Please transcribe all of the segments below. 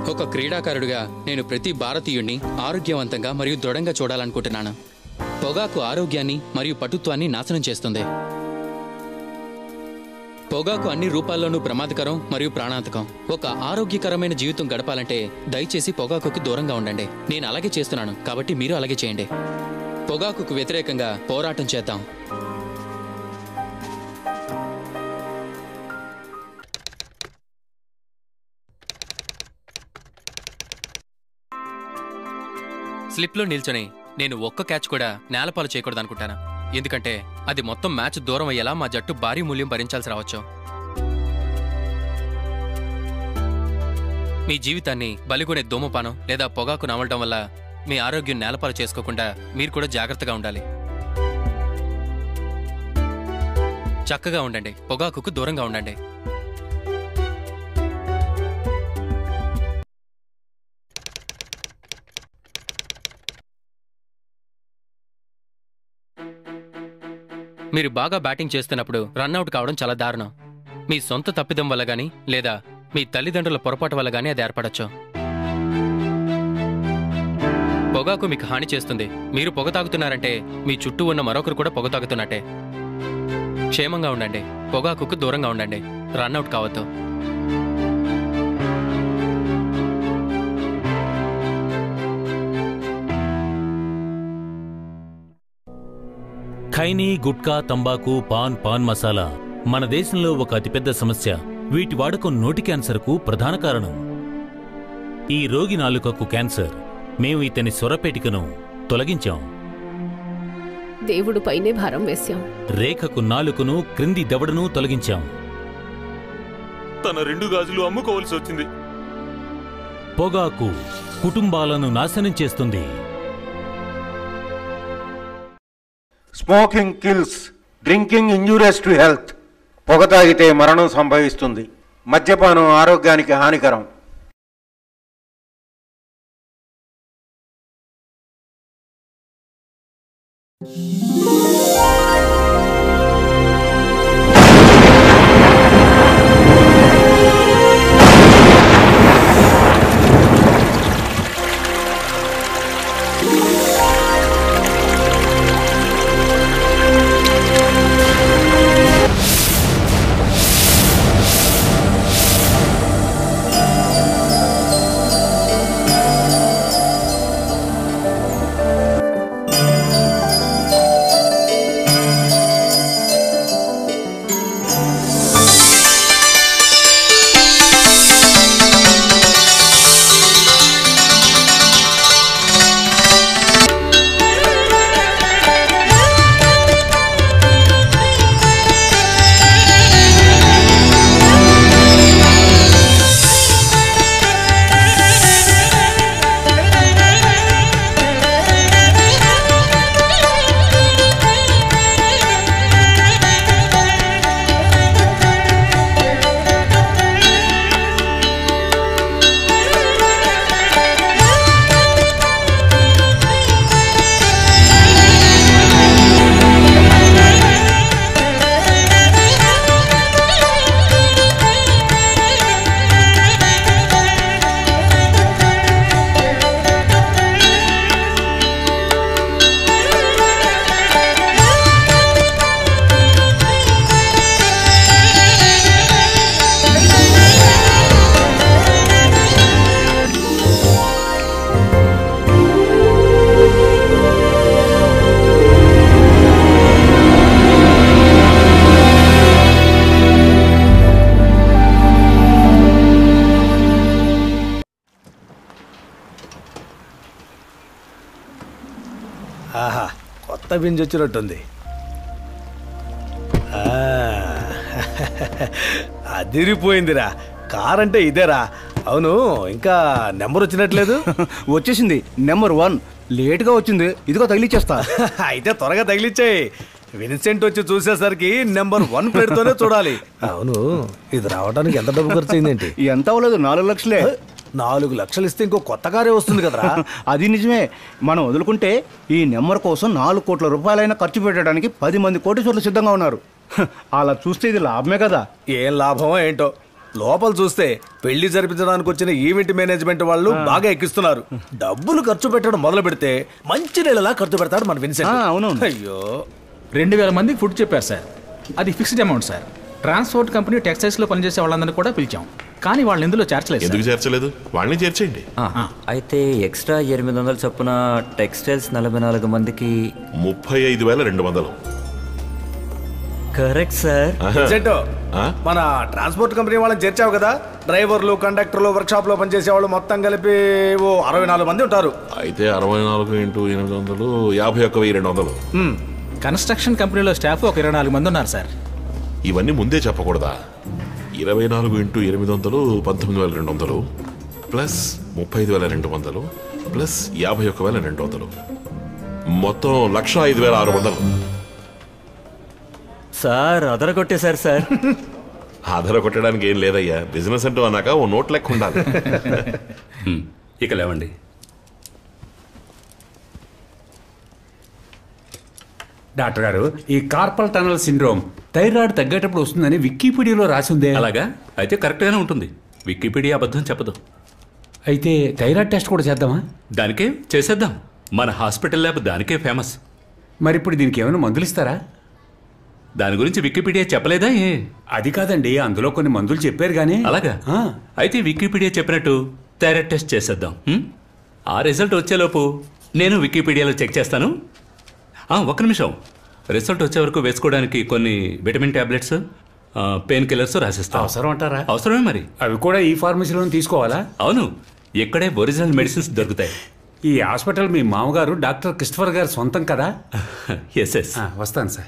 ఒక క్రీడాకారుడిగా నేను ప్రతి భారతీయుణ్ణి ఆరోగ్యవంతంగా మరియు దృఢంగా చూడాలనుకుంటున్నాను పొగాకు ఆరోగ్యాన్ని మరియు పటుత్వాన్ని నాశనం చేస్తుంది పొగాకు అన్ని రూపాల్లోనూ ప్రమాదకరం మరియు ప్రాణాంతకం ఒక ఆరోగ్యకరమైన జీవితం గడపాలంటే దయచేసి పొగాకుకి దూరంగా ఉండండి నేను అలాగే చేస్తున్నాను కాబట్టి మీరు అలాగే చేయండి పొగాకుకు వ్యతిరేకంగా పోరాటం చేద్దాం స్లిప్లో నిల్చొని నేను ఒక్క క్యాచ్ కూడా నేలపాలు చేయకూడదు అనుకుంటాను ఎందుకంటే అది మొత్తం మ్యాచ్ దూరం అయ్యేలా మా జట్టు భారీ మూల్యం భరించాల్సి రావచ్చు మీ జీవితాన్ని బలిగొనే ధూమపానం లేదా పొగాకు నమలడం వల్ల మీ ఆరోగ్యం నేలపాలు చేసుకోకుండా మీరు కూడా జాగ్రత్తగా ఉండాలి చక్కగా ఉండండి పొగాకుకు దూరంగా ఉండండి మీరు బాగా బ్యాటింగ్ చేస్తున్నప్పుడు రన్అట్ కావడం చాలా దారుణం మీ సొంత తప్పిదం వల్ల గానీ లేదా మీ తల్లిదండ్రుల పొరపాటు వల్ల గానీ అది ఏర్పడచ్చు పొగాకు మీకు హాని చేస్తుంది మీరు పొగ తాగుతున్నారంటే మీ చుట్టూ ఉన్న మరొకరు కూడా పొగ తాగుతున్నట్టే క్షేమంగా ఉండండి పొగాకుకు దూరంగా ఉండండి రన్అట్ కావద్దు ఖైనీ గుట్కా తంబాకు పాన్ పాన్ మసాలా మన దేశంలో ఒక అతిపెద్ద సమస్య వీటి వాడకం నోటి క్యాన్సర్కు ప్రధాన కారణం ఈ రోగి నాలుకకు క్యాన్సర్ మేము ఇతని స్వరపేటికను తొలగించాం దేవుడు పైనే భారం వేశాం రేఖకు నాలుకను క్రింది దవడను తొలగించాం తన రెండు గాజులు అమ్ముకోవాల్సి వచ్చింది పొగాకు కుటుంబాలను నాశనం చేస్తుంది smoking kills drinking injurious to health పొగ తాగితే మరణం సంభవిస్తుంది మద్యపానం ఆరోగ్యానికి హానికరం ఆహా కొత్త బింజ్ వచ్చినట్టుంది ఆ, అదిరిపోయిందిరా కార్ అంటే ఇదేరా అవును ఇంకా నెంబర్ వచ్చినట్లేదు వచ్చేసింది నెంబర్ వన్ లేట్గా వచ్చింది ఇదిగో తగిలిచ్చేస్తా అయితే త్వరగా తగిలిచ్చాయి విన్సెంట్ వచ్చి చూసేసరికి నెంబర్ వన్ ప్లేట్తోనే చూడాలి అవును ఇది రావడానికి ఎంత డబ్బు ఖర్చు అయిందేంటి ఎంత అవ్వలేదు నాలుగు లక్షలే నాలుగు లక్షలు ఇస్తే ఇంకో కొత్త కారే వస్తుంది కదరా అది నిజమే మనం వదులుకుంటే ఈ నెంబర్ కోసం నాలుగు కోట్ల రూపాయలైనా ఖర్చు పెట్టడానికి పది మంది కోటీశ్వర్లు సిద్ధంగా ఉన్నారు హ, అలా చూస్తే ఇది లాభమే కదా ఏం లాభమో ఏంటో లోపల చూస్తే పెళ్లి జరిపించడానికి వచ్చిన ఈవెంట్ మేనేజ్మెంట్ వాళ్ళు బాగా ఎక్కిస్తున్నారు డబ్బులు ఖర్చు పెట్టడం మొదలు పెడితే మంచి నెలలా ఖర్చు పెడతాడు మన విన్సెంట్ ఆ, అవునవును. అయ్యో రెండు వేల మందికి ఫుడ్ చెప్పారు సార్ అది fixed amount sir transport company టెక్స్టైల్స్లో పనిచేసే వాళ్ళందరినీ కూడా పిలిచాం కానీ వాళ్ళు ఇందులో చేర్చలేదు ఎందుకు సార్. చేర్చలేదు వాళ్ళని చేర్చేయండి అయితే ఎక్స్ట్రా ఎనిమిది వందల చొప్పున టెక్స్టైల్స్ నలభై నాలుగు మందికి ముప్పై ఐదు వేల రెండు వందలు కరెక్ట్ సార్ విన్సెంట్ ఆ? మన ట్రాన్స్పోర్ట్ కంపెనీ వాళ్ళని చేర్చావు కదా డ్రైవర్లు కండక్టర్లు వర్క్ షాప్ లో పనిచేసే వాళ్ళు మొత్తం కలిపి ఓ అరవై నాలుగు మంది ఉంటారు అయితే అరవై నాలుగు ఇంటూ ఎనిమిది వందలు యాభై ఒక్క వెయ్యి రెండు వందలు కన్స్ట్రక్షన్ కంపెనీలో స్టాఫ్ ఒక ఇరవై నాలుగు మంది ఉన్నారు సార్ ఇవన్నీ ముందే చెప్పకూడదా ఇరవై నాలుగు ఇంటూ ఎనిమిది వందలు పంతొమ్మిది వేల రెండు వందలు ప్లస్ ముప్పై ఐదు వేల రెండు వందలు ప్లస్ యాభై ఒక్క వేల రెండు వందలు మొత్తం లక్ష ఐదు వేల ఆరు వందలు సార్ అదర కొట్టేశారు సార్ ఆధార కొట్టడానికి ఏం లేదయ్యా బిజినెస్ అంటూ అన్నాక ఓ నోట్ లెక్క ఉండాలి ఇక లేవండి డాక్టర్ గారు ఈ కార్పల్ టనల్ సిండ్రోమ్ థైరాయిడ్ తగ్గేటప్పుడు వస్తుందని వికీపీడియాలో రాసి ఉందే అలాగా అయితే కరెక్ట్గానే ఉంటుంది వికీపీడియా అబద్ధం చెప్పదు అయితే థైరాయిడ్ టెస్ట్ కూడా చేద్దామా దానికే చేసేద్దాం మన హాస్పిటల్ ల్యాబ్ దానికే ఫేమస్ మరి ఇప్పుడు దీనికి ఏమైనా మందులు ఇస్తారా దాని గురించి వికీపీడియా చెప్పలేదా ఏ అది కాదండి అందులో కొన్ని మందులు చెప్పారు కానీ అలాగా ఆ. అయితే వికీపీడియా చెప్పినట్టు థైరాయిడ్ టెస్ట్ చేసేద్దాం హ్మ్? ఆ రిజల్ట్ వచ్చేలోపు నేను వికీపీడియాలో చెక్ చేస్తాను ఆ, ఒక్క నిమిషం రిజల్ట్ వచ్చే వరకు వేసుకోవడానికి కొన్ని విటమిన్ టాబ్లెట్స్ పెయిన్ కిల్లర్స్ రాసిస్తాం అవసరం అంటారా అవసరమే మరి అవి కూడా ఈ ఫార్మసీలో తీసుకోవాలా అవును ఇక్కడే ఒరిజినల్ మెడిసిన్స్ దొరుకుతాయి ఈ హాస్పిటల్ మీ మామగారు డాక్టర్ క్రిస్టఫర్ గారు సొంతం కదా ఎస్ ఎస్ ఆ, వస్తాను సార్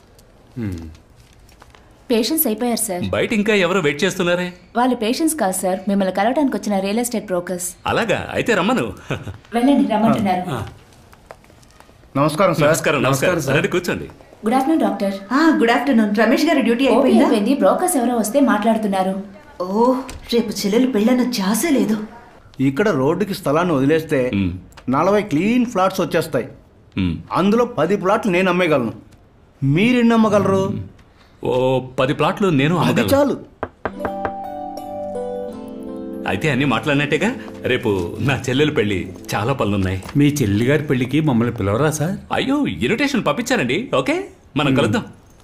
పేషెంట్స్ అయిపోయారు సార్ బయట ఇంకా ఎవరు వెయిట్ చేస్తున్నారే వాళ్ళు పేషెంట్స్ కాదు సార్ మిమ్మల్ని కలవడానికి వచ్చిన రియల్ ఎస్టేట్ బ్రోకర్స్ అలాగా అయితే రమ్మను వెళ్ళండి రమ్మంటున్నారు నమస్కారం సార్ నమస్కారం నమస్కారం నమస్కారం, సార్. రండి కూర్చోండి good afternoon doctor good afternoon Ramesh గారి డ్యూటీ ఓపీ అయిపోయిందా అయిపోయింది బ్రోకర్స్ ఎవరో వస్తే మాట్లాడుతున్నారు ఓ రేపు చెల్లెలు పెళ్ళన్న జాసే లేదు ఇక్కడ రోడ్డుకి స్థలాన్ని వదిలేస్తే మ్. నలభై క్లీన్ ఫ్లాట్స్ వచ్చేస్తాయి మ్. అందులో పది ప్లాట్లు నేను అమ్మేయగలను మీరెన్ని అమ్మగలరు ఓ పది ప్లాట్లు నేను అది అమ్మగలను. చాలు అయితే అన్ని మాట్లాడినట్టేగా రేపు నా చెల్లెలు పెళ్లి చాలా పనులున్నాయి మీ చెల్లి గారి పెళ్లికి మమ్మల్ని పిలవరా సార్ అయ్యో ఇన్విటేషన్ పంపించానండి ఓకే మనం కలుద్దాం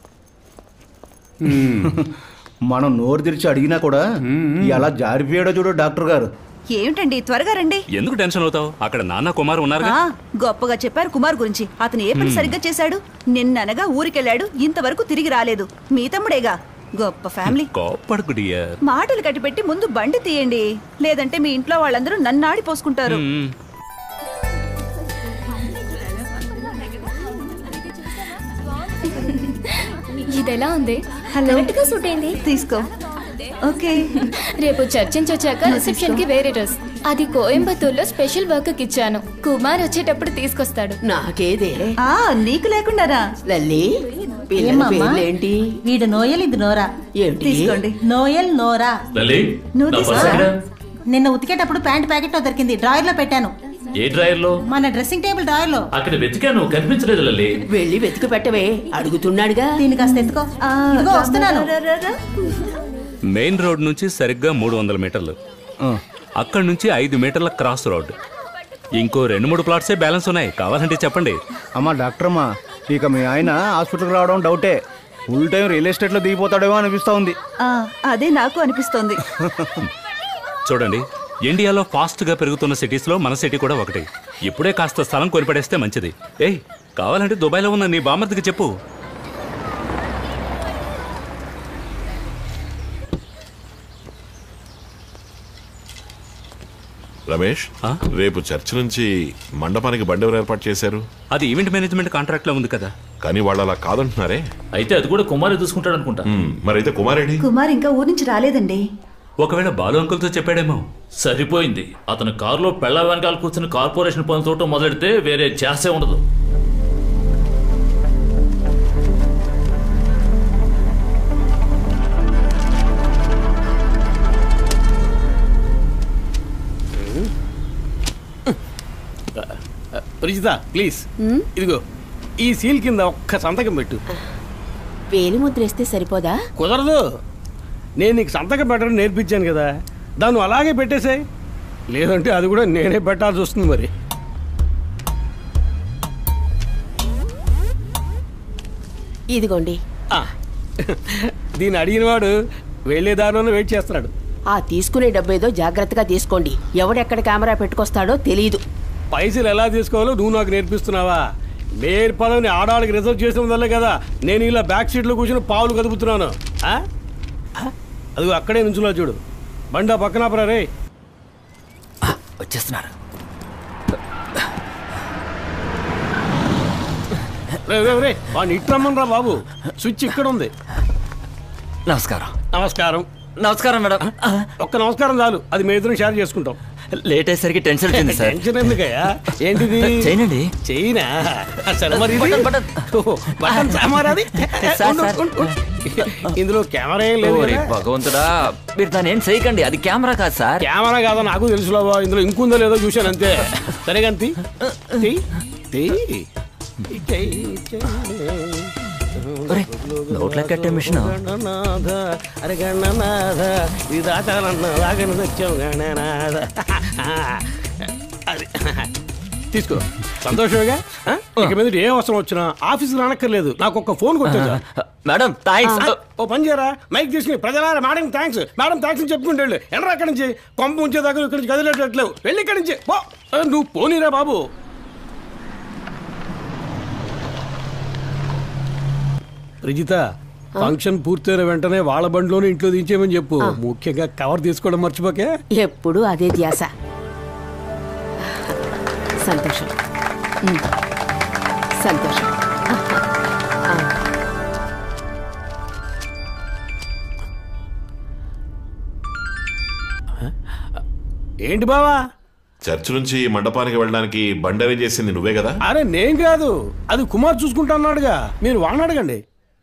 మనం నోరు తెరిచి అడిగినా కూడా ఎలా జారిపోయాడో చూడు డాక్టర్ గారు ఏమిటండి త్వరగా రండి ఎందుకు టెన్షన్ అవుతావు అక్కడ నాన్న కుమార్ ఉన్నారు ఆ, గొప్పగా చెప్పారు కుమార్ గురించి అతను ఏ పని సరిగ్గా చేశాడు నిన్ననగా ఊరికెళ్ళాడు ఇంతవరకు తిరిగి రాలేదు మీ తమ్ముడేగా గొప్ప ఫ్యామిలీ కోప్పడుకు డియర్ మాటలు కట్టిపెట్టి ముందు బండి తీయండి లేదంటే మీ ఇంట్లో వాళ్ళందరూ నన్ను ఆడిపోసుకుంటారు ఇది ఎలా ఉంది హలో గా సూట్ అయింది తీసుకో ఓకే రేపు చర్చించి వచ్చాక రిసెప్షన్ కి వేరే డ్రెస్ అది కోయంబత్తూర్లో స్పెషల్ వర్క్ కి ఇచ్చాను కుమార్ వచ్చేటప్పుడు తీసుకొస్తాడు నాకేదే ఆ నీకు లేకుండారా లల్లి పిల్లల ఏమ్మమ్మా? పేర్లేంటి వీడు నోయల్ ఇది నోరా ఏమిటి? తీసుకోండి నోయల్ నోరా నువ్వు తీసుకో నిన్న ఉతికేటప్పుడు ప్యాంట్ ప్యాకెట్ లో దొరికింది డ్రాయర్ లో పెట్టాను ఏ డ్రైవర్ లో మన డ్రెస్సింగ్ టేబుల్ డ్రాయర్ లో అక్కడ వెతికాను కనిపించలేదు లల్లి వెళ్ళి వెతికి పెట్టవే అడుగుతున్నాడుగా దీన్ని కాస్త ఎత్తుకో ఇదిగో వస్తున్నాను మెయిన్ రోడ్ నుంచి సరిగ్గా మూడు వందల మీటర్లు అక్కడి నుంచి ఐదు మీటర్ల క్రాస్ రోడ్ ఇంకో రెండు మూడు ప్లాట్సే బ్యాలెన్స్ ఉన్నాయి కావాలంటే చెప్పండి అమ్మా డాక్టర్ అమ్మా ఇక మీ ఆయన హాస్పిటల్కి రావడం డౌటే ఫుల్ టైం రియల్ ఎస్టేట్లో దిగిపోతాడేమో అనిపిస్తా ఉంది అదే నాకు అనిపిస్తోంది చూడండి ఇండియాలో ఫాస్ట్ గా పెరుగుతున్న సిటీస్ లో మన సిటీ కూడా ఒకటి ఇప్పుడే కాస్త స్థలం కొనిపడేస్తే మంచిది ఏయ్ కావాలంటే దుబాయ్లో ఉన్న నీ బామర్దికి చెప్పు రమేష్ ఆ? రేపు చర్చ్ నుంచి మండపానికి బండి ఎవరు ఏర్పాటు చేశారు అది ఈవెంట్ మేనేజ్మెంట్ కాంట్రాక్ట్ లో ఉంది కదా కానీ వాళ్ళు అలా కాదంటున్నారే అయితే అది కూడా కుమారి చూసుకుంటాడు అనుకుంటా మ్, మరైతే కుమారేడి కుమార్ ఇంకా ఊరి నుంచి రాలేదండి ఒకవేళ బాలు అంకుల్తో చెప్పాడేమో సరిపోయింది అతను కారులో పెళ్ళ వెనకాల కూర్చుని కార్పొరేషన్ పనులు చూడటం మొదలెడితే వేరే చేసే ఉండదు రిజిత ప్లీజ్ ఇదిగో ఈ సీల్ కింద ఒక్క సంతకం పెట్టు వేలి ముద్ర వేస్తే సరిపోదా కుదరదు నేను నీకు సంతకం పెట్టడం నేర్పించాను కదా దాన్ని నువ్వు అలాగే పెట్టేసాయి లేదంటే అది కూడా నేనే పెట్టాల్సి వస్తుంది మరి ఇదిగోండి దీన్ని అడిగినవాడు వెళ్ళే దారిలోనే వెయిట్ చేస్తున్నాడు ఆ తీసుకునే డబ్బు ఏదో జాగ్రత్తగా తీసుకోండి ఎవడెక్కడ కెమెరా పెట్టుకొస్తాడో తెలియదు పైసలు ఎలా తీసుకోవాలో నువ్వు నాకు నేర్పిస్తున్నావా మేయర్ పదవిని ఆడవాళ్ళకి రిజర్వ్ చేసిన వల్లే కదా నేను ఇలా బ్యాక్ సీట్లో కూర్చొని పావులు కదుపుతున్నాను ఆ? ఆ? అదిగో అక్కడే నుంచున్నా చూడు బండా పక్కన ఆపరా రే వచ్చేస్తున్నారు రే రే రే వాడిని ఇట్టమ్మనరా బాబు స్విచ్ ఇక్కడ ఉంది నమస్కారం నమస్కారం నమస్కారం మేడం ఒక్క నమస్కారం చాలు అది మీ ఇద్దరం షేర్ చేసుకుంటాం లేట్ అయ్యేసరికి టెన్షన్ వచ్చింది సార్ టెన్షన్ ఎందుకయ్యా ఏంటిది చేయనండి చైనా సరే మరి ఇది? ఓహో, బటన్ సామారా అది? సార్, ఉండు, సార్. ఉండు, ఉండు. ఇందులో కెమెరా ఏం లేదు ఓరి కదా? భగవంతుడా మీరు దాన్ని ఏం చేయకండి అది కెమెరా కాదు సార్ కెమెరా కాదో నాకు తెలుసు బాబా ఇందులో ఇంకుందో లేదో చూశాను అంతే సరే కానీ తీ తీ తీ ఒరేయ్, నోట్లో కట్టే మిషన్ గణనాథ, అరే గణనాథ, ఇది దాచాలన్న దాగని తెచ్చావు గణనాథ. అది తీసుకో సంతోషమేగా ఆ? ఇక మీద ఏ అవసరం వచ్చినా ఆఫీస్కి రానక్కర్లేదు నాకు ఒక్క ఫోన్ కొట్టా మేడం థ్యాంక్స్ ఓ పని చేయరా మైక్ తీసుకుని ప్రజలారా మేడం థ్యాంక్స్ మేడం థ్యాంక్స్ అని చెప్పుకుంటే వెళ్ళు ఎనరా అక్కడి నుంచి కొంప ఉంచేదాకా ఇక్కడి నుంచి కదిలేటట్లేవు వెళ్ళి ఇక్కడి నుంచి పో ఆ, నువ్వు పోనీరా బాబు రిజిత ఫంక్షన్ పూర్తయిన వెంటనే వాళ్ళ బండిలోనే ఇంట్లో దించేయమని చెప్పు ముఖ్యంగా కవర్ తీసుకోవడం మర్చిపోకే ఎప్పుడు అదే ధ్యాస సంతోషం ఉమ్. సంతోషం ఆ. ఏంటి బావా చర్చ్ నుంచి మండపానికి వెళ్ళడానికి బండి అరేంజ్ చేసింది నువ్వే కదా అరే నేను కాదు అది కుమార్ చూసుకుంటా అన్నాడుగా మీరు వాడిని అడగండి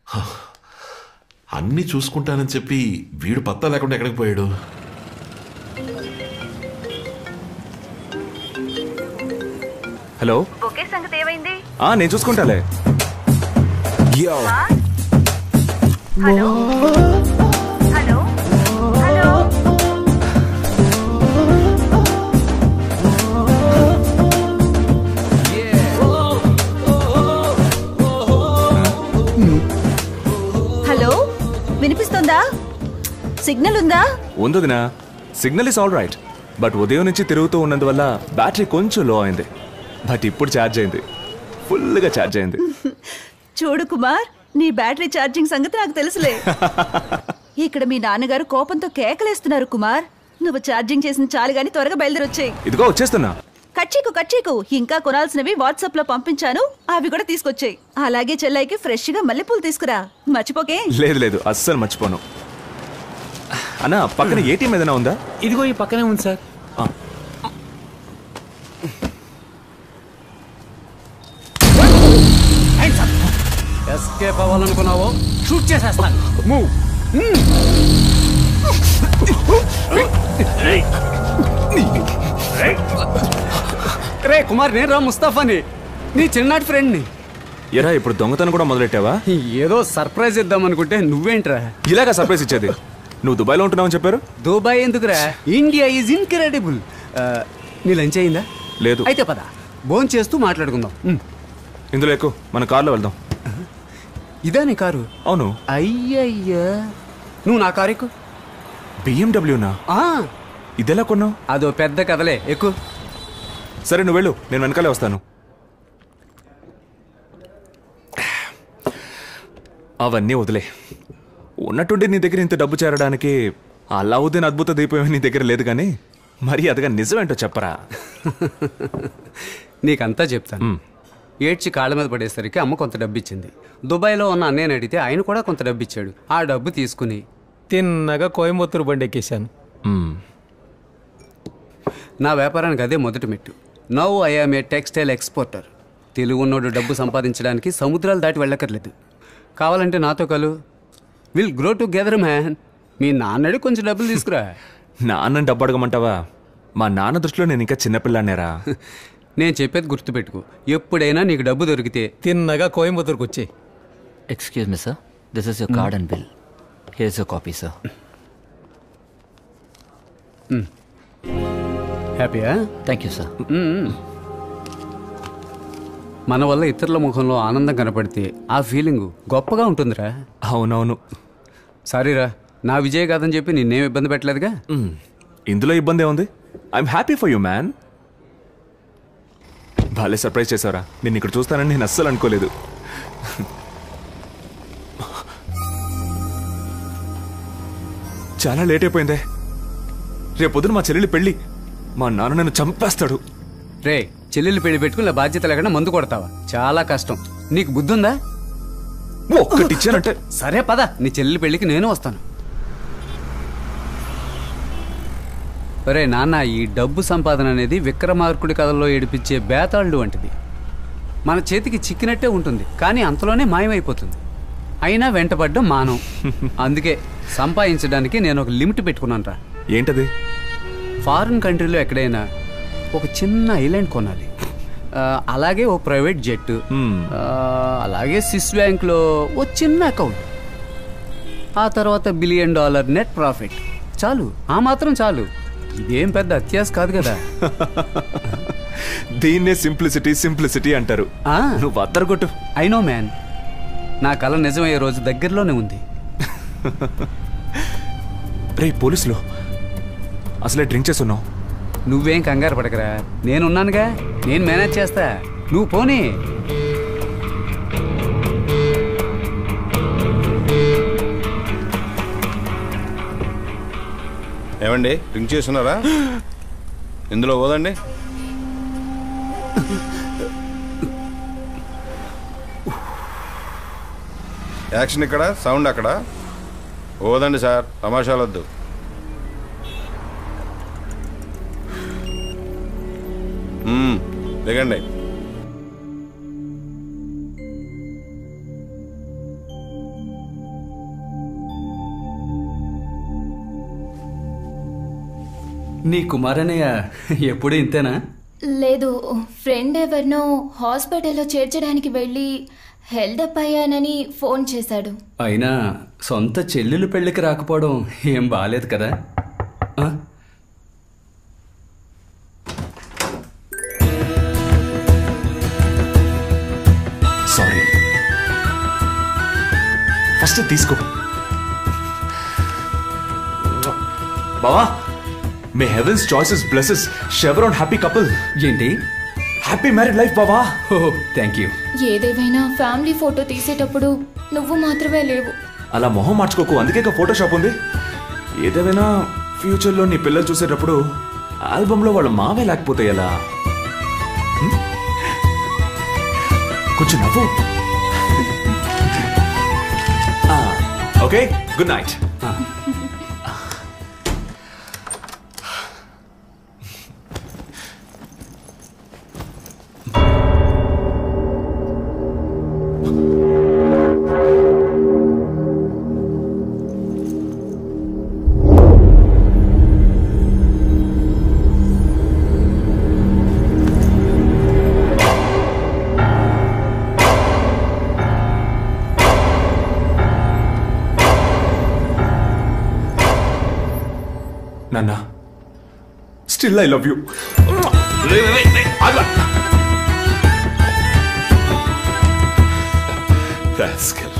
అన్ని చూసుకుంటానని చెప్పి వీడు పత్తా లేకుండా ఎక్కడికి పోయాడు హలో ఒకే సంగతి ఏమైంది ఆ నేను చూసుకుంటాలే హలో హలో హలో హలో వినిపిస్తుందా సిగ్నల్ ఉందా ఉందదినా signal is all right but ఉదయం నుంచి తిరుగుతూ ఉన్నందువల్ల బ్యాటరీ కొంచెం లో అయింది బట్ ఇప్పుడు ఛార్జ్ అయింది ఫుల్గా ఛార్జ్ అయింది చూడు కుమార్ నీ బ్యాటరీ ఛార్జింగ్ సంగతి నాకు తెలుసులే ఇక్కడ మీ నాన్నగారు కోపంతో కేకలేస్తున్నారు కుమార్ నువ్వు ఛార్జింగ్ చేసిన చాలు గాని త్వరగా బయలుదేరొచ్చాయి ఇదిగో వచ్చేస్తున్నా కచ్చికు కచ్చికు ఇంకా కొనాల్సినవి వాట్సాప్ లో పంపించాను అవి కూడా తీసుకొచ్చాయి అలాగే చెల్లైకి ఫ్రెష్ గా మల్లెపూలు తీసుకురా మర్చిపోకే లేదు లేదు అస్సలు మర్చిపోను అన్న పక్కన ఏటీఎం ఏదైనా ఉందా ఇదిగో ఈ పక్కనే ఉంది సార్ ఎస్కేప్ అవ్వాలనుకున్నావో షూట్ చేసేస్తాను మూవ్ రే కుమార్ నేను రా ముస్తాఫాని నీ చిన్నటి ఫ్రెండ్ని ఎరా ఇప్పుడు దొంగతనం కూడా మొదలెట్టావా ఏదో సర్ప్రైజ్ ఇద్దాం అనుకుంటే నువ్వేంట్రా ఇలాగా సర్ప్రైజ్ ఇచ్చేది నువ్వు దుబాయ్లో ఉంటున్నావని చెప్పారు దుబాయ్ ఎందుకురా ఇండియా ఈజ్ ఇన్క్రెడిబుల్ నీ లంచ్ అయిందా లేదు అయితే పద భోన్ చేస్తూ మాట్లాడుకుందాం ఉమ్. ఇందులో ఎక్కువ మన కార్లో వెళ్దాం ఇదా నీ కారు అవును అయ్యయ్యా నువ్వు నా కారు ఎక్కు బిఎండబ్ల్యూనా ఇదెలా కొన్నావు అదో పెద్ద కథలే ఎక్కువ సరే నువ్వు వెళ్ళు నేను వెనకాలే వస్తాను అవన్నీ వదిలే ఉన్నట్టుండి నీ దగ్గర ఇంత డబ్బు చేరడానికి అల్లావుద్దీన్ అద్భుత దీపం నీ దగ్గర లేదు కానీ మరి అదిగా నిజమేంటో చెప్పరా నీకంతా చెప్తాను ఏడ్చి కాళ్ళ మీద పడేసరికి అమ్మ కొంత డబ్బు ఇచ్చింది దుబాయ్లో ఉన్న అన్నయ్యని అడిగితే ఆయన కూడా కొంత డబ్బు ఇచ్చాడు ఆ డబ్బు తీసుకుని తిన్నగా కోయంబత్తూరు బండి ఎక్కేశాను నా వ్యాపారానికి అదే మొదటి మెట్టు now I am a textile exporter Telugu ఉన్నోడు డబ్బు సంపాదించడానికి సముద్రాలు దాటి వెళ్ళక్కర్లేదు కావాలంటే నాతో కలు విల్ గ్రో టుగెదర్ మ్యాన్ మీ నాన్నడి కొంచెం డబ్బులు తీసుకురా నాన్న డబ్బు అడగమంటావా మా నాన్న దృష్టిలో నేను ఇంకా చిన్నపిల్లానేరా నేను చెప్పేది గుర్తుపెట్టుకో ఎప్పుడైనా నీకు డబ్బు దొరికితే తిన్నగా కోయంబత్తూరుకు వచ్చే excuse me sir this is your card and bill here's your copy sir హ్యాపీయా థ్యాంక్ యూ సార్ మన వల్ల ఇతరుల ముఖంలో ఆనందం కనపడితే ఆ ఫీలింగ్ గొప్పగా ఉంటుందిరా అవునవును సారీరా నా విజయ్ కాదని చెప్పి నిన్నేం ఇబ్బంది పెట్టలేదుగా ఇందులో ఇబ్బంది ఏముంది I'm happy for you man భలే సర్ప్రైజ్ చేశారా నేను ఇక్కడ చూస్తానని నేను అస్సలు అనుకోలేదు చాలా లేట్ అయిపోయిందే రేపు పొద్దున మా చెల్లెలి పెళ్ళి మా నాన్న నన్ను చంపేస్తాడు రే చెల్లెలు పెళ్లి పెట్టుకుని బాధ్యత లేకుండా మందు కొడతావా చాలా కష్టం నీకు బుద్ధి ఉందా ఒక్కటి ఇచ్చానంటే సరే పద నీ చెల్లెలి పెళ్లికి నేను వస్తాను ఒరే నాన్న ఈ డబ్బు సంపాదన అనేది విక్రమార్కుడి కథల్లో ఏడిపించే బేతాళుడు వంటిది మన చేతికి చిక్కినట్టే ఉంటుంది కానీ అంతలోనే మాయమైపోతుంది అయినా వెంటపడ్డం మానం అందుకే సంపాదించడానికి నేను ఒక లిమిట్ పెట్టుకున్నాను రా ఏంటది ఫారిన్ కంట్రీలో ఎక్కడైనా ఒక చిన్న ఐలాండ్ కొనాలి ఆ, అలాగే ఓ ప్రైవేట్ జెట్ ఆ, అలాగే స్విస్ బ్యాంక్లో ఓ చిన్న అకౌంట్ ఆ తర్వాత బిలియన్ డాలర్ నెట్ ప్రాఫిట్ చాలు ఆ మాత్రం చాలు ఇదేం పెద్ద అత్యాస కాదు కదా దీన్నే సింప్లిసిటీ సింప్లిసిటీ అంటారు నువ్వు అద్దరు కొట్టు ఐ నో మ్యాన్ నా కళ నిజమయ్యే రోజు దగ్గరలోనే ఉంది రే పోలీసులు అసలే డ్రింక్ చేస్తున్నావు నువ్వేం కంగారు పడకరా నేనున్నానుగా నేను మేనేజ్ చేస్తా నువ్వు పోనీ ఏమండి డ్రింక్ చేస్తున్నారా ఇందులో పోదండి యాక్షన్ ఇక్కడ సౌండ్ అక్కడ ఓదండి సార్ తమాషాలొద్దు మ్మ్, దిగండి నీ కుమారనయ్య ఎప్పుడు ఇంతేనా లేదు ఫ్రెండ్ ఎవరినో హాస్పిటల్లో చేర్చడానికి వెళ్ళి హెల్డప్ అయ్యానని ఫోన్ చేశాడు అయినా సొంత చెల్లెలు పెళ్ళికి రాకపోవడం ఏం బాలేదు కదా ఆ? సారీ ఫస్ట్ తీసుకో బావా may heavens choicest blessings shower on happy couple ఏంటి హ్యాపీ మ్యారీడ్ లైఫ్ బావా థ్యాంక్ యూ ఏదేమైనా ఫ్యామిలీ ఫోటో తీసేటప్పుడు నువ్వు మాత్రమే లేవు అలా మొహం మార్చుకోకు అందుకే ఇక ఫోటోషాప్ ఉంది ఏదేమైనా ఫ్యూచర్లో నీ పిల్లలు చూసేటప్పుడు ఆల్బంలో వాళ్ళ మావే లేకపోతే ఎలా హ్మ్? కొంచెం నవ్వు ఓకే గుడ్ నైట్ నాన్న still I love you Rascal.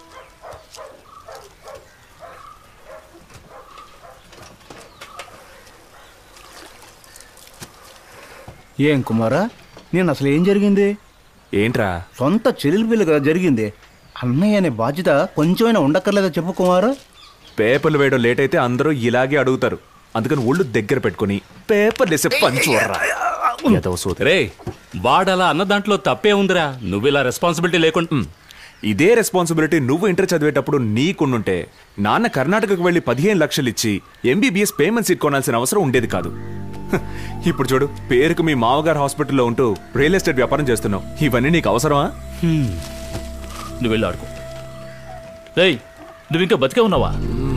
ఏం కుమారా నేను అసలు ఏం జరిగింది ఏంట్రా సొంత చెల్లెలి పిల్ల కదా జరిగింది అన్నయ్య అనే బాధ్యత కొంచెమైనా ఉండక్కర్లేదా చెప్పు కుమారు పేపర్లు వేయడం లేట్ అయితే అందరూ ఇలాగే అడుగుతారు అందుకని ఒళ్ళు దగ్గర పెట్టుకుని పేపర్లు వేసే పంచువర్రా రే వాడలా అన్న దాంట్లో తప్పే ఉందిరా నువ్వు ఇలా రెస్పాన్సిబిలిటీ లేకుండా ఇదే రెస్పాన్సిబిలిటీ నువ్వు ఇంటర్ చదివేటప్పుడు నీకుండుంటే నాన్న కర్ణాటకకు వెళ్ళి పదిహేను లక్షలు ఇచ్చి ఎంబీబీఎస్ పేమెంట్ సీట్ కొనాల్సిన అవసరం ఉండేది కాదు హ, ఇప్పుడు చూడు పేరుకు మీ మామగారు హాస్పిటల్లో ఉంటూ రియల్ ఎస్టేట్ వ్యాపారం చేస్తున్నావు ఇవన్నీ నీకు అవసరమా నువ్వు వెళ్ళి ఆడుకో రేయ్ నువ్వు ఇంకా బతికే ఉన్నావా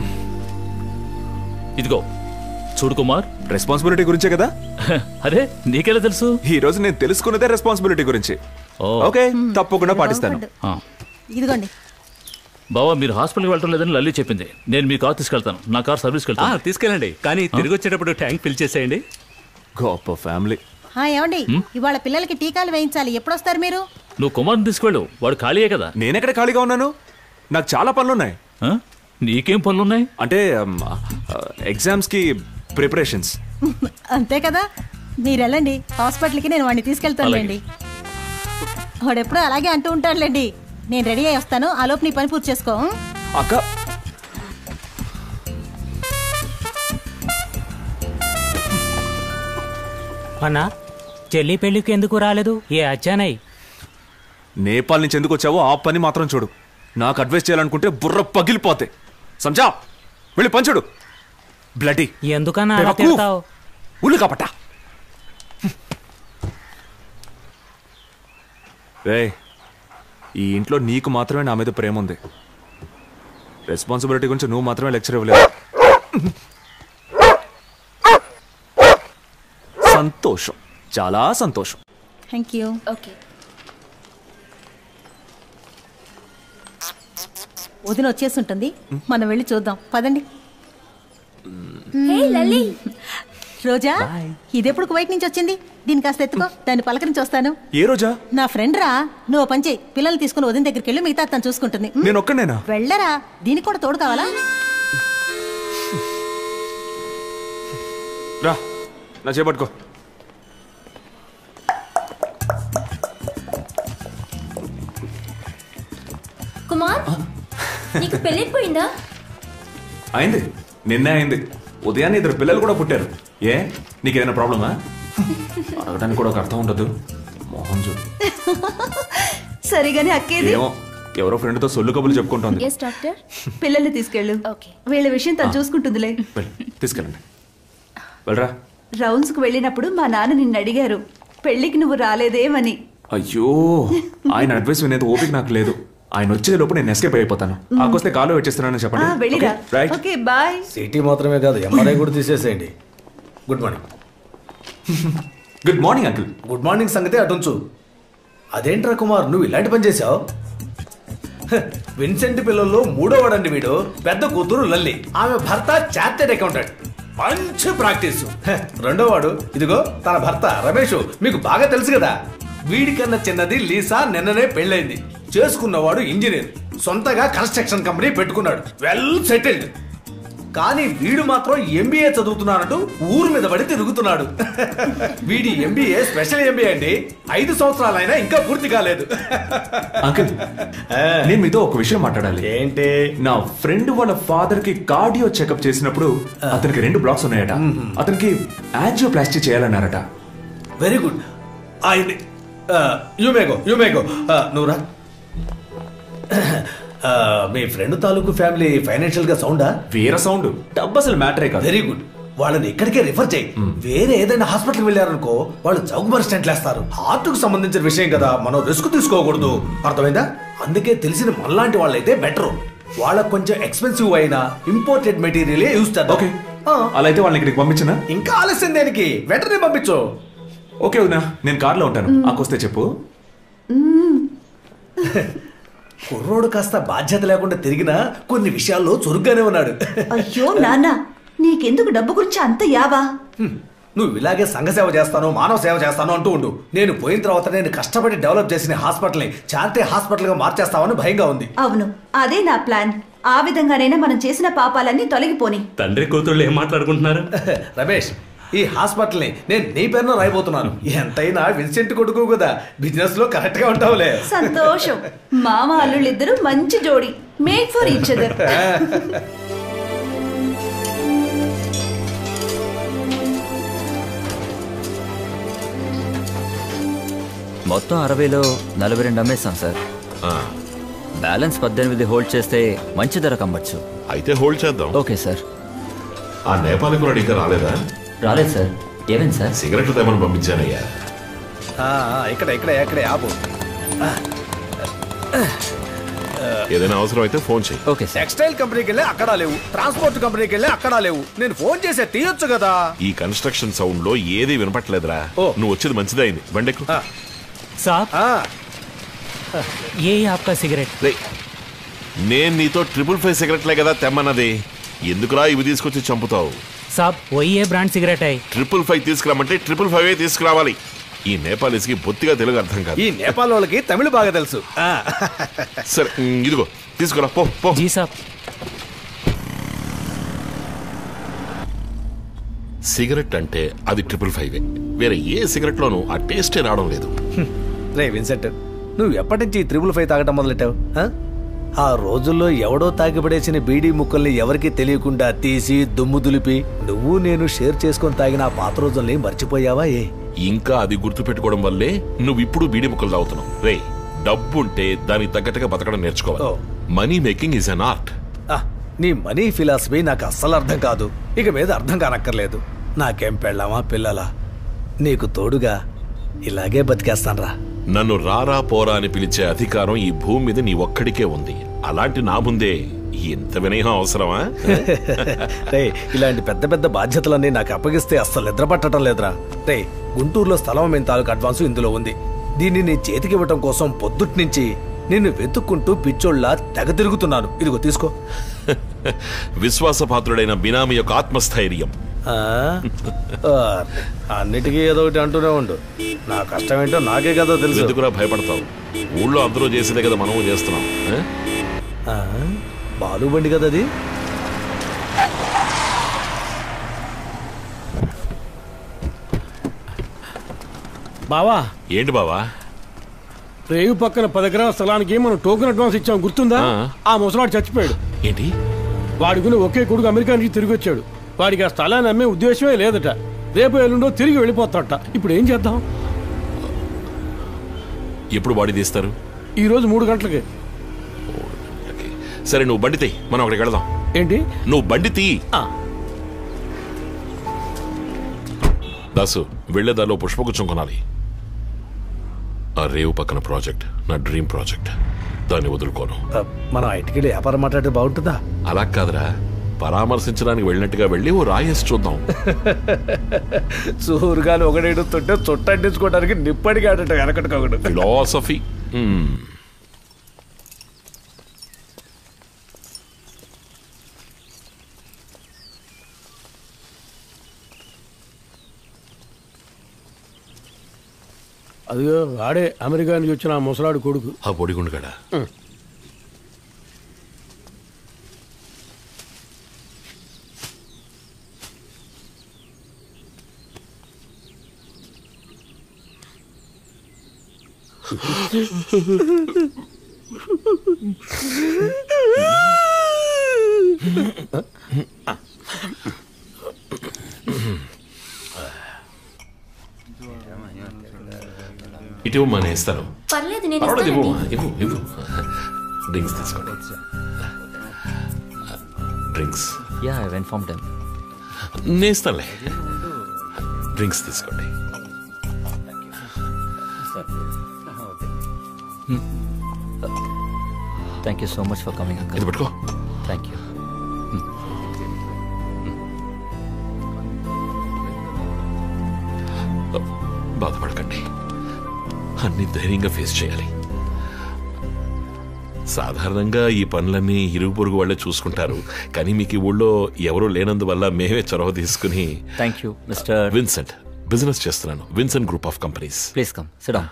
ఇదిగో చూడు కుమార్ రెస్పాన్సిబిలిటీ గురించే కదా అరే నీకెలా తెలుసు ఈ రోజు నేను తెలుసుకున్నదే రెస్పాన్సిబిలిటీ గురించి ఓకే తప్పకుండా పాటిస్తాను ఇదిగోండి బావా మీరు హాస్పిటల్కి వెళ్ళడం లేదని లల్లి చెప్పింది నేను మీ కార్ తీసుకెళ్తాను నా కార్ సర్వీస్కి ఆ, వెళ్తాను తీసుకెళ్ళండి కానీ తిరిగి వచ్చేటప్పుడు ట్యాంక్ ఫిల్ చేసేయండి గొప్ప ఫ్యామిలీ ఆ, ఏమండి హ్మ్? ఇవాళ పిల్లలకి టీకాలు వేయించాలి ఎప్పుడు వస్తారు మీరు నువ్వు కుమార్ని తీసుకువెళ్ళు వాడు ఖాళీయే కదా నేనెక్కడ ఖాళీగా ఉన్నాను నాకు చాలా పనులున్నాయి నీకేం పనులున్నాయి అంటే ఎగ్జామ్స్ కి ప్రిపరేషన్స్ అంతే కదా మీరు వెళ్ళండి హాస్పిటల్కి నేను వాడిని తీసుకెళ్తానులేండి వాడు ఎప్పుడూ అలాగే అంటూ ఉంటాడులేండి నేను రెడీ అయ్యి వస్తాను ఆ లోపు నీ పని పూర్తి చేసుకో ఉం? అక్క అన్నా చెల్లి పెళ్లికి ఎందుకు రాలేదు ఏ అచ్చానయ్ నేపాల్ నుంచి ఎందుకు వచ్చావో ఆ పని మాత్రం చూడు నాకు అడ్వైస్ చేయాలనుకుంటే బుర్ర పగిలిపోతే సంజా వెళ్ళి పంచుడు బ్లడీ ఎందుకన్నా అలా తిడతావు ఉల్లు కపట రే ఈ ఇంట్లో నీకు మాత్రమే నా మీద ప్రేమ ఉంది రెస్పాన్సిబిలిటీ గురించి నువ్వు మాత్రమే లెక్చర్ ఇవ్వలేదు సంతోషం చాలా సంతోషం థ్యాంక్ యూ ఓకే వదిన వచ్చేసి ఉంటుంది మనం వెళ్ళి చూద్దాం పదండి హే లల్లి రోజా ఇదెప్పుడు కువైట్ నుంచి వచ్చింది దీని కాస్త ఎత్తుకో దాన్ని పలకరించి వస్తాను ఏ రోజా నా ఫ్రెండ్ రా నువ్వు ఓ పని చేయి పిల్లల్ని తీసుకుని వదిన దగ్గరికి వెళ్ళి మిగతా తను చూసుకుంటుంది ఉం? నేను ఒక్కనేనా వెళ్ళరా దీనికి కూడా తోడు కావాలా రా నా చేపట్టుకో కుమార్ నీకు పెళ్ళైపోయిందా అయింది నిన్నే అయింది ఉదయాన్నే ఇద్దరు పిల్లలు కూడా పుట్టారు ఏ నీకేదైనా ప్రాబ్లమా అడగడానికి కూడా ఒక అర్థం ఉండదు మోహన్ చూడు సరిగానే అక్కేది ఏమో ఎవరో ఫ్రెండ్తో సొల్లు కబులు చెప్పుకుంటోంది ఎస్ డాక్టర్ పిల్లల్ని తీసుకెళ్ళు వీళ్ళ విషయం తను చూసుకుంటుందిలే వెళ్ళి తీసుకెళ్ళండి వెళ్ళరా రౌండ్స్ కు వెళ్ళినప్పుడు మా నాన్న నిన్ను అడిగారు పెళ్లికి నువ్వు రాలేదేమని అయ్యో ఆయన అడ్వైస్ వినేది ఓపిక నాకు లేదు ఆయన వచ్చే లోపు నేను ఎస్కేప్ అయిపోతాను ఆకొస్తే కాలు వచ్చేస్తున్నానని ఆ, చెప్పండి వెళ్ళిరా Okay, right okay bye CT మాత్రమే కాదు ఎంఆర్ఐ కూడా తీసేసేయండి good morning good morning uncle good morning సంగతి అటుంచు అదేంట్రా కుమార్ నువ్వు ఇలాంటి పని చేసావు విన్సెంట్ పిల్లల్లో మూడో వాడండి వీడు పెద్ద కూతురు లల్లి ఆమె భర్త చార్టెడ్ అకౌంటెంట్ మంచి ప్రాక్టీస్ హ, రెండో వాడు ఇదిగో తన భర్త రమేష్ మీకు బాగా తెలుసు కదా వీడికన్నా చిన్నది లీసా నిన్ననే పెళ్ళైంది చేసుకున్నవాడు ఇంజనీర్ సొంతగా కన్స్ట్రక్షన్ కంపెనీ పెట్టుకున్నాడు వెల్ సెటిల్డ్ కానీ వీడు మాత్రం ఎంబీఏ చదువుతున్నానంటూ ఊరు మీద పడి తిరుగుతున్నాడు వీడి ఎంబీఏ స్పెషల్ ఎంబీఏ అండి ఐదు సంవత్సరాలైనా ఇంకా పూర్తి కాలేదు అంకుల్ నేను మీతో ఒక విషయం మాట్లాడాలి ఏంటి నా ఫ్రెండ్ వాళ్ళ ఫాదర్ కి కార్డియో చెకప్ చేసినప్పుడు అతనికి రెండు బ్లాక్స్ ఉన్నాయట అతనికి యాంజియోప్లాస్టీ చేయాలన్నారట వెరీ గుడ్ ఆయన యూమేగో యూమేగో నువ్వురా ఆ, మీ ఫ్రెండ్ తాలూకు ఫ్యామిలీ ఫైనాన్షియల్ గా సౌండా వేరే సౌండ్ డబ్బు అసలు మ్యాటరే కాదు వెరీ గుడ్ వాళ్ళని ఇక్కడికే రిఫర్ చేయి వేరే ఏదైనా హాస్పిటల్కి వెళ్ళారనుకో వాళ్ళు చౌకబర్ స్టెంట్ లేస్తారు హార్ట్ కు సంబంధించిన విషయం కదా మనం రిస్క్ తీసుకోకూడదు అర్థమైందా అందుకే తెలిసిన మనలాంటి వాళ్ళైతే బెటర్ వాళ్ళకి కొంచెం ఎక్స్పెన్సివ్ అయినా ఇంపోర్టెడ్ మెటీరియల్ యూస్ చేద్దాం ఓకే అలా అయితే వాళ్ళని ఇక్కడికి పంపించనా ఇంకా ఆలస్యం దేనికి వెంటనే పంపించు ఓకే వదినా నేను కార్లో ఉంటాను ఆకొస్తే చెప్పు కుర్రోడు కాస్త బాధ్యత లేకుండా తిరిగినా కొన్ని విషయాల్లో చురుగ్గానే ఉన్నాడు అయ్యో నాన్న నీకెందుకు డబ్బు గురించి అంత యావా నువ్వు ఇలాగే సంఘ సేవ చేస్తాను మానవ సేవ చేస్తాను అంటూ ఉండు నేను పోయిన తర్వాత నేను కష్టపడి డెవలప్ చేసిన హాస్పిటల్ని చారిటీ హాస్పిటల్గా మార్చేస్తావని భయంగా ఉంది అవును అదే నా ప్లాన్ ఆ విధంగానైనా మనం చేసిన పాపాలన్నీ తొలగిపోని తండ్రి కూతుళ్ళు ఏం మాట్లాడుకుంటున్నారు రమేష్ ఈ హాస్పిటల్ని నేను నీ పేరున రాయబోతున్నాను ఎంతైనా విన్సెంట్ కొడుకు కదా బిజినెస్ లో కరెక్ట్ గా ఉంటావులే సంతోషం మామ అల్లుళ్ళిద్దరూ మంచి జోడి మేక్ ఫర్ ఈచ్ అదర్ మొత్తం అరవైలో నలభై రెండు అమ్మేస్తాం సార్ బ్యాలెన్స్ పద్దెనిమిది హోల్డ్ చేస్తే మంచి ధర కమ్మచ్చు అయితే హోల్డ్ చేద్దాం ఓకే సార్ ఆ నేపాల్ కూడా ఇంకా రాలేదా రాలేదు సార్ ఏమైంది సార్ సిగరెట్లు తెమ్మని పంపించానయ్యా ఆ, ఆ, ఇక్కడ ఇక్కడ ఇక్కడే ఆపు ఏదైనా అవసరం అయితే ఫోన్ చేయి ఓకే టెక్స్టైల్ కంపెనీకి వెళ్ళి అక్కడ లేవు ట్రాన్స్పోర్ట్ కంపెనీకి వెళ్ళి అక్కడ లేవు నేను ఫోన్ చేసే తీయొచ్చు కదా ఈ కన్స్ట్రక్షన్ సౌండ్ లో ఏది వినపట్లేదురా నువ్వు వచ్చేది మంచిదే అయింది బండెక్కు साहब ये ही आपका सिगरेट నేను నీతో ట్రిపుల్ ఫైవ్ సిగరెట్లే కదా తెమ్మన్నది ఎందుకురా ఇవి తీసుకొచ్చి చంపుతావు సాబ్ వही है ब्रांड सिगरेट है ట్రిపుల్ ఫైవ్ తీసుకురామంటే ట్రిపుల్ ఫైవ్ తీసుకురావాలి ఈ నేపాలీస్కి బొత్తిగా తెలుగు అర్థం కాదు ఈ నేపాల్ వాళ్ళకి తమిళ బాగా తెలుసు ఆ. సరే ఉమ్, ఇదిగో తీసుకురా పో పో जी साहब సిగరెట్ అంటే అది ట్రిపుల్ ఫైవ్ వేరే ఏ సిగరెట్ లోనూ ఆ టేస్టే రావడం లేదు రే విన్సెంట్ నువ్వు ఎప్పటి నుంచి ఈ త్రిబుల్ ఫైవ్ తాగటం మొదలెట్టావు ఆ? ఆ రోజుల్లో ఎవడో తాగిపడేసిన బీడీ ముక్కల్ని ఎవరికీ తెలియకుండా తీసి దుమ్ము దులిపి నువ్వు నేను షేర్ చేసుకొని తాగిన ఆ పాత రోజుల్ని మర్చిపోయావా ఏ ఇంకా అది గుర్తు పెట్టుకోవడం వల్లే నువ్వు ఇప్పుడు బీడి ముక్కలు తాగుతున్నావు రే డబ్బు ఉంటే దానికి తగ్గట్టుగా బతకడం నేర్చుకోవాలి money making is an art ఆ, నీ మనీ ఫిలాసఫీ నాకు అస్సలు అర్థం కాదు ఇక మీద అర్థం కానక్కర్లేదు నాకేం పెళ్ళామా పిల్లలా నీకు తోడుగా ఇలాగే బతికేస్తాన్రా నన్ను రారా పోరా అని పిలిచే అధికారం ఈ భూమి మీద నీ ఒక్కడికే ఉంది అలాంటి నా ముందే ఇంత వినయం అవసరమా రే ఇలాంటి పెద్ద పెద్ద బాధ్యతలన్నీ నాకు అప్పగిస్తే అస్సలు నిద్ర పట్టడం లేదురా రే గుంటూరులో స్థలం అమ్మిన తాలూకు అడ్వాన్స్ ఇందులో ఉంది దీన్ని నీ చేతికి ఇవ్వటం కోసం పొద్దుట్ నుంచి నిన్ను వెతుక్కుంటూ పిచ్చోళ్ళ తెగ తిరుగుతున్నాను ఇదిగో తీసుకో విశ్వాసపాత్రుడైన బినామీ యొక్క ఆత్మస్థైర్యం ఆ? ఆ, అన్నిటికీ ఏదో ఒకటి అంటూనే ఉండు నా కష్టం ఏంటో నాకే కదా తెలుసు ఎందుకురా భయపడతావు ఊళ్ళో అందరూ చేసేదే కదా మనము చేస్తున్నాం ఆ? ఆ, బాలు బండి కదా అది బావా ఏంటి బావా రేవు పక్కన పది ఎకరాల స్థలానికి మనం టోకెన్ అడ్వాన్స్ ఇచ్చాం గుర్తుందా ఆ. ఆ ముసలాడు చచ్చిపోయాడు ఏంటి వాడికి ఒకే కొడుకు అమెరికా నుంచి తిరిగి వచ్చాడు వాడికి ఆ స్థలాన్ని అమ్మే ఉద్దేశమే లేదట రేపు ఎల్లుండో తిరిగి వెళ్ళిపోతాడట ఇప్పుడు ఏం చేద్దాం ఎప్పుడు బాడీ తీస్తారు ఈ రోజు మూడు గంటలకి సరే నువ్వు బండి తీ మనం అక్కడికి వెళదాం ఏంటి నువ్వు బండి తీ దాసు వెళ్లేదాలో పుష్పగుచ్చం కొనాలి ఆ రేవు పక్కన ప్రాజెక్ట్ నా డ్రీమ్ ప్రాజెక్ట్ దాన్ని వదులుకోను ఆ, మనం ఐటికి వ్యాపారం మాట్లాడితే బాగుంటుందా అలా కాదురా పరామర్శించడానికి వెళ్ళినట్టుగా వెళ్ళి ఓ రాయేసి చూద్దాం సూరుగాలు ఒకడేడుతుంటే చుట్టంటించుకోవడానికి నిప్పడిగాడట వెనకట్టుకోకడు ఫిలాసఫీ అదిగో వాడే అమెరికా నుంచి వచ్చిన ఆ ముసలాడు కొడుకు ఆ పొడిగుండుగాడ ఇటు మన ఇస్తాను పర్లేదు నేను పర్వాలేదు ఇవ్వు ఇస్తానండి. ఇవ్వు ఇవ్వు డ్రింక్స్ తీసుకోండి drinks yeah I inform them నేను ఇస్తానులే డ్రింక్స్ తీసుకోండి thank you so much for coming uncle ఇది పట్టుకో థ్యాంక్ యూ బాధపడకండి అన్ని ధైర్యంగా ఫేస్ చేయాలి సాధారణంగా ఈ పనులన్నీ ఇరుగు పొరుగు వాళ్ళే చూసుకుంటారు కానీ మీకు ఈ ఊళ్ళో ఎవరూ లేనందువల్ల మేమే చొరవ తీసుకుని thank you mister Vincent business చేస్తున్నాను Vincent group of companies please come sit down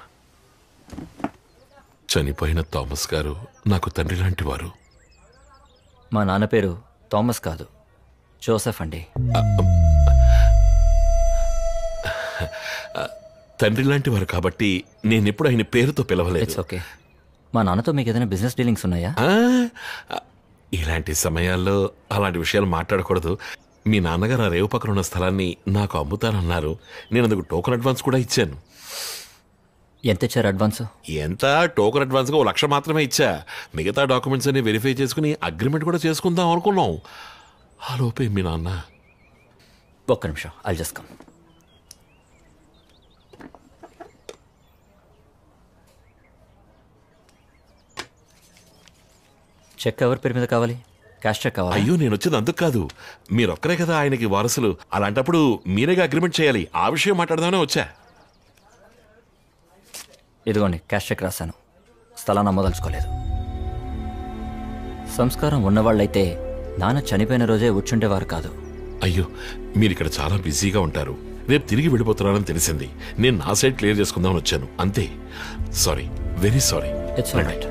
చనిపోయిన థామస్ గారు నాకు తండ్రి లాంటి వారు మా నాన్న పేరు థామస్ కాదు జోసెఫ్ అండి తండ్రి లాంటి వారు కాబట్టి నేను ఎప్పుడు ఆయన పేరుతో పిలవలేదు ఓకే మా నాన్నతో మీకు ఏదైనా బిజినెస్ డీలింగ్స్ ఉన్నాయా ఆ, ఇలాంటి సమయాల్లో అలాంటి విషయాలు మాట్లాడకూడదు మీ నాన్నగారు ఆ రేవు పక్కన ఉన్న స్థలాన్ని నాకు అమ్ముతానన్నారు నేను అందుకు టోకెన్ అడ్వాన్స్ కూడా ఇచ్చాను ఎంత ఇచ్చారు అడ్వాన్స్ ఎంత టోకెన్ అడ్వాన్స్గా ఓ లక్ష మాత్రమే ఇచ్చా మిగతా డాక్యుమెంట్స్ అన్ని వెరిఫై చేసుకుని అగ్రిమెంట్ కూడా చేసుకుందాం అనుకున్నాం ఆ లోపే మీ నాన్న ఒక్క నిమిషం ఐ జస్ట్ కమ్ చెక్ ఎవరి పేరు మీద కావాలి క్యాష్ చెక్ కావాలి అయ్యో నేను వచ్చేది అందుకు కాదు మీరొక్కరే కదా ఆయనకి వారసులు అలాంటప్పుడు మీరేగా అగ్రిమెంట్ చేయాలి ఆ విషయం మాట్లాడదామనే వచ్చా ఇదిగోండి క్యాష్ చెక్ రాశాను స్థలాన్ని అమ్మదలుచుకోలేదు సంస్కారం ఉన్నవాళ్ళైతే నాన్న చనిపోయిన రోజే వచ్చుండేవారు కాదు అయ్యో మీరు ఇక్కడ చాలా బిజీగా ఉంటారు రేపు తిరిగి వెళ్ళిపోతున్నానని తెలిసింది నేను నా సైడ్ క్లియర్ చేసుకుందామని వచ్చాను అంతే sorry very sorry it's right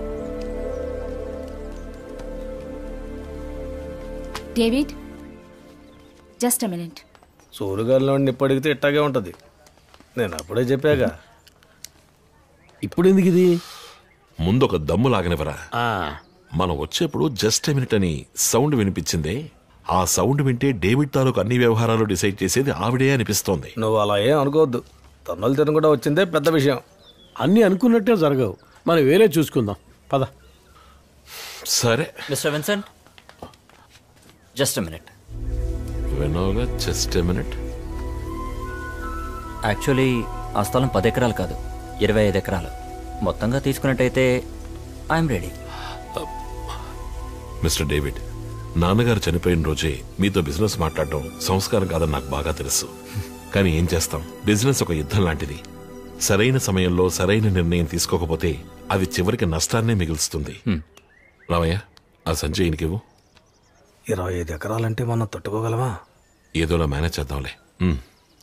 David just a minute సూర్యగారిలో నిప్పు అడిగితే ఇట్టాగే ఉంటది నేను అప్పుడే చెప్పాగా ఇప్పుడు ఎందుకు ఇది ముందు ఒక దమ్ము లాగనివరా మనం వచ్చేప్పుడు జస్ట్ మినిట్ అని సౌండ్ వినిపించిందే ఆ సౌండ్ వింటే డేవిడ్ తాలూకు అన్ని వ్యవహారాలు డిసైడ్ చేసేది ఆవిడే అనిపిస్తోంది నువ్వు అలా ఏం అనుకోవద్దు తన్నులు తిన కూడా వచ్చిందే పెద్ద విషయం అన్నీ అనుకున్నట్టే జరగవు మనం వేరే చూసుకుందాం పద సరే మిస్టర్ విన్సెంట్ జస్ట్ మినిట్ వినోగా జస్ట్ మినిట్ యాక్చువల్లీ ఆ స్థలం పది ఎకరాలు కాదు ఇరవై ఐదు ఎకరాలు మొత్తంగా తీసుకున్నట్టయితే ఐఎమ్ రెడీ మిస్టర్ డేవిడ్ నాన్నగారు చనిపోయిన రోజే మీతో బిజినెస్ మాట్లాడడం సంస్కారం కాదని నాకు బాగా తెలుసు కానీ ఏం చేస్తాం బిజినెస్ ఒక యుద్ధం లాంటిది సరైన సమయంలో సరైన నిర్ణయం తీసుకోకపోతే అది చివరికి నష్టాన్నే మిగులుస్తుంది రామయ్య ఆ సంజయ్ ఇనికివ్వు ఇరవై ఐదు ఎకరాలంటే మనం తట్టుకోగలమా ఏదోలా మేనేజ్ చేద్దాంలే ఉమ్.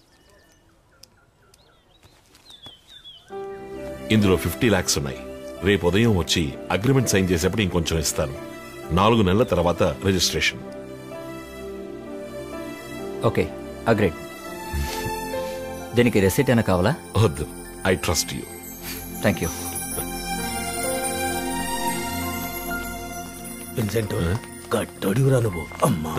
ఇందులో ఫిఫ్టీ ల్యాక్స్ ఉన్నాయి రేపు ఉదయం వచ్చి అగ్రిమెంట్ సైన్ చేసేప్పుడు ఇంకొంచెం ఇస్తాను నాలుగు నెలల తర్వాత రిజిస్ట్రేషన్ ఓకే అగ్రేడ్ దీనికి రెసిట్ అయినా కావాలా వద్దు I trust you thank you Vincent గట్టడివురా నువ్వు అమ్మా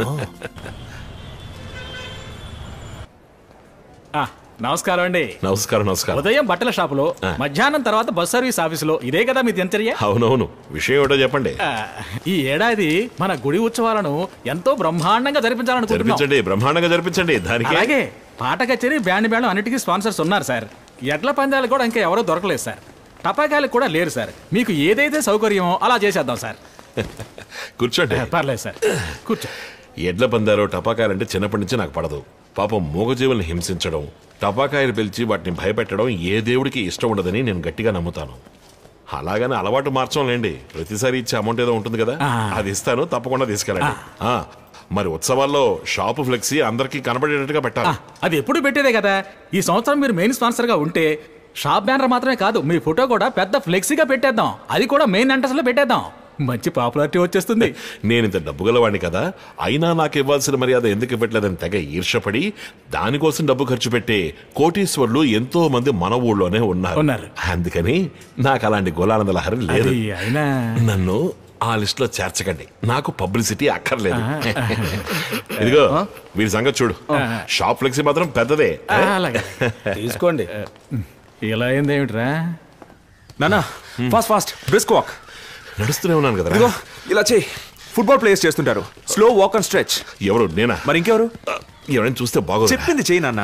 ఆ, నమస్కారం అండి నమస్కారం నమస్కారం ఉదయం బట్టల షాపులో మధ్యాహ్నం తర్వాత బస్ సర్వీస్ ఆఫీసులో ఇదే కదా మీ దినచర్య అవునవును విషయం ఏమిటో చెప్పండి ఆ, ఈ ఏడాది మన గుడి ఉత్సవాలను ఎంతో బ్రహ్మాండంగా జరిపించాలనుకుంటున్నాం జరిపించండి బ్రహ్మాండంగా జరిపించండి దానికి అలాగే పాట కచేరీ బ్యాండ్ మేళం అన్నిటికీ స్పాన్సర్స్ ఉన్నారు సార్ ఎడ్ల పందాలు కూడా ఇంకా ఎవరో దొరకలేదు సార్ టపాకాయలు కూడా లేరు సార్ మీకు ఏదైతే సౌకర్యమో అలా చేసేద్దాం సార్ కూర్చోండి పర్లేదు సార్ కూర్చో ఎడ్ల పందారో టపాకాయలంటే చిన్నప్పటి నుంచి నాకు పడదు పాపం మూగజీవుల్ని హింసించడం టపాకాయలు పిలిచి వాటిని భయపెట్టడం ఏ దేవుడికి ఇష్టం ఉండదని నేను గట్టిగా నమ్ముతాను అలాగని అలవాటు మార్చంలేండి ప్రతిసారి ఇచ్చే అమౌంట్ ఏదో ఉంటుంది కదా అది ఇస్తాను తప్పకుండా తీసుకెళ్ళండి ఆ, మరి ఉత్సవాల్లో షాపు ఫ్లెక్సీ అందరికీ కనబడేటట్టుగా పెట్టాలి అది ఎప్పుడు పెట్టేదే కదా ఈ సంవత్సరం మీరు మెయిన్ స్పాన్సర్ గా ఉంటే షాప్ బ్యానర్ మాత్రమే కాదు మీ ఫోటో కూడా పెద్ద ఫ్లెక్సీగా పెట్టేద్దాం అది కూడా మెయిన్ ఎంట్రన్స్ లో పెట్టేద్దాం మంచి పాపులారిటీ వచ్చేస్తుంది నేను ఇంత డబ్బు గలవాడిని కదా అయినా నాకు ఇవ్వాల్సిన మర్యాద ఎందుకు ఇవ్వట్లేదని తెగ ఈర్షపడి దానికోసం డబ్బు ఖర్చు పెట్టే కోటీశ్వర్లు ఎంతో మంది మన ఊళ్ళోనే ఉన్నారు ఉన్నారు. అందుకని నాకు అలాంటి గోలానంద లహరి లేదు అది అయినా నన్ను ఆ లిస్ట్ లో చేర్చకండి నాకు పబ్లిసిటీ అక్కర్లేదు ఇదిగో వీరి సంగతి చూడు షాప్ ఫ్లెక్సీ మాత్రం పెద్దదే ఆ, అలాగే. తీసుకోండి ఇలా అయింది ఏమిట్రా నానా ఫాస్ట్ ఫాస్ట్ బ్రిస్క్ వాక్ నడుస్తూనే ఉన్నాను కదా ఇదిగో ఇలా చేయి ఫుట్బాల్ ప్లేయర్స్ చేస్తుంటారు స్లో వాక్ అండ్ స్ట్రెచ్ ఎవరు నేనా మరి ఇంకెవరు ఎవరైనా చూస్తే బాగోదు చెప్పింది చేయి నాన్న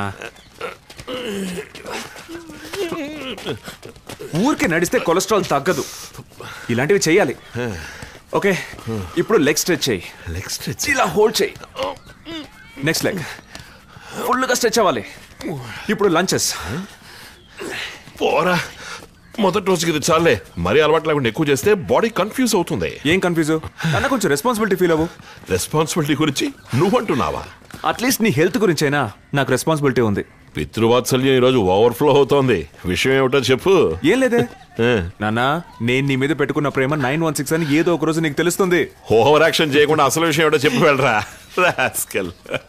ఊరికే నడిస్తే కొలెస్ట్రాల్ తగ్గదు ఇలాంటివి చేయాలి ఓకే ఇప్పుడు లెగ్ స్ట్రెచ్ చేయి లెగ్ స్ట్రెచ్ ఇలా హోల్డ్ చేయి నెక్స్ట్ లెగ్ ఫుల్గా స్ట్రెచ్ అవ్వాలి ఇప్పుడు లంచెస్ పోరా మొదటి రోజుకి ఇది చాలే మరీ అలవాటు లేకుండా ఎక్కువ చేస్తే బాడీ కన్ఫ్యూజ్ అవుతుంది ఏం కన్ఫ్యూజ్ అన్న కొంచెం రెస్పాన్సిబిలిటీ ఫీల్ అవ్వు రెస్పాన్సిబిలిటీ గురించి నువ్వంటున్నావా అట్లీస్ట్ నీ హెల్త్ గురించైనా నాకు రెస్పాన్సిబిలిటీ ఉంది పితృవాత్సల్యం ఈరోజు ఓవర్ఫ్లో అవుతోంది విషయం ఏమిటో చెప్పు ఏం లేదే నాన్నా నేను నీ మీద పెట్టుకున్న ప్రేమ నైన్ వన్ సిక్స్ అని ఏదో ఒక రోజు నీకు తెలుస్తుంది ఓవర్ యాక్షన్ చేయకుండా అసలు విషయం ఏమిటో చెప్పి వెళ్ళరా రాస్కల్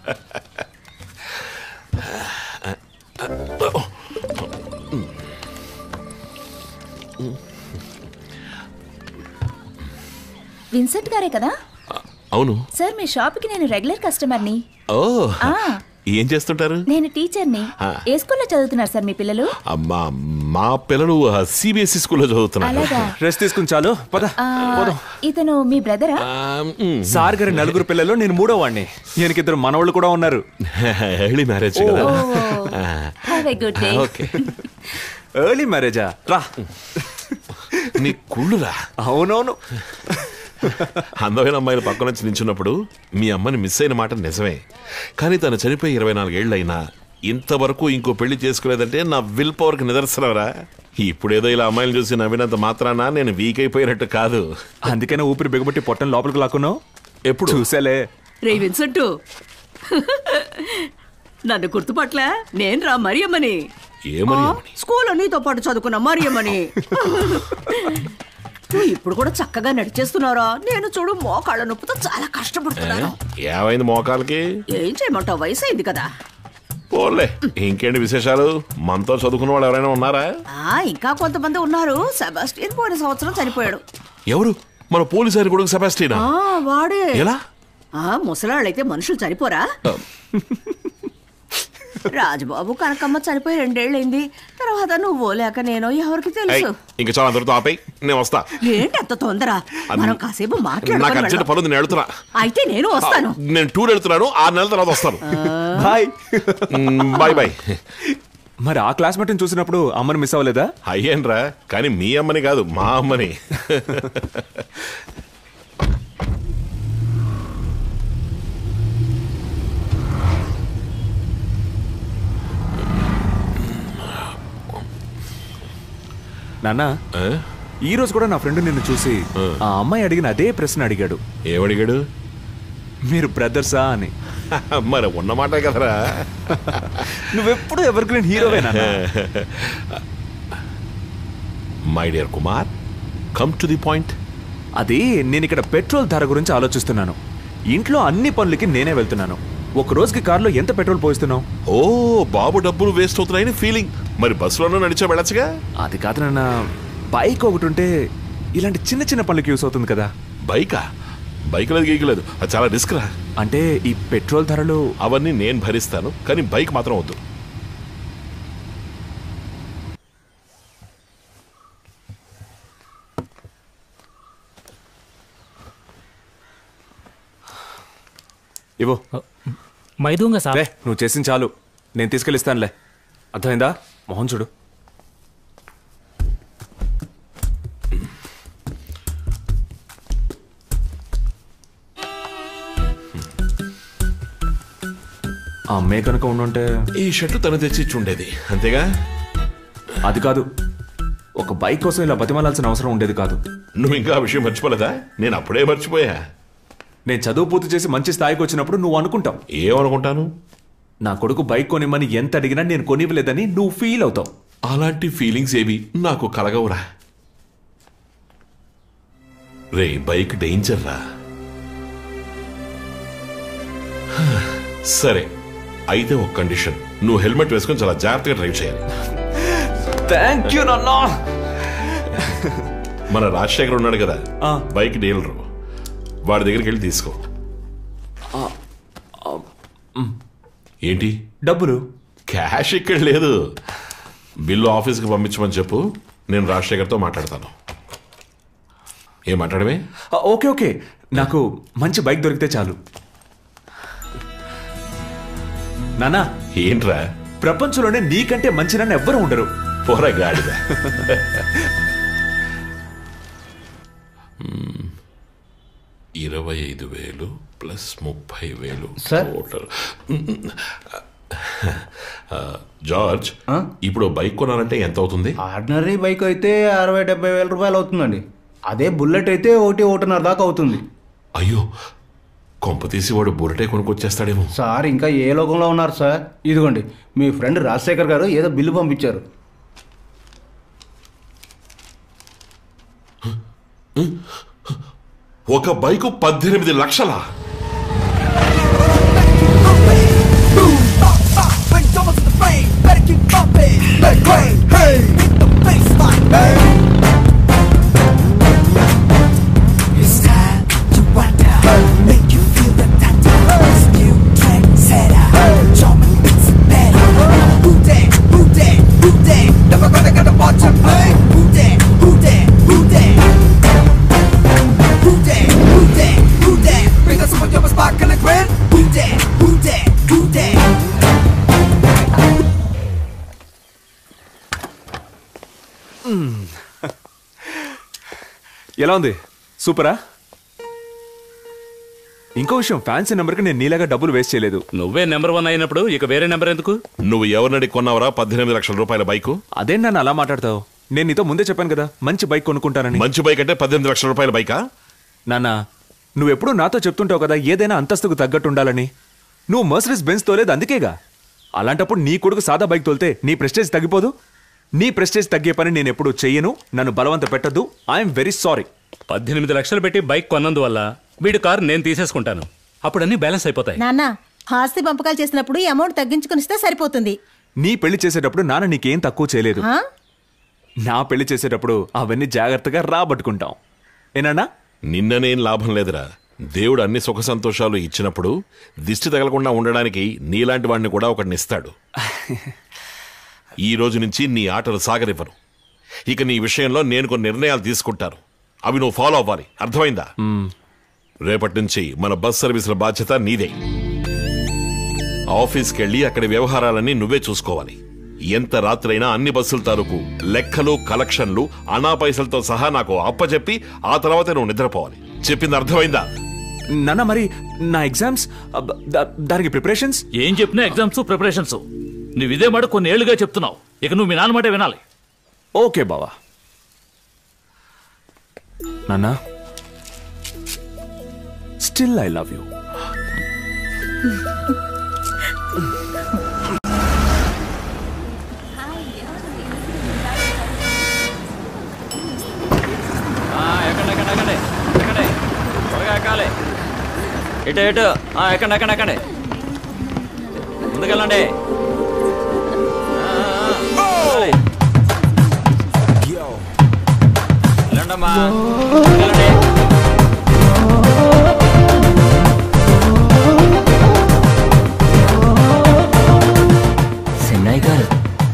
విన్సెంట్ గారే కదా అవును సార్ మీ షాప్కి నేను రెగ్యులర్ కస్టమర్ని ఓ ఆ, ఏం చేస్తుంటారు నేను టీచర్ని ఆ. ఏ స్కూల్లో చదువుతున్నారు సార్ మీ పిల్లలు అమ్మా మా పిల్లలు సిబిఎస్ఈ స్కూల్లో చదువుతున్నారు అలాగా? రెస్ట్ తీసుకుని చాలు పద ఆ, ఇతను మీ బ్రదరా సార్ గారి నలుగురు పిల్లలు నేను మూడో వాడిని ఈయనకిద్దరు మనవాళ్ళు కూడా ఉన్నారు ఎర్లీ మ్యారేజ్ కదా have a good day okay early మ్యారేజా రా నీ కుళ్ళురా అవునవును అందమైన అమ్మాయిలు పక్కన నుంచి నించున్నప్పుడు మీ అమ్మని మిస్ అయిన మాట నిజమే కానీ తను చనిపోయి ఇరవై నాలుగేళ్లైనా ఇంతవరకు ఇంకో పెళ్లి చేసుకోలేదంటే నా విల్ పవర్కి నిదర్శనరా ఇప్పుడేదో ఇలా అమ్మాయిలు చూసి నవ్వినంత మాత్రాన నేను వీక్ అయిపోయినట్టు కాదు అందుకనే ఊపిరి బిగబట్టి పొట్టను లోపలికి లాక్కున్నావు ఎప్పుడు చూసేలే రే విన్సెంట్ నన్ను గుర్తుపట్లే నేను రా మరియమ్మని ఏమని ఆ, స్కూల్లో నీతో పాటు చదువుకున్న మరియమ్మని నువ్వు ఇప్పుడు కూడా చక్కగా నడిచేస్తున్నారా నేను చూడు మోకాళ్ళ నొప్పితో చాలా కష్టపడుతున్నాను ఏమైంది మోకాలకి ఏం చేయమంటావు వయసు అయింది కదా పోలే ఇంకేంటి విశేషాలు మనతో చదువుకున్న వాళ్ళు ఎవరైనా ఉన్నారా ఆ ఇంకా కొంతమంది ఉన్నారు సెబాస్టియన్ పోయిన సంవత్సరం చనిపోయాడు ఎవరు మన పోలీసు ఆయన కొడుకు సెబాస్టినా ఆ వాడే ఎలా ఆ ముసలాళ్ళైతే మనుషులు చనిపోరా రాజబాబు కనకమ్మ చనిపోయి రెండేళ్ళైంది తర్వాత నువ్వు లేక నేను ఎవరికి ఏయ్, తెలుసు ఇంక చాలా అందరితో ఆపేయి నేను వస్తా ఏంటి అంత తొందర మనం కాసేపు నాకు మాట్లాడుకొని అర్జెంట్ వెళ్దాం. పనుంది నేను వెళ్తున్నా అయితే నేను వస్తాను నేను టూర్ వెళ్తున్నాను ఆరు నెలల తర్వాత వస్తాను బాయ్ బాయ్ బాయ్ మరి ఆ క్లాస్మేట్ని చూసినప్పుడు అమ్మని మిస్ అవ్వలేదా అయ్యేన్రా కానీ మీ అమ్మని కాదు మా అమ్మని నాన్న ఈ రోజు కూడా నా ఫ్రెండ్ నిన్ను చూసి ఆ అమ్మాయి అడిగిన అదే ప్రశ్న అడిగాడు ఏమడిగాడు మీరు బ్రదర్సా అని మరి ఉన్నమాట కదరా నువ్వెప్పుడు ఎవరికి నేను హీరోవేనా my dear Kumar come to the point అది నేను ఇక్కడ పెట్రోల్ ధర గురించి ఆలోచిస్తున్నాను ఇంట్లో అన్ని పనులకి నేనే వెళ్తున్నాను ఒక రోజుకి కారులో ఎంత పెట్రోల్ పోయిస్తున్నావు ఓ బాబు డబ్బులు వేస్ట్ అవుతున్నాయని ఫీలింగ్ మరి బస్సులోనూ నడిచా వెళ్ళచ్చుగా అది కాదు నాన్న బైక్ ఒకటి ఉంటే ఇలాంటి చిన్న చిన్న పనులకి యూస్ అవుతుంది కదా బైకా బైక్ లేదు గీక్ లేదు అది చాలా రిస్క్ రా అంటే ఈ పెట్రోల్ ధరలు అవన్నీ నేను భరిస్తాను కానీ బైక్ మాత్రం వద్దు ఇవ్వు మైదూంగ సార్ రే నువ్వు చేసింది చాలు నేను తీసుకెళ్ళిస్తానులే అర్థమైందా మోహన్ చూడు ఆ అమ్మే కనుక ఉండుంటే ఈ షర్టు తను తెచ్చి ఇచ్చి ఉండేది అంతేగా అది కాదు ఒక బైక్ కోసం ఇలా బతిమాలాల్సిన అవసరం ఉండేది కాదు నువ్వు ఇంకా ఆ విషయం మర్చిపోలేదా నేను అప్పుడే మర్చిపోయా నేను చదువు పూర్తి చేసి మంచి స్థాయికి వచ్చినప్పుడు నువ్వు అనుకుంటావు ఏమనుకుంటాను నా కొడుకు బైక్ కొనిమ్మని ఎంత అడిగినా నేను కొనివ్వలేదని నువ్వు ఫీల్ అవుతావు అలాంటి ఫీలింగ్స్ ఏవి నాకు కలగవురా రే బైక్ డేంజర్ రా సరే అయితే ఒక కండిషన్ నువ్వు హెల్మెట్ వేసుకొని చాలా జాగ్రత్తగా డ్రైవ్ చేయాలి థ్యాంక్ యూ నాన్నా మన రాజశేఖర్ ఉన్నాడు కదా బైక్ డీలరు వాడి దగ్గరికి వెళ్ళి తీసుకో ఏంటి డబ్బులు క్యాష్ ఇక్కడ లేదు బిల్లు ఆఫీస్కి పంపించమని చెప్పు నేను రాజశేఖర్తో మాట్లాడతాను ఏం మాట్లాడమే ఆ, ఓకే ఓకే నాకు మంచి బైక్ దొరికితే చాలు నానా ఏంట్రా ప్రపంచంలోనే నీకంటే మంచి నన్ను ఎవ్వరూ ఉండరు పోరా గాడిద మ్మ్. ఇరవై ఐదు వేలు ప్లస్ ముప్పై వేలు సార్? టోటల్ ఆ, జార్జ్ ఇప్పుడు బైక్ కొనాలంటే ఎంత అవుతుంది ఆర్డినరీ బైక్ అయితే అరవై డెబ్బై వేల రూపాయలు అవుతుందండి అదే బుల్లెట్ అయితే ఒకటి ఒకటిన్నర దాకా అవుతుంది అయ్యో కొంప తీసి వాడు బురటే కొనుక్కొచ్చేస్తాడేమో సార్ ఇంకా ఏ లోకంలో ఉన్నారు సార్ ఇదిగోండి మీ ఫ్రెండ్ రాజశేఖర్ గారు ఏదో బిల్లు పంపించారు ఒక బైకు పద్దెనిమిది లక్షల It's time to wonder, make you feel the thunder. This new trendsetter, German beats it better. Who day, who day, who day? Never gonna get a watch and play. Who day, who day, who day? Who day, who day, who day? Bring us some of your spark and a grin. Who day, who day, who day? ఎలా ఉంది సూపరా ఇంకో విషయం fancy నెంబర్కి నేను నీలాగా డబ్బులు waste చేయలేదు నువ్వే నెంబర్ వన్ అయినప్పుడు ఇక వేరే నెంబర్ ఎందుకు నువ్వు ఎవరినడి కొన్నావరా పద్దెనిమిది లక్షల రూపాయల బైకు అదేం నన్ను అలా మాట్లాడతావు నేను నీతో ముందే చెప్పాను కదా మంచి బైక్ కొనుక్కుంటానని మంచి బైక్ అంటే పద్దెనిమిది లక్షల రూపాయల బైకా నాన్న నువ్వెప్పుడూ నాతో చెప్తుంటావు కదా ఏదైనా అంతస్తుకు తగ్గట్టు ఉండాలని నువ్వు మర్సరీస్ బెన్స్ తోలేదు అందుకేగా అలాంటప్పుడు నీ కొడుకు సాదా బైక్ తోలితే నీ ప్రెస్టేజ్ తగ్గిపోదు నీ ప్రెస్టేజ్ తగ్గే పని నేను ఎప్పుడు చెయ్యను నన్ను బలవంత పెట్టద్దు ఐఎమ్ వెరీ సారీ పద్దెనిమిది లక్షలు పెట్టి బైక్ కొన్నందువల్ల వీడి కారు నేను తీసేసుకుంటాను అప్పుడు అన్ని బ్యాలెన్స్ అయిపోతాయి నాన్న ఆస్తి పంపకాలు చేసినప్పుడు ఈ అమౌంట్ తగ్గించుకుని ఇస్తే సరిపోతుంది నీ పెళ్లి చేసేటప్పుడు నాన్న నీకేం తక్కువ చేయలేదు ఆ? నా పెళ్లి చేసేటప్పుడు అవన్నీ జాగ్రత్తగా రాబట్టుకుంటాం ఏనా నిన్ననేం లాభం లేదురా దేవుడు అన్ని సుఖ సంతోషాలు ఇచ్చినప్పుడు దిష్టి తగలకుండా ఉండడానికి నీలాంటి వాడిని కూడా ఒకడిని ఇస్తాడు ఈ రోజు నుంచి నీ ఆటలు సాగరివ్వను ఇక నీ విషయంలో నేను కొన్ని నిర్ణయాలు తీసుకుంటాను అవి నువ్వు ఫాలో అవ్వాలి అర్థమైందా రేపటి నుంచి మన బస్ సర్వీసుల బాధ్యత నీదే ఆఫీస్కి వెళ్ళి అక్కడి వ్యవహారాలన్నీ నువ్వే చూసుకోవాలి ఎంత రాత్రైనా అన్ని బస్సుల తాలూకు లెక్కలు కలెక్షన్లు అనా పైసలతో సహా నాకు అప్పచెప్పి ఆ తర్వాత నువ్వు నిద్రపోవాలి చెప్పింది అర్థమైందా నాన్న మరి నా ఎగ్జామ్స్ అబ్బ, దా- దానికి ప్రిపరేషన్స్ ఏం చెప్పినా ఎగ్జామ్స్ ప్రిపరేషన్స్ నువ్వు ఇదే మాట కొన్ని ఏళ్ళుగా చెప్తున్నావు ఇక నువ్వు మీ నాన్న మాట వినాలి ఓకే బావా నాన్న స్టిల్ ఐ లవ్ యూ ఎక్కండి ఎక్కండి ఎక్కండి ఎక్కండి త్వరగా ఎక్కాలి ఇటు ఇటు ఆ, ఎక్కండి ఎక్కండి ఎక్కండి ముందుకెళ్ళండి ఆ, ఆ, వెళ్ళాలి. వెళ్ళండమ్మా ముందుకెళ్ళండి చెన్నై గారు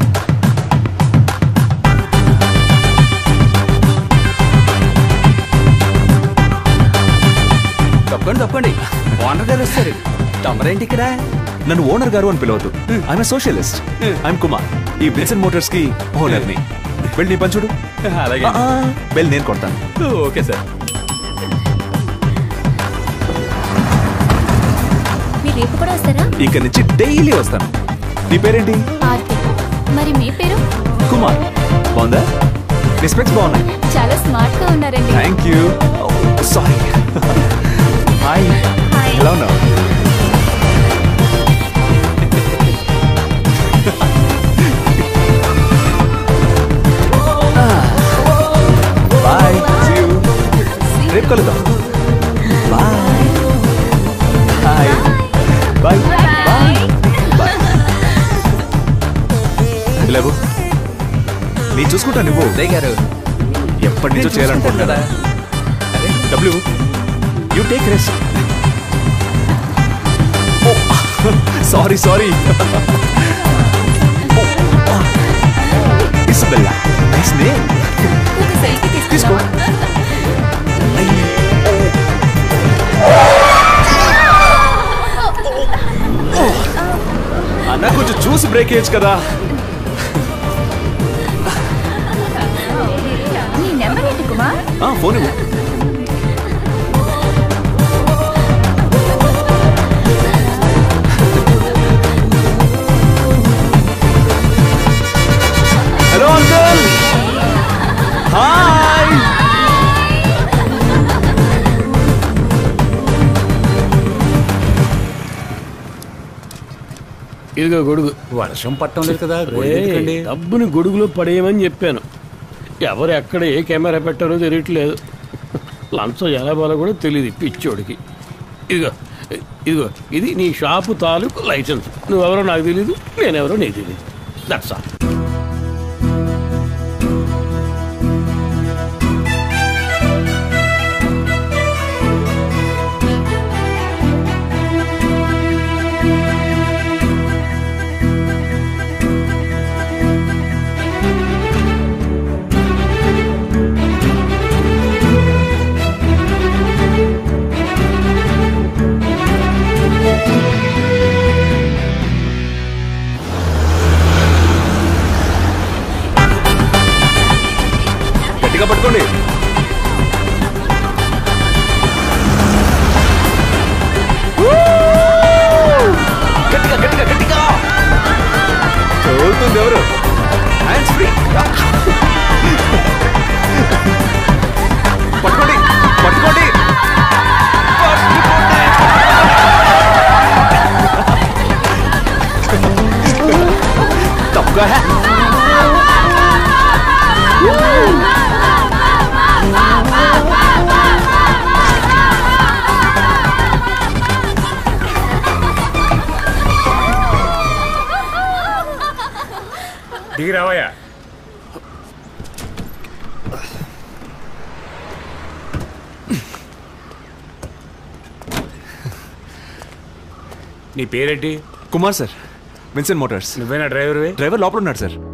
తప్పండి తప్పండి ఓనర్ గారు వస్తారు తమరేంటి ఇక్కడ నన్ను ఓనర్ గారు అని పిలవద్దు ఐఎమ్ సోషలిస్ట్ ఐఎమ్ కుమార్ ఈ బిల్సన్ మోటార్స్ కి ఓనర్ ని వెళ్ళి నీ పంచుడు అలాగే వెళ్ళి నేను కొడతాను ఓకే సార్ మీరు రేపు కూడా వస్తారా ఇక నుంచి డైలీ వస్తాను నీ పేరేంటి ఆర్తి మరి మీ పేరు కుమార్ బాగుందా రెస్పెక్ట్స్ బాగున్నాయి చాలా స్మార్ట్ గా ఉన్నారండి థ్యాంక్ యూ సారీ హాయ్ ఎలా ఉన్నావు బాయ్ రేపు కలుద్దాం bye hi bye bye bye లేవు నేను చూసుకుంటా నువ్వు గారు ఎప్పటి నుంచో చేయాలనుకుంటున్నా W you take rest sorry sorry Isabella nice name తీసుకో అన్న కొంచెం చూసి బ్రేక్ వేయచ్చు కదా నీ నెంబర్ ఏంటి కుమార్ ఆ, ఫోన్ ఇవ్వు హలో అంకుల్ హాయ్ ఇదిగో గొడుగు వర్షం పట్టడం లేదు కదా రే, గొడుగు ఎందుకండి? డబ్బుని గొడుగులో పడేయమని చెప్పాను ఎవరు ఎక్కడ ఏ కెమెరా పెట్టారో తెలియట్లేదు లంచం ఎలా పోలో కూడా తెలియదు ఈ పిచ్చోడికి ఇదిగో ఇదిగో ఇది నీ షాపు తాలూకు లైసెన్స్ నువ్వెవరో నాకు తెలియదు నేనెవరో నీకు తెలియదు దట్స్ ఆల్ గట్టిగా పట్టుకోండి గట్టిగా గట్టిగా గట్టిగా చదువుతుంది ఎవరు హ్యాండ్స్ ఫ్రీ పట్టుకోండి పట్టుకోండి తప్పుగా దిగి రావయ్యా నీ పేరేంటి కుమార్ సార్ విన్సెంట్ మోటార్స్ నువ్వేనా డ్రైవర్ డ్రైవర్ లోపల ఉన్నాడు సార్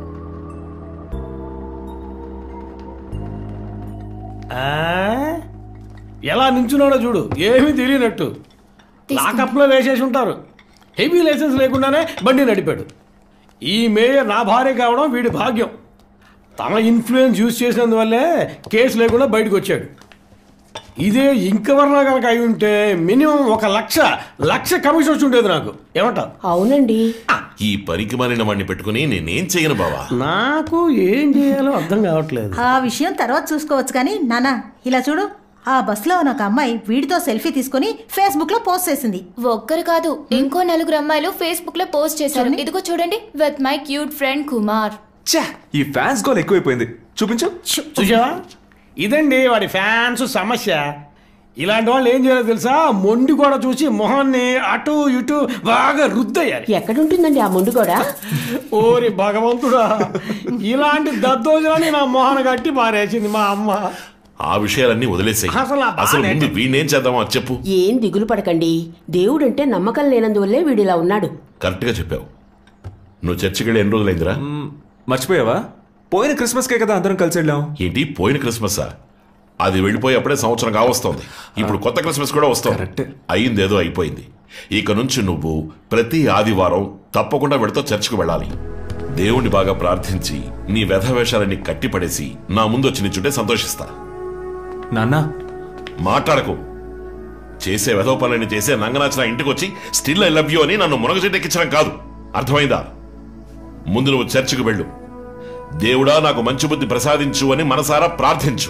ఆ? ఎలా నించున్నాడో చూడు ఏమీ తెలియనట్టు లాకప్లో వేసేసి ఉంటారు హెవీ లైసెన్స్ లేకుండానే బండి నడిపాడు ఈ మేయర్ నా భార్య కావడం వీడి భాగ్యం తన ఇన్ఫ్లుయెన్స్ యూజ్ చేసినందువల్లే కేసు లేకుండా బయటకు వచ్చాడు ఇదే ఇంకెవరన్నా కనుక అయి ఉంటే మినిమం ఒక లక్ష లక్ష కమిషన్ వచ్చి ఉండేది నాకు ఏమంటావు అవునండి ఈ పనికి మారిన వాడిని పెట్టుకుని నేనేం చేయను బావా నాకు ఏం చేయాలో అర్థం కావట్లేదు ఆ విషయం తర్వాత చూసుకోవచ్చు కానీ నానా ఇలా చూడు ఆ బస్సులో ఉన్న ఒక అమ్మాయి వీడితో సెల్ఫీ తీసుకుని ఫేస్బుక్ లో పోస్ట్ చేసింది ఒక్కరు కాదు ఇంకో నలుగురు అమ్మాయిలు ఫేస్బుక్ లో పోస్ట్ చేశారు ఇదిగో చూడండి with my cute friend Kumar ఈ ఫ్యాన్స్ గోల్ ఎక్కువైపోయింది చూపించు చూసావా ఇదండి వాడి ఫ్యాన్స్ సమస్య ఇలాంటి వాళ్ళు ఏం చేయాలో తెలుసా మొండి కూడా చూసి మొహాన్ని అటు ఇటు బాగా రుద్దయ్యాలి ఎక్కడుంటుందండి ఆ మొండు కూడా ఓరి భగవంతుడా ఇలాంటి దద్దోజనాన్ని నా మొహాన్ని కట్టి పారేసింది మా అమ్మ ఆ విషయాలన్నీ వదిలేసాయి అసలు ఆ అసలు బాధ ముందు వీణేం చేద్దామో అది చెప్పు ఏం దిగులు పడకండి దేవుడంటే నమ్మకం లేనందువల్లే వీడిలా ఉన్నాడు కరెక్ట్ గా చెప్పావు నువ్వు చర్చికి వెళ్ళి ఎన్ని రోజులైందిరా మర్చిపోయావా పోయిన క్రిస్మస్కే కదా అందరం కలిసి వెళ్ళాం ఏంటి పోయిన క్రిస్మస్ అది వెళ్ళిపోయి అప్పుడే సంవత్సరం కావస్తోంది ఇప్పుడు కొత్త క్రిస్మస్ కూడా వస్తుంది అయిందేదో అయిపోయింది ఇక నుంచి నువ్వు ప్రతి ఆదివారం తప్పకుండా వెళతో చర్చికి వెళ్ళాలి దేవుణ్ణి బాగా ప్రార్థించి నీ వ్యధవేషాలన్నీ కట్టిపడేసి నా ముందు వచ్చి నించుంటే సంతోషిస్తా నాన్న మాట్లాడకు చేసే వెధవ పనులని చేసే నంగనాచిన ఇంటికి వచ్చి స్టిల్ ఐ లవ్ యూ అని నన్ను మునగచెట్టెక్కించడం కాదు అర్థమైందా ముందు నువ్వు చర్చికి వెళ్ళు దేవుడా నాకు మంచి బుద్ధి ప్రసాదించు అని మనసారా ప్రార్థించు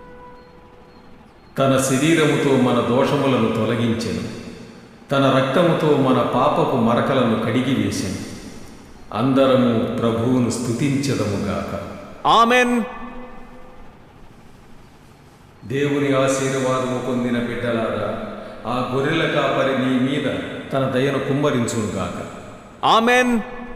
తన శరీరముతో మన దోషములను తొలగించెను తన రక్తముతో మన పాపపు మరకలను కడిగి వేసెను అందరము ప్రభువును స్తుతించదముగాక ఆమెన్ దేవుని ఆశీర్వాదము పొందిన బిడ్డలారా ఆ గొర్రెల కాపరి నీ మీద తన దయను కుమ్మరించునుగాక ఆమెన్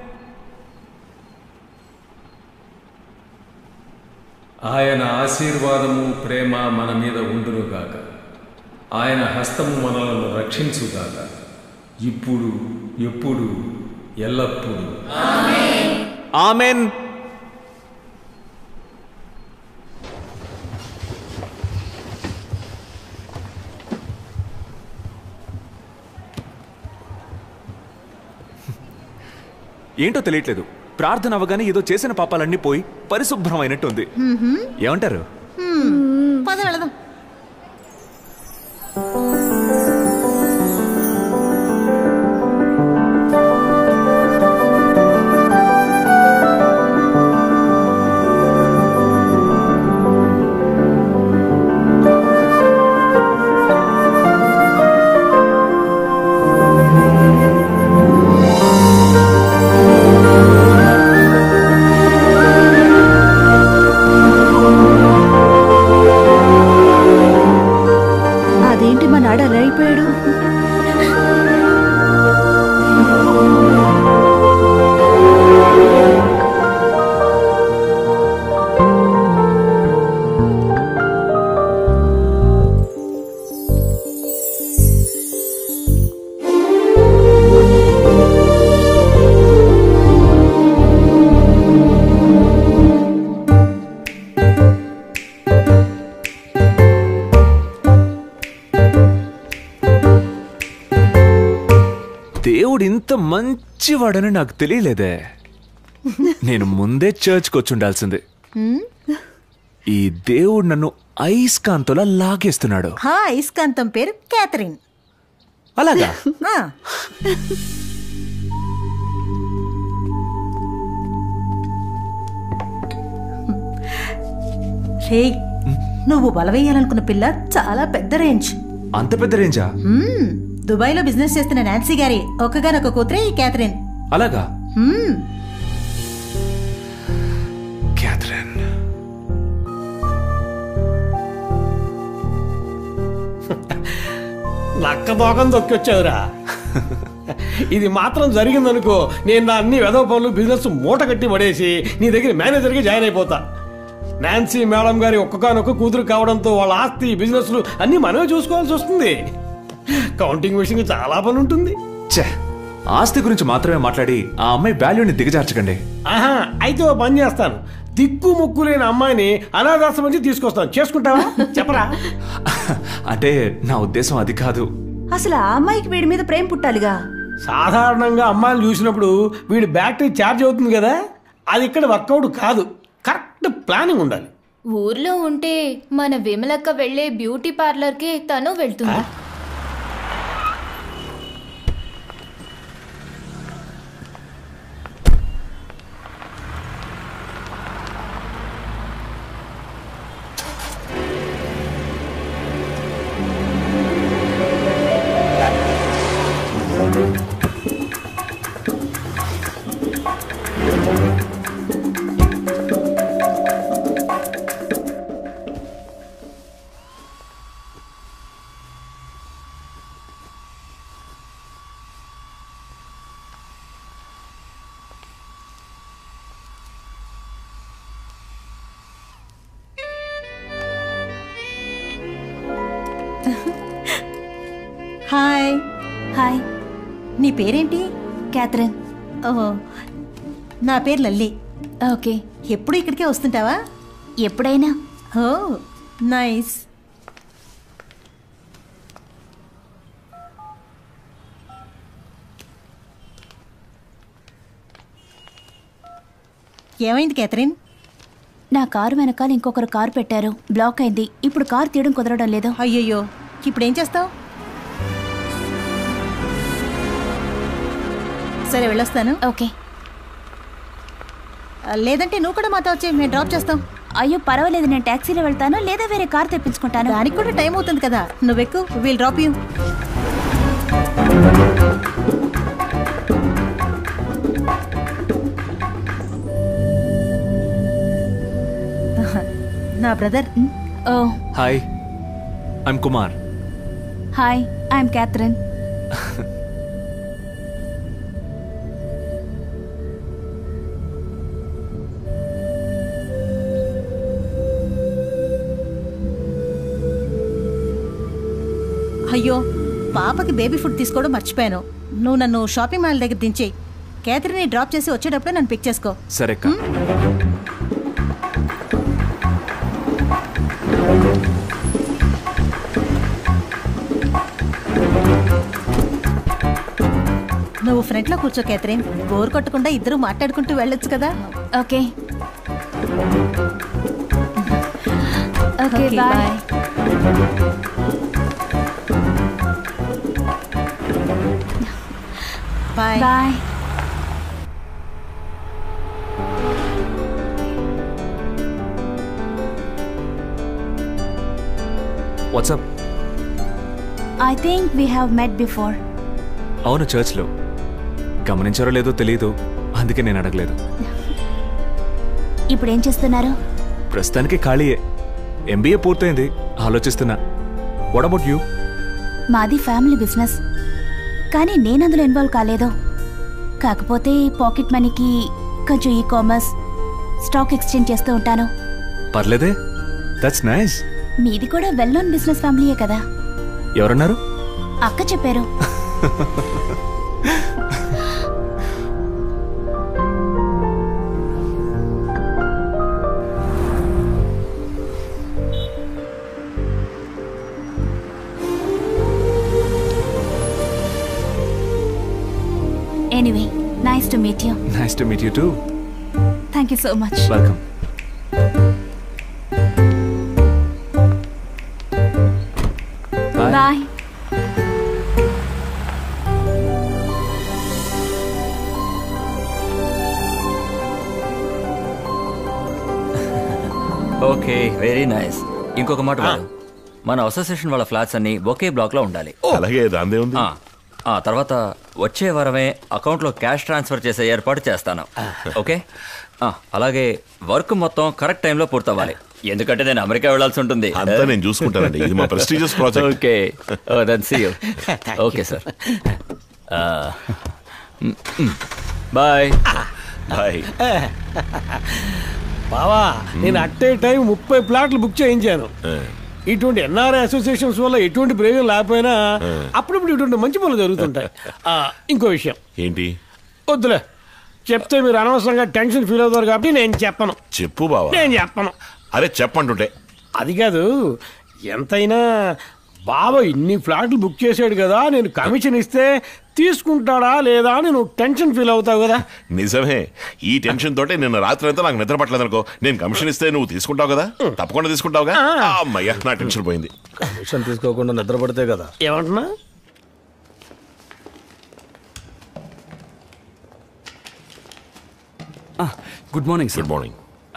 ఆయన ఆశీర్వాదము ప్రేమ మన మీద ఉండునుగాక ఆయన హస్తము మనలను రక్షించుగాక ఇప్పుడు ఎప్పుడు ఎల్లప్పుడూ ఆమెన్ ఏంటో తెలియట్లేదు ప్రార్థన అవగానే ఏదో చేసిన పాపాలన్నీ పోయి పరిశుభ్రమైనట్టుంది ఏమంటారు పద వెళదాం అదేంటి మా నాడు అలా అయిపోయాడు దేవుడు ఇంత మంచివాడని నాకు తెలియలేదే నేను ముందే చర్చ్కి వచ్చి ఉండాల్సిందే ఈ దేవుడు నన్ను ఐస్కాంతోలా లాగేస్తున్నాడు హా ఇస్కాంతం పేరు క్యాథరిన్ అలాగా ఆ, రేయ్ నువ్వు బలవేయాలనుకున్న పిల్ల చాలా పెద్ద రేంజ్ అంత పెద్ద రేంజా మ్మ్. దుబాయ్లో బిజినెస్ చేస్తున్న నాన్సీ గారి ఒక్కగానొక్క కూతురే ఈ క్యాథరిన్ అలాగా మ్మ్. క్యాథరిన్ నక్క దోకం దొక్కొచ్చావురా ఇది మాత్రం జరిగిందనుకో నేను నా అన్ని వెదవ పనులు బిజినెస్ మూట కట్టి పడేసి నీ దగ్గర మేనేజర్గా జాయిన్ అయిపోతా నాన్సీ మేడం గారి ఒక్కగానొక్క కూతురు కావడంతో వాళ్ళ ఆస్తి బిజినెస్లు అన్నీ మనమే చూసుకోవాల్సి వస్తుంది కౌంటింగ్ విషయంగా చాలా పని ఉంటుంది ఛే ఆస్తి గురించి మాత్రమే మాట్లాడి ఆ అమ్మాయి వాల్యూని దిగజార్చకండి ఆహా అయితే ఓ పని చేస్తాను దిక్కు ముక్కు లేని అమ్మాయిని అనాథాశ్రమం నుంచి తీసుకొస్తాను చేసుకుంటావా చెప్పరా అంటే నా ఉద్దేశం అది కాదు అసలు ఆ అమ్మాయికి వీడి మీద ప్రేమ పుట్టాలిగా సాధారణంగా అమ్మాయిలు చూసినప్పుడు వీడి బ్యాటరీ ఛార్జ్ అవుతుంది కదా అది ఇక్కడ వర్కౌట్ కాదు కరెక్ట్ ప్లానింగ్ ఉండాలి ఊర్లో ఉంటే మన విమలక్క వెళ్ళే బ్యూటీ పార్లర్కి తను వెళ్తుంది హాయ్ హాయ్ నీ పేరేంటి క్యాథరిన్ ఓహో నా పేరు లల్లి ఓకే ఎప్పుడు ఇక్కడికే వస్తుంటావా ఎప్పుడైనా ఓ నైస్ ఏమైంది కేథరిన్ నా కారు వెనకాల ఇంకొకరు కారు పెట్టారు బ్లాక్ అయింది ఇప్పుడు కారు తీయడం కుదరడం లేదు అయ్యయ్యో ఇప్పుడు ఏం చేస్తావు సరే వెళ్ళొస్తాను ఓకే లేదంటే నువ్వు కూడా మాతో వచ్చే మేము డ్రాప్ చేస్తాం అయ్యో పర్వాలేదు నేను ట్యాక్సీలో వెళ్తాను లేదా వేరే కార్ తెప్పించుకుంటాను దానికి కూడా టైం అవుతుంది కదా నువ్వెక్కు వీల్ డ్రాప్ యూ నా brother oh hi I'm Kumar hi I'm Catherine అయ్యో పాపకి బేబీ ఫుడ్ తీసుకోవడం మర్చిపోయాను నువ్వు నన్ను షాపింగ్ మాల్ దగ్గర దించేయి కేథరిని డ్రాప్ చేసి వచ్చేటప్పుడే నన్ను పిక్ చేసుకో సరే అక్క నువ్వు ఫ్రంట్లో కూర్చో కేథరిన్ బోర్ కొట్టకుండా ఇద్దరు మాట్లాడుకుంటూ వెళ్ళొచ్చు కదా okay okay Okay, bye bye. Bye bye what's up I think we have met before అవును చర్చ్లో గమనించారో లేదో తెలియదు అందుకే నేను అడగలేదు ఇప్పుడు ఏం చేస్తున్నారు ప్రస్తుతానికి ఖాళీయే ఎంబీఏ పూర్తయింది ఆలోచిస్తున్నా వాట్ అబౌట్ యూ మాది ఫ్యామిలీ బిజినెస్ కానీ నేను అందులో ఇన్వాల్వ్ కాలేదు కాకపోతే పాకెట్ మనీకి కొంచెం ఈ కామర్స్ స్టాక్ ఎక్స్చేంజ్ చేస్తూ ఉంటాను పర్లేదే దట్స్ నైస్ మీది కూడా వెల్ నోన్ బిజినెస్ ఫ్యామిలీయే కదా ఎవరన్నారు అక్క చెప్పారు anyway nice to meet you nice to meet you too thank you so much welcome bye okay very nice ఇంకొక మాట బాలు. మన అసోసియేషన్ వాళ్ళ ఫ్లాట్స్ అన్ని ఒకే బ్లాక్ లో ఉండాలి అలాగే దాందే ఉంది ఆ, ఆ తర్వాత వచ్చే వారమే అకౌంట్ లో క్యాష్ ట్రాన్స్ఫర్ చేసే ఏర్పాటు చేస్తాను ఓకే ఆ, అలాగే వర్క్ మొత్తం కరెక్ట్ టైంలో పూర్తవ్వాలి ఎందుకంటే నేను అమెరికా వెళ్ళాల్సి ఉంటుంది అంతా నేను చూసుకుంటానండి. ఇది మా prestigious project. Okay then see you okay sir bye bye బావా నేను అట్టే టైం ముప్పై ప్లాట్లు బుక్ చేయించాను ఇటువంటి ఎన్ఆర్ఐ అసోసియేషన్స్ వల్ల ఎటువంటి ప్రయోజనం లేకపోయినా అప్పుడప్పుడు ఇటువంటి మంచి పనులు జరుగుతుంటాయి ఆ, ఇంకో విషయం ఏంటి వద్దులే చెప్తే మీరు అనవసరంగా టెన్షన్ ఫీల్ అవుతారు కాబట్టి నేను చెప్పను చెప్పు బావా నేను చెప్పను అరే చెప్పంటుంటే అది కాదు ఎంతైనా బావ ఇన్ని ఫ్లాట్లు బుక్ చేసాడు కదా నేను కమిషన్ ఇస్తే తీసుకుంటాడా లేదా అని నువ్వు టెన్షన్ ఫీల్ అవుతావు కదా నిజమే ఈ టెన్షన్ తోటే నిన్న రాత్రి అంతా నాకు నిద్ర పట్టలేదు అనుకో నేను కమిషన్ ఇస్తే నువ్వు తీసుకుంటావు కదా తప్పకుండా తీసుకుంటావుగా అమ్మయ్యా నా టెన్షన్ పోయింది కమిషన్ తీసుకోకుండా నిద్రపడితే కదా ఏమంటున్నా గుడ్ మార్నింగ్ గుడ్ మార్నింగ్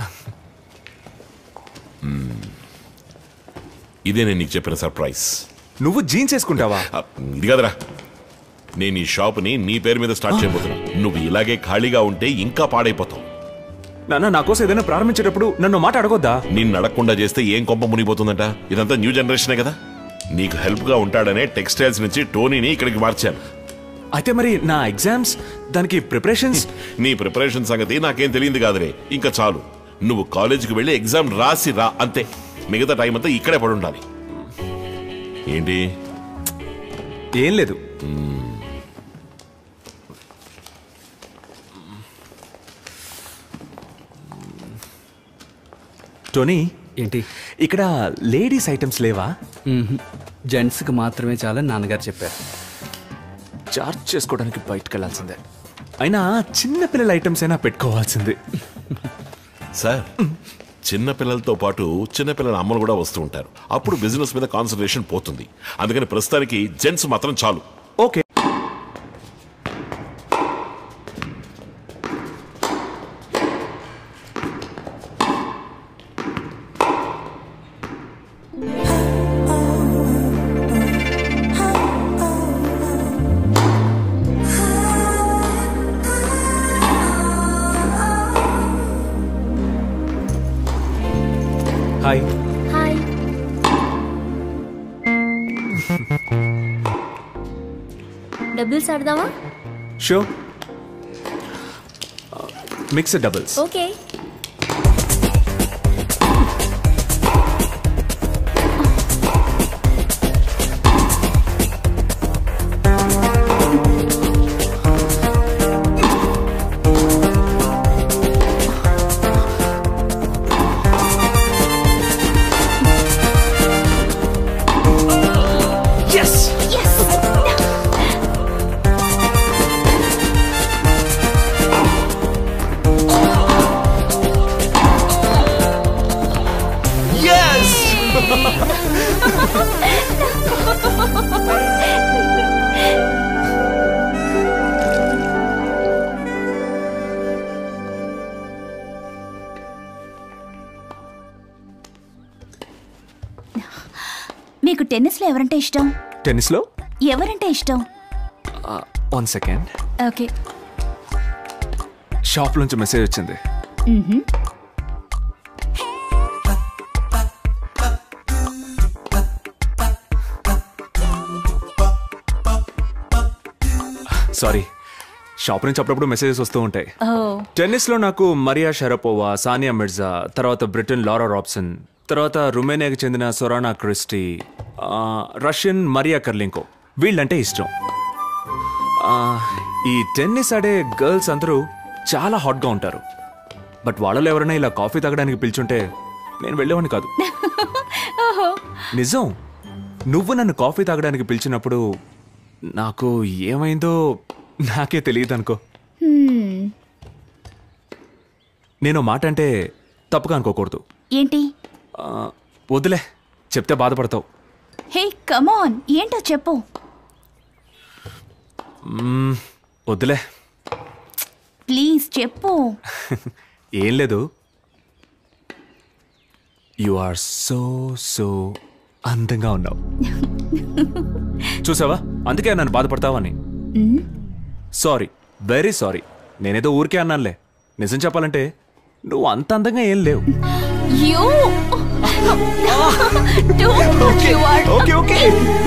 ఇదే నేను నీకు చెప్పిన సర్ప్రైజ్ నువ్వు జీన్స్ వేసుకుంటావా ఇది కదరా నేను ఈ షాప్ని నీ పేరు మీద స్టార్ట్ చేయబోతున్నా నువ్వు ఇలాగే ఖాళీగా ఉంటే ఇంకా పాడైపోతావు నాన్న నా కోసం ఏదైనా ప్రారంభించేటప్పుడు నన్ను మాట అడగొద్దా నిన్ను అడగకుండా చేస్తే ఏం కొంప మునిగిపోతుందంట ఇదంతా న్యూ జనరేషనే కదా నీకు హెల్ప్ గా ఉంటాడనే టెక్స్టైల్స్ నుంచి టోనీని ఇక్కడికి మార్చాను అయితే మరి నా ఎగ్జామ్స్ దానికి ప్రిపరేషన్స్ నీ ప్రిపరేషన్ సంగతి నాకేం తెలియంది కాదురే ఇంకా చాలు నువ్వు కాలేజీకి వెళ్ళి ఎగ్జామ్ రాసి రా అంతే మిగతా టైం అంతా ఇక్కడే పడి ఉండాలి ఏంటి ఏం లేదు టోనీ ఏంటి ఇక్కడ లేడీస్ ఐటమ్స్ లేవా జెంట్స్కి మాత్రమే చాలని నాన్నగారు చెప్పారు చార్జ్ చేసుకోవడానికి బయటకు వెళ్ళాల్సిందే అయినా చిన్న పిల్లల ఐటమ్స్ అయినా పెట్టుకోవాల్సిందే సార్ చిన్న పిల్లలతో పాటు చిన్న పిల్లల అమ్మలు కూడా వస్తూ ఉంటారు అప్పుడు బిజినెస్ మీద కాన్సన్ట్రేషన్ పోతుంది అందుకని ప్రస్తుతానికి జెంట్స్ మాత్రం చాలు ఓకే హాయ్ హాయ్ డబ్బులు సర్దామా show mix doubles okay Yes! మీకు టెన్నిస్లో ఎవరంటే ఇష్టం టెన్నిస్లో ఎవరంటే ఇష్టం వన్ సెకండ్ ఓకే షాప్ నుంచి మెసేజ్ వచ్చింది మ్హూ. సారీ షాప్ నుంచి అప్పుడప్పుడు మెసేజెస్ వస్తూ ఉంటాయి ఓ టెన్నిస్లో నాకు మరియా షరపోవా సానియా మిర్జా తర్వాత బ్రిటన్ లారా రాబ్సన్ తర్వాత రుమేనియాకి చెందిన సొరానా క్రిస్టీ ఆ, రష్యన్ మరియా కర్లింకో వీళ్ళంటే ఇష్టం ఆ, ఈ టెన్నిస్ ఆడే గర్ల్స్ అందరూ చాలా హాట్గా ఉంటారు బట్ వాళ్ళలో ఎవరైనా ఇలా కాఫీ తాగడానికి పిలుచుంటే నేను వెళ్ళేవాడిని కాదు ఓహో నిజం నువ్వు నన్ను కాఫీ తాగడానికి పిలిచినప్పుడు నాకు ఏమైందో నాకే తెలియదు అనుకో హ్మ్. నేను మాట అంటే తప్పుగా అనుకోకూడదు ఏంటి ఆ, వద్దులే చెప్తే బాధపడతావు హే కమాన్ ఏంటో చెప్పు మ్మ్, వద్దులే ప్లీజ్ చెప్పు ఏం లేదు యు ఆర్ సో సో అందంగా ఉన్నావు చూసావా అందుకే నన్ను బాధపడతావని సారీ వెరీ సారీ నేనేదో ఊరికే అన్నానులే నిజం చెప్పాలంటే నువ్వు అంత అందంగా ఏం లేవు You don't put you are. Okay, okay.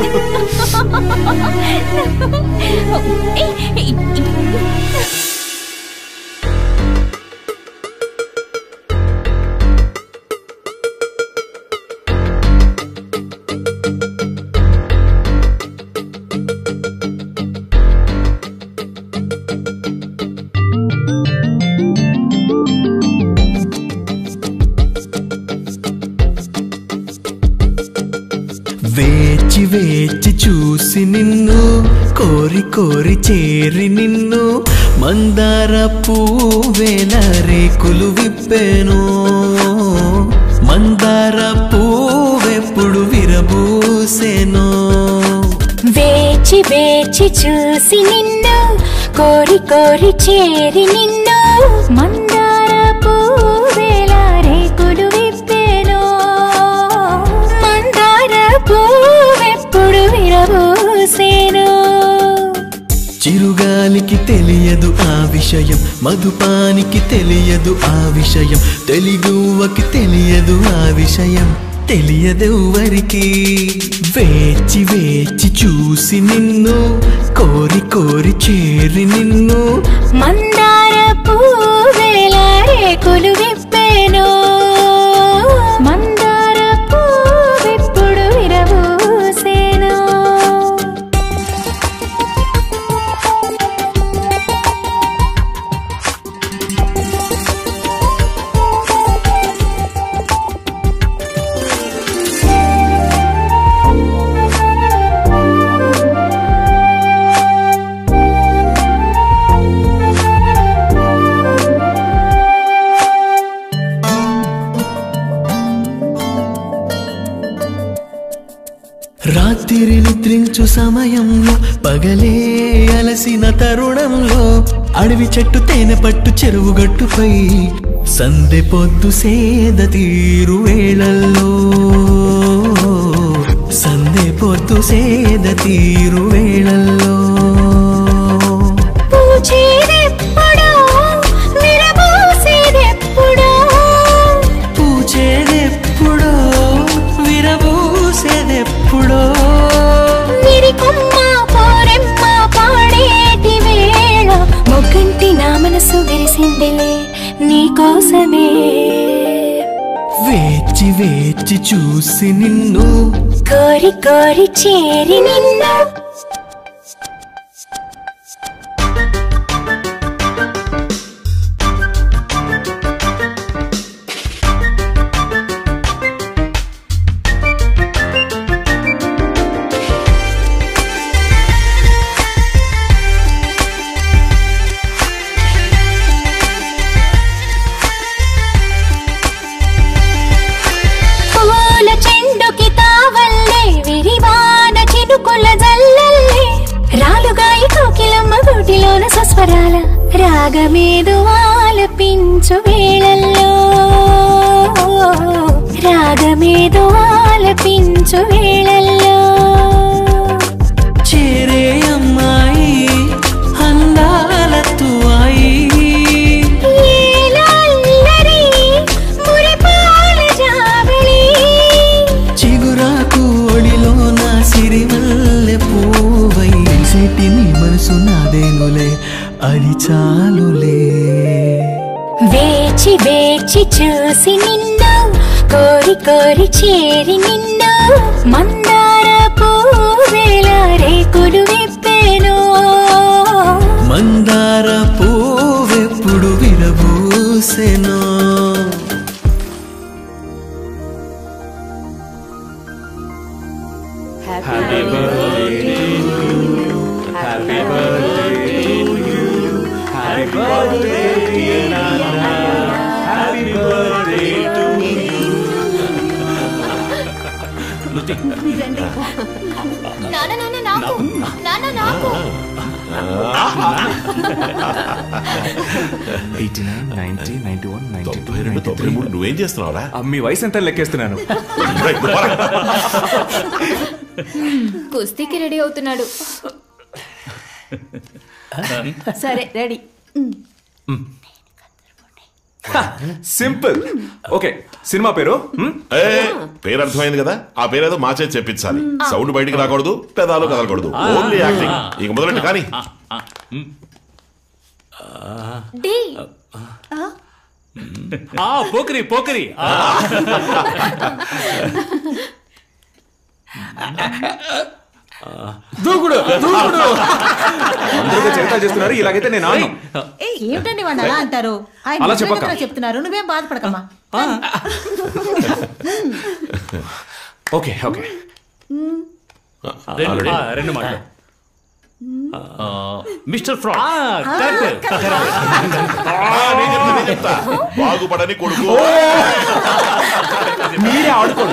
వేచి వేచి చూసి నిన్ను కోరి కోరి చేరి నిన్ను మందార పువ్వేల రేకులు విప్పెను మందార పువ్వెప్పుడు విరబూసెను వేచి వేచి చూసి నిన్ను కోరి కోరి చేరి నిన్ను మందార పూవేల రేకులు విప్పేను మందార పూవెప్పుడు విరబూసేను చిరుగాలికి తెలియదు ఆ విషయం మధుపానికి తెలియదు ఆ విషయం తెలుగువకి తెలియదు ఆ విషయం తెలియదెవ్వరికి వేచి వేచి చూసి నిన్ను కోరి కోరి చేరి నిన్ను మందార పూవేల రేకులు విప్పేను మందార పూవెప్పుడు విరబూసేను రాత్రి నిద్రించు సమయంలో పగలే అలసిన తరుణంలో అడవి చెట్టు తేనె పట్టు చెరువు గట్టుపై సందె పొద్దు సేద తీరు వేళల్లో సందె పొద్దు సేద తీరు వేళల్లో పూచేదెప్పుడో విరబూసేదెప్పుడో పూచేదెప్పుడో విరబూసేదెప్పుడో విరికొమ్మ పోరెమ్మ పాడేటి వేళ మొగ్గంటి నా మనసు విరిసిందిలే నీకోసమే వేచి వేచి చూసి నిన్ను కోరి కోరి చేరి నిన్ను పూల చెండుకి తావల్లే విరివాన చినుకుల జల్లల్లే రాలుగాయి కోకిలమ్మ గూటిలోన సస్వరాల రాగమేదు ఆలపించు వేళల్లో రాగమేదు ఆలపించు వేళల్లో చేరే అమ్మాయి అందాల తువాయి ఏలల్లరి మురిపాల జాబిలి చిగురాకు ఒడిలో నా సిరిమల్లె పూవై సిటి నీ మనసు నాదేనులే అది చాలులే వేచి వేచి చూసి నిన్ను కోరి కోరి చేరి నిన్ను మందార పూవేల రేకులు విప్పేను మందార పూవెప్పుడు విరబూసెనో Happy birthday Happy birthday to you. Happy birthday dear Nana Happy birthday to you నాన్న నాన్న నాకు నాన్న నాకు eighty nine ninety ninety one ninety తొంభై రెండు తొంభై మూడు నువ్వేం చేస్తున్నావురా మీ వయసు ఎంత లెక్కేస్తున్నాను కుస్తీకి రెడీ అవుతున్నాడు సరే రెడీ సింపుల్ ఓకే సినిమా పేరు హ్మ్? ఏ, పేరు అర్థమైంది కదా ఆ పేరు ఏదో మా చేతి చెప్పించాలి సౌండ్ బయటికి రాకూడదు పెదాలు కదలకూడదు ఓన్లీ యాక్టింగ్ ఇక మొదలెట్టు కానీ డి ఆ పోకిరి పోకిరి ఆ. దూకుడు దూకుడు అందరూ చెప్తా చేస్తున్నారు ఇలాగైతే నేను ఆను ఏ ఏమిటండి వాడు అలా అంటారు ఆయన అలా నిజంగా చెప్పక్క. కదా చెప్తున్నారు నువ్వేం బాధపడకమ్మా ఓకే ఓకే రెండు- ఆ, రెండు మాటలు ఆ, మిస్టర్ ఫ్రాడ్ బాగుపడని కొడుకు మీరే ఆడుకోండి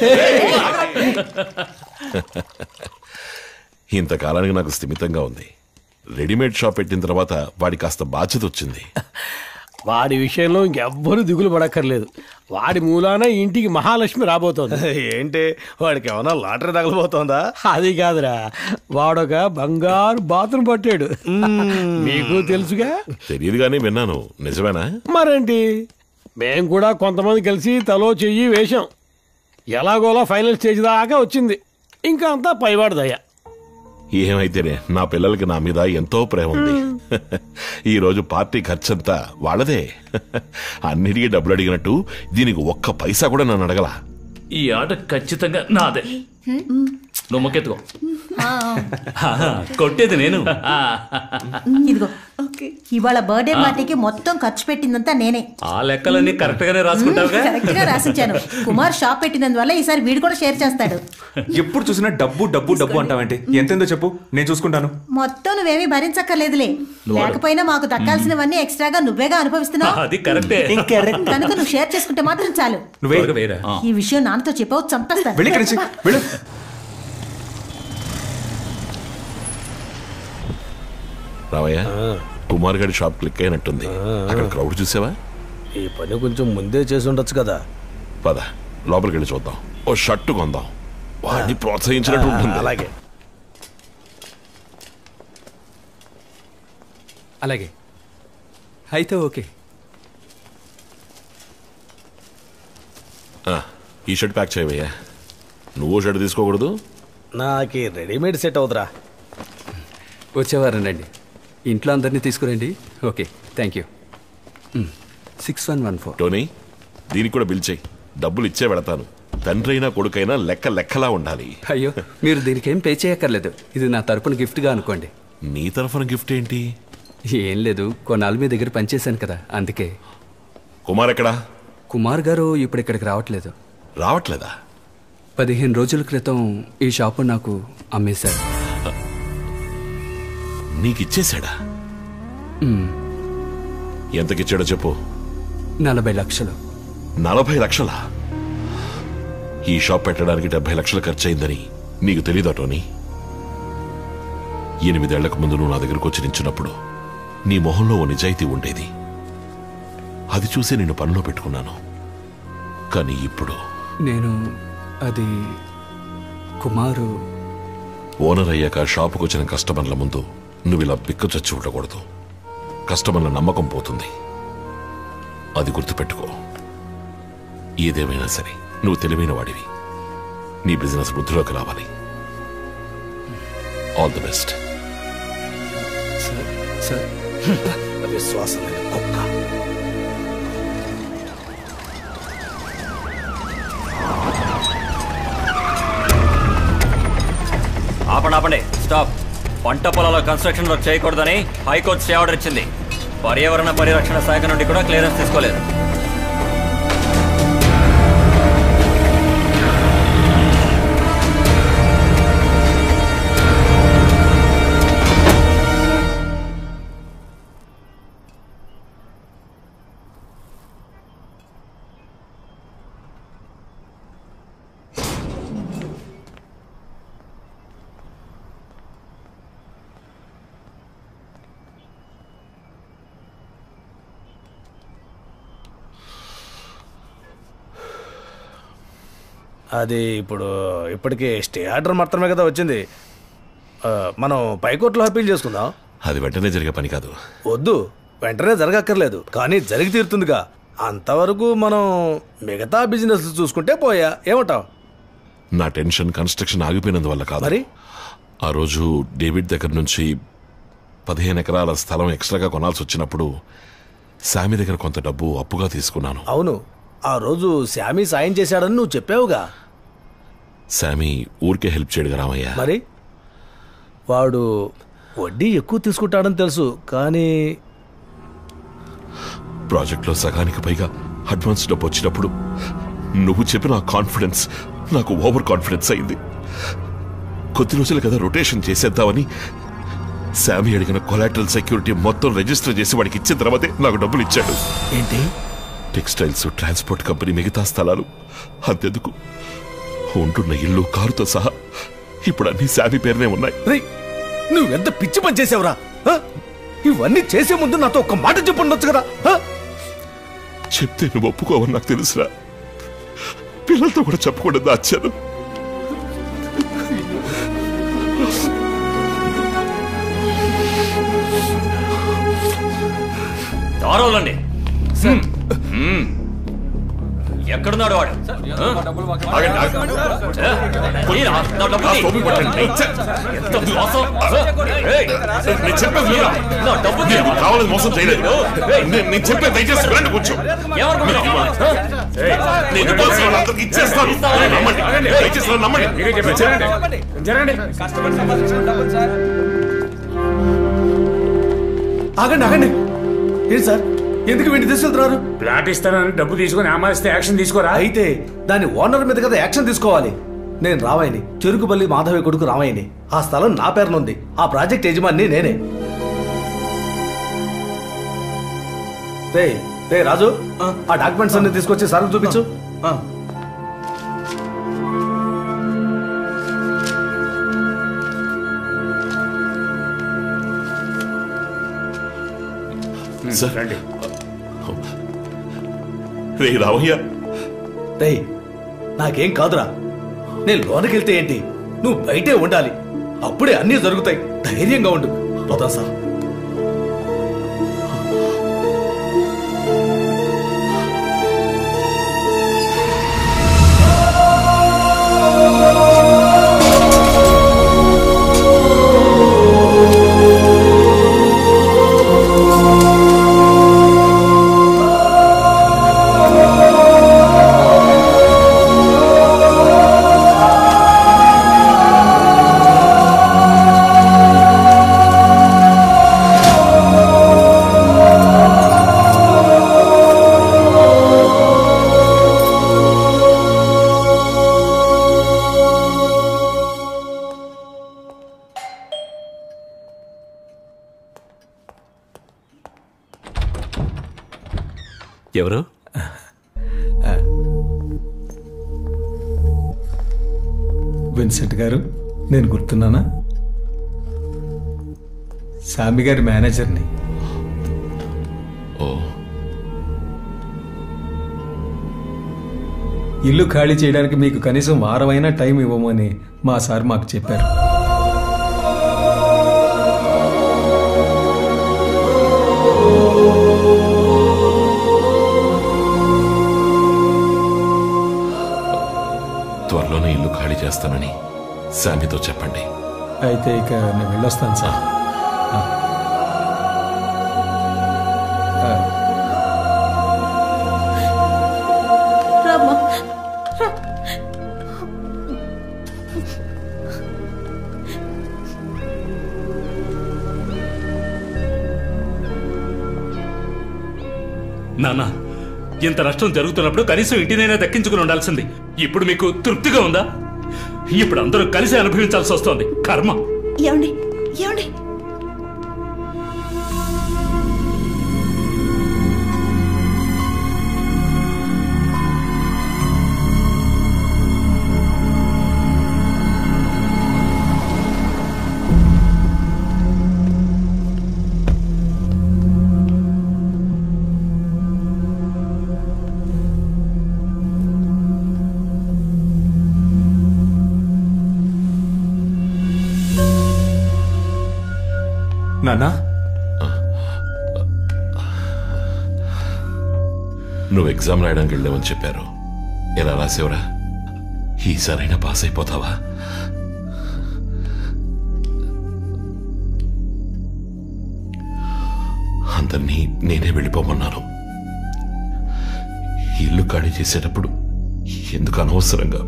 ఇంతకాలానికి నాకు స్థిమితంగా ఉంది రెడీమేడ్ షాప్ పెట్టిన తర్వాత వాడి కాస్త బాధ్యత వచ్చింది వాడి విషయంలో ఇంకెవ్వరూ దిగులు పడక్కర్లేదు వాడి మూలాన ఇంటికి మహాలక్ష్మి రాబోతోంది ఏంటి వాడికి ఏమన్నా లాటరీ తగలబోతోందా అది కాదురా వాడొక బంగారు బాత్రూమ్ పట్టాడు మీకు తెలుసుగా తెలియదు కానీ విన్నాను నిజమేనా మరేంటి మేం కూడా కొంతమంది కలిసి తలో చెయ్యి వేశాం ఎలాగోలా ఫైనల్ స్టేజ్ దాకా వచ్చింది ఇంకా అంతా పైవాడు దయ ఏమైతేనే నా పిల్లలకి నా మీద ఎంతో ప్రేమ ఉంది ఈ రోజు పార్టీ ఖర్చంతా వాళ్ళదే అన్నిటికీ డబ్బులు అడిగినట్టు దీనికి ఒక్క పైసా కూడా నన్ను అడగల ఈ ఆట ఖచ్చితంగా నాదే నువ్వు మొక్కెత్తుకో ఆహా, కొట్టేది నేను ఇదిగో ఇవాళ బర్త్డే పార్టీకి మొత్తం ఖర్చు పెట్టిందంతా నేనే ఆ లెక్కలన్నీ కరెక్ట్ గానే రాసుకుంటావుగా కరెక్ట్ గా రాసిచ్చాను కుమార్ షాప్ పెట్టినందువల్ల ఈసారి వీడు కూడా షేర్ చేస్తాడు ఎప్పుడు చూసినా డబ్బు డబ్బు డబ్బు అంటావేంటి ఎంతెందో చెప్పు నేను చూసుకుంటాను మొత్తం నువ్వేమీ భరించక్కర్లేదులే నువ్వు అడుగు. లేకపోయినా మాకు దక్కాల్సినవన్నీ ఎక్స్ట్రాగా నువ్వేగా అనుభవిస్తున్నావు అది కరెక్టే కనుక నువ్వు షేర్ చేసుకుంటే మాత్రం చాలు నువ్వే త్వరగా వేయరా. ఈ విషయం నాన్నతో చెప్పవు చంపేస్తాను వెళ్ళి ఇక్కడి నుంచి వెళ్ళు రావయ్య కుమార్ గడి షాప్ క్లిక్ అయినట్టుంది అక్కడ క్రౌడ్ చూసావా ఈ పని కొంచెం ముందే చేసి ఉండొచ్చు కదా పద లోపలికి వెళ్ళి చూద్దాం ఓ షర్టు కొందాం వాడిని ప్రోత్సహించినట్టు ఉంటుంది అలాగే అలాగే అయితే ఓకే ఆ, ఈ షర్ట్ ప్యాక్ చేయవయ్యా నువ్వు షర్ట్ తీసుకోకూడదు నాకు రెడీమేడ్ సెట్ అవుతురా వచ్చేవారం రండి ఇంట్లో అందరినీ తీసుకురండి okay thank you six one one four Tony దీనికి కూడా బిల్ చేయి డబ్బులు ఇచ్చే వెళతాను తండ్రి అయినా కొడుకైనా లెక్క లెక్కలా ఉండాలి అయ్యో మీరు దీనికి ఏం పే చేయక్కర్లేదు ఇది నా తరపున గిఫ్ట్గా అనుకోండి నీ తరఫున గిఫ్ట్ ఏంటి ఏం లేదు కొన్నాళ్ళు మీ దగ్గర పనిచేశాను కదా అందుకే కుమార్ ఎక్కడా కుమార్ గారు ఇప్పుడు ఇక్కడికి రావట్లేదు రావట్లేదా పదిహేను రోజుల క్రితం ఈ షాపు నాకు అమ్మేశారు నీకు ఇచ్చేశాడా మ్, ఎంతకిచ్చాడో చెప్పు నలభై లక్షలు నలభై లక్షలా ఈ షాప్ పెట్టడానికి డెబ్బై లక్షలు ఖర్చు అయిందని నీకు తెలీదా టోనీ ఎనిమిదేళ్లకు ముందు నువ్వు నా దగ్గరకు వచ్చి నించున్నప్పుడు నీ మొహంలో ఓ నిజాయితీ ఉండేది అది చూసి నిన్ను పనిలో పెట్టుకున్నాను కానీ ఇప్పుడు నేను అది కుమారు ఓనర్ అయ్యాక షాపుకు వచ్చిన కస్టమర్ల ముందు నువ్వు ఇలా బిక్క చచ్చి ఉండకూడదు కస్టమర్ల నమ్మకం పోతుంది అది గుర్తుపెట్టుకో ఏదేమైనా సరే నువ్వు తెలివైన వాడివి నీ బిజినెస్ వృద్ధిలోకి రావాలి ఆల్ ది బెస్ట్ సార్ విశ్వాసం లేని కుక్క ఆపండి ఆపండి స్టాప్ పంట పొలాల కన్స్ట్రక్షన్ వర్క్ చేయకూడదని హైకోర్టు స్టే ఆర్డర్ ఇచ్చింది పర్యావరణ పరిరక్షణ శాఖ నుండి కూడా క్లియరెన్స్ తీసుకోలేదు అది ఇప్పుడు ఇప్పటికి స్టే ఆర్డర్ మాత్రమే కదా వచ్చింది ఆ, మనం పైకోర్టులో అప్పీల్ చేసుకుందాం అది వెంటనే జరిగే పని కాదు వద్దు వెంటనే జరగక్కర్లేదు కానీ జరిగి తీరుతుందిగా అంతవరకు మనం మిగతా బిజినెస్ చూసుకుంటే పోయా ఏమంటావ్ నా టెన్షన్ కన్స్ట్రక్షన్ ఆగిపోయినందువల్ల కాదు మరి? ఆ రోజు డేవిడ్ దగ్గర నుంచి పదిహేను ఎకరాల స్థలం ఎక్స్ట్రాగా కొనాల్సి వచ్చినప్పుడు శామి దగ్గర కొంత డబ్బు అప్పుగా తీసుకున్నాను అవును ఆ రోజు శామీ సాయం చేశాడని నువ్వు చెప్పావుగా శామి ఊరికే హెల్ప్ చేయడుగా రామయ్య మరి వాడు వడ్డీ ఎక్కువ తీసుకుంటాడని తెలుసు కానీ ప్రాజెక్ట్లో సగానికి పైగా అడ్వాన్స్ డబ్బు వచ్చినప్పుడు నువ్వు చెప్పిన ఆ కాన్ఫిడెన్స్ నాకు ఓవర్ కాన్ఫిడెన్స్ అయింది కొద్ది రోజులు కదా రొటేషన్ చేసేద్దామని శామి అడిగిన కొలాటరల్ సెక్యూరిటీ మొత్తం రిజిస్టర్ చేసి వాడికి ఇచ్చిన తర్వాతే నాకు డబ్బులు ఇచ్చాడు ఏంటి టెక్స్టైల్స్ ట్రాన్స్పోర్ట్ కంపెనీ మిగతా స్థలాలు అంతెందుకు ఉంటున్న ఇల్లు కారుతో సహా ఇప్పుడు అన్ని శామి పేరునే ఉన్నాయి రేయ్, నువ్వెంత పిచ్చి పని చేసావురా ఆ? ఇవన్నీ చేసే ముందు నాతో ఒక్క మాట చెప్పుండొచ్చు కదా ఆ? చెప్తే నువ్వు ఒప్పుకోవని నాకు తెలుసురా పిల్లలతో కూడా చెప్పకుండా దాచాను దారోలండి ఎక్కడున్నాడు వాడు ఆ? ఆగండి, ఆగండి. ఏ, నా- నా డబ్బు నా తీ. సోపు పట్టండి. ఎంత మోసం. ఏయ్, నేను చెప్పేది వినరా? నా డబ్బు తీ. నేను కావాలని మోసం చేయలేదు నేను- నేను చెప్పేది దయచేసి వినండి కొంచెం ఏమనుకుంటున్నావు? నేను ఇవ్వాల్సిన వాళ్ళందరికీ ఇచ్చేస్తాను నమ్మండి దయచేసి నన్ను నమ్మండి ఆగండి ఆగండి ఏంటి సార్ ఎందుకు వీడిని తీసుకెళ్తున్నారు ప్లాట్ ఇస్తానని డబ్బు తీసుకొని ఆమారిస్తే యాక్షన్ తీసుకోరా అయితే దాని ఓనర్ మీద కదా యాక్షన్ తీసుకోవాలి నేను రామాయని చెరుకుపల్లి మాధవి కొడుకు రామాయని ఆ స్థలం నా పేరునుంది ఆ ప్రాజెక్ట్ యజమాని నేనే రే రే రాజు ఆ డాక్యుమెంట్స్ అన్ని తీసుకొచ్చి సార్ చూపించు సార్ రండి రే రామయ్య రే నాకేం కాదురా నేను లోనకెళ్తే ఏంటి నువ్వు బయటే ఉండాలి అప్పుడే అన్నీ జరుగుతాయి ధైర్యంగా ఉండు పోతా సార్ ఎవరు విన్సెంట్ గారు నేను గుర్తున్నానా సామి గారి మేనేజర్ని ఓ ఇల్లు ఖాళీ చేయడానికి మీకు కనీసం వారమైనా టైం ఇవ్వమని మా సార్ మాకు చెప్పారు త్వరలోనే ఇల్లు ఖాళీ చేస్తానని శామితో చెప్పండి అయితే ఇక నేను వెళ్ళొస్తాను సార్ ఆ. ఆ. రామ్మా రా. నాన్న ఇంత నష్టం జరుగుతున్నప్పుడు కనీసం ఇంటినైనా దక్కించుకుని ఉండాల్సింది ఇప్పుడు మీకు తృప్తిగా ఉందా ఇప్పుడు అందరూ కలిసి అనుభవించాల్సి వస్తోంది కర్మ ఏమండి ఏమండి నాన్నా నువ్వు ఎగ్జామ్ రాయడానికి వెళ్ళావని చెప్పారు ఎలా రాసేవరా ఈసారైనా పాస్ అయిపోతావా అందరినీ నేనే వెళ్ళిపోమన్నాను ఇల్లు ఖాళీ చేసేటప్పుడు ఎందుకు అనవసరంగా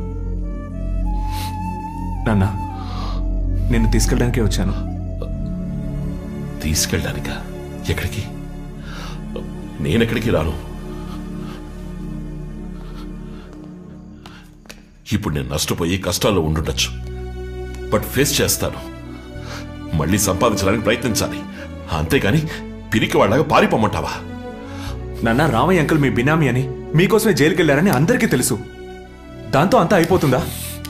నాన్న నిన్ను తీసుకెళ్ళడానికే వచ్చాను తీసుకెళ్ళడానికా ఎక్కడికి నేనెక్కడికి రాను ఇప్పుడు నేను నష్టపోయి కష్టాల్లో ఉండుండొచ్చు బట్ ఫేస్ చేస్తాను మళ్ళీ సంపాదించడానికి ప్రయత్నించాలి అంతేగాని పిరికి వాళ్ళగా పారిపోమంటావా నాన్న రామయ్య అంకుల్ మీ బినామీ అని మీకోసమే జైలుకి వెళ్ళారని అందరికీ తెలుసు దాంతో అంతా అయిపోతుందా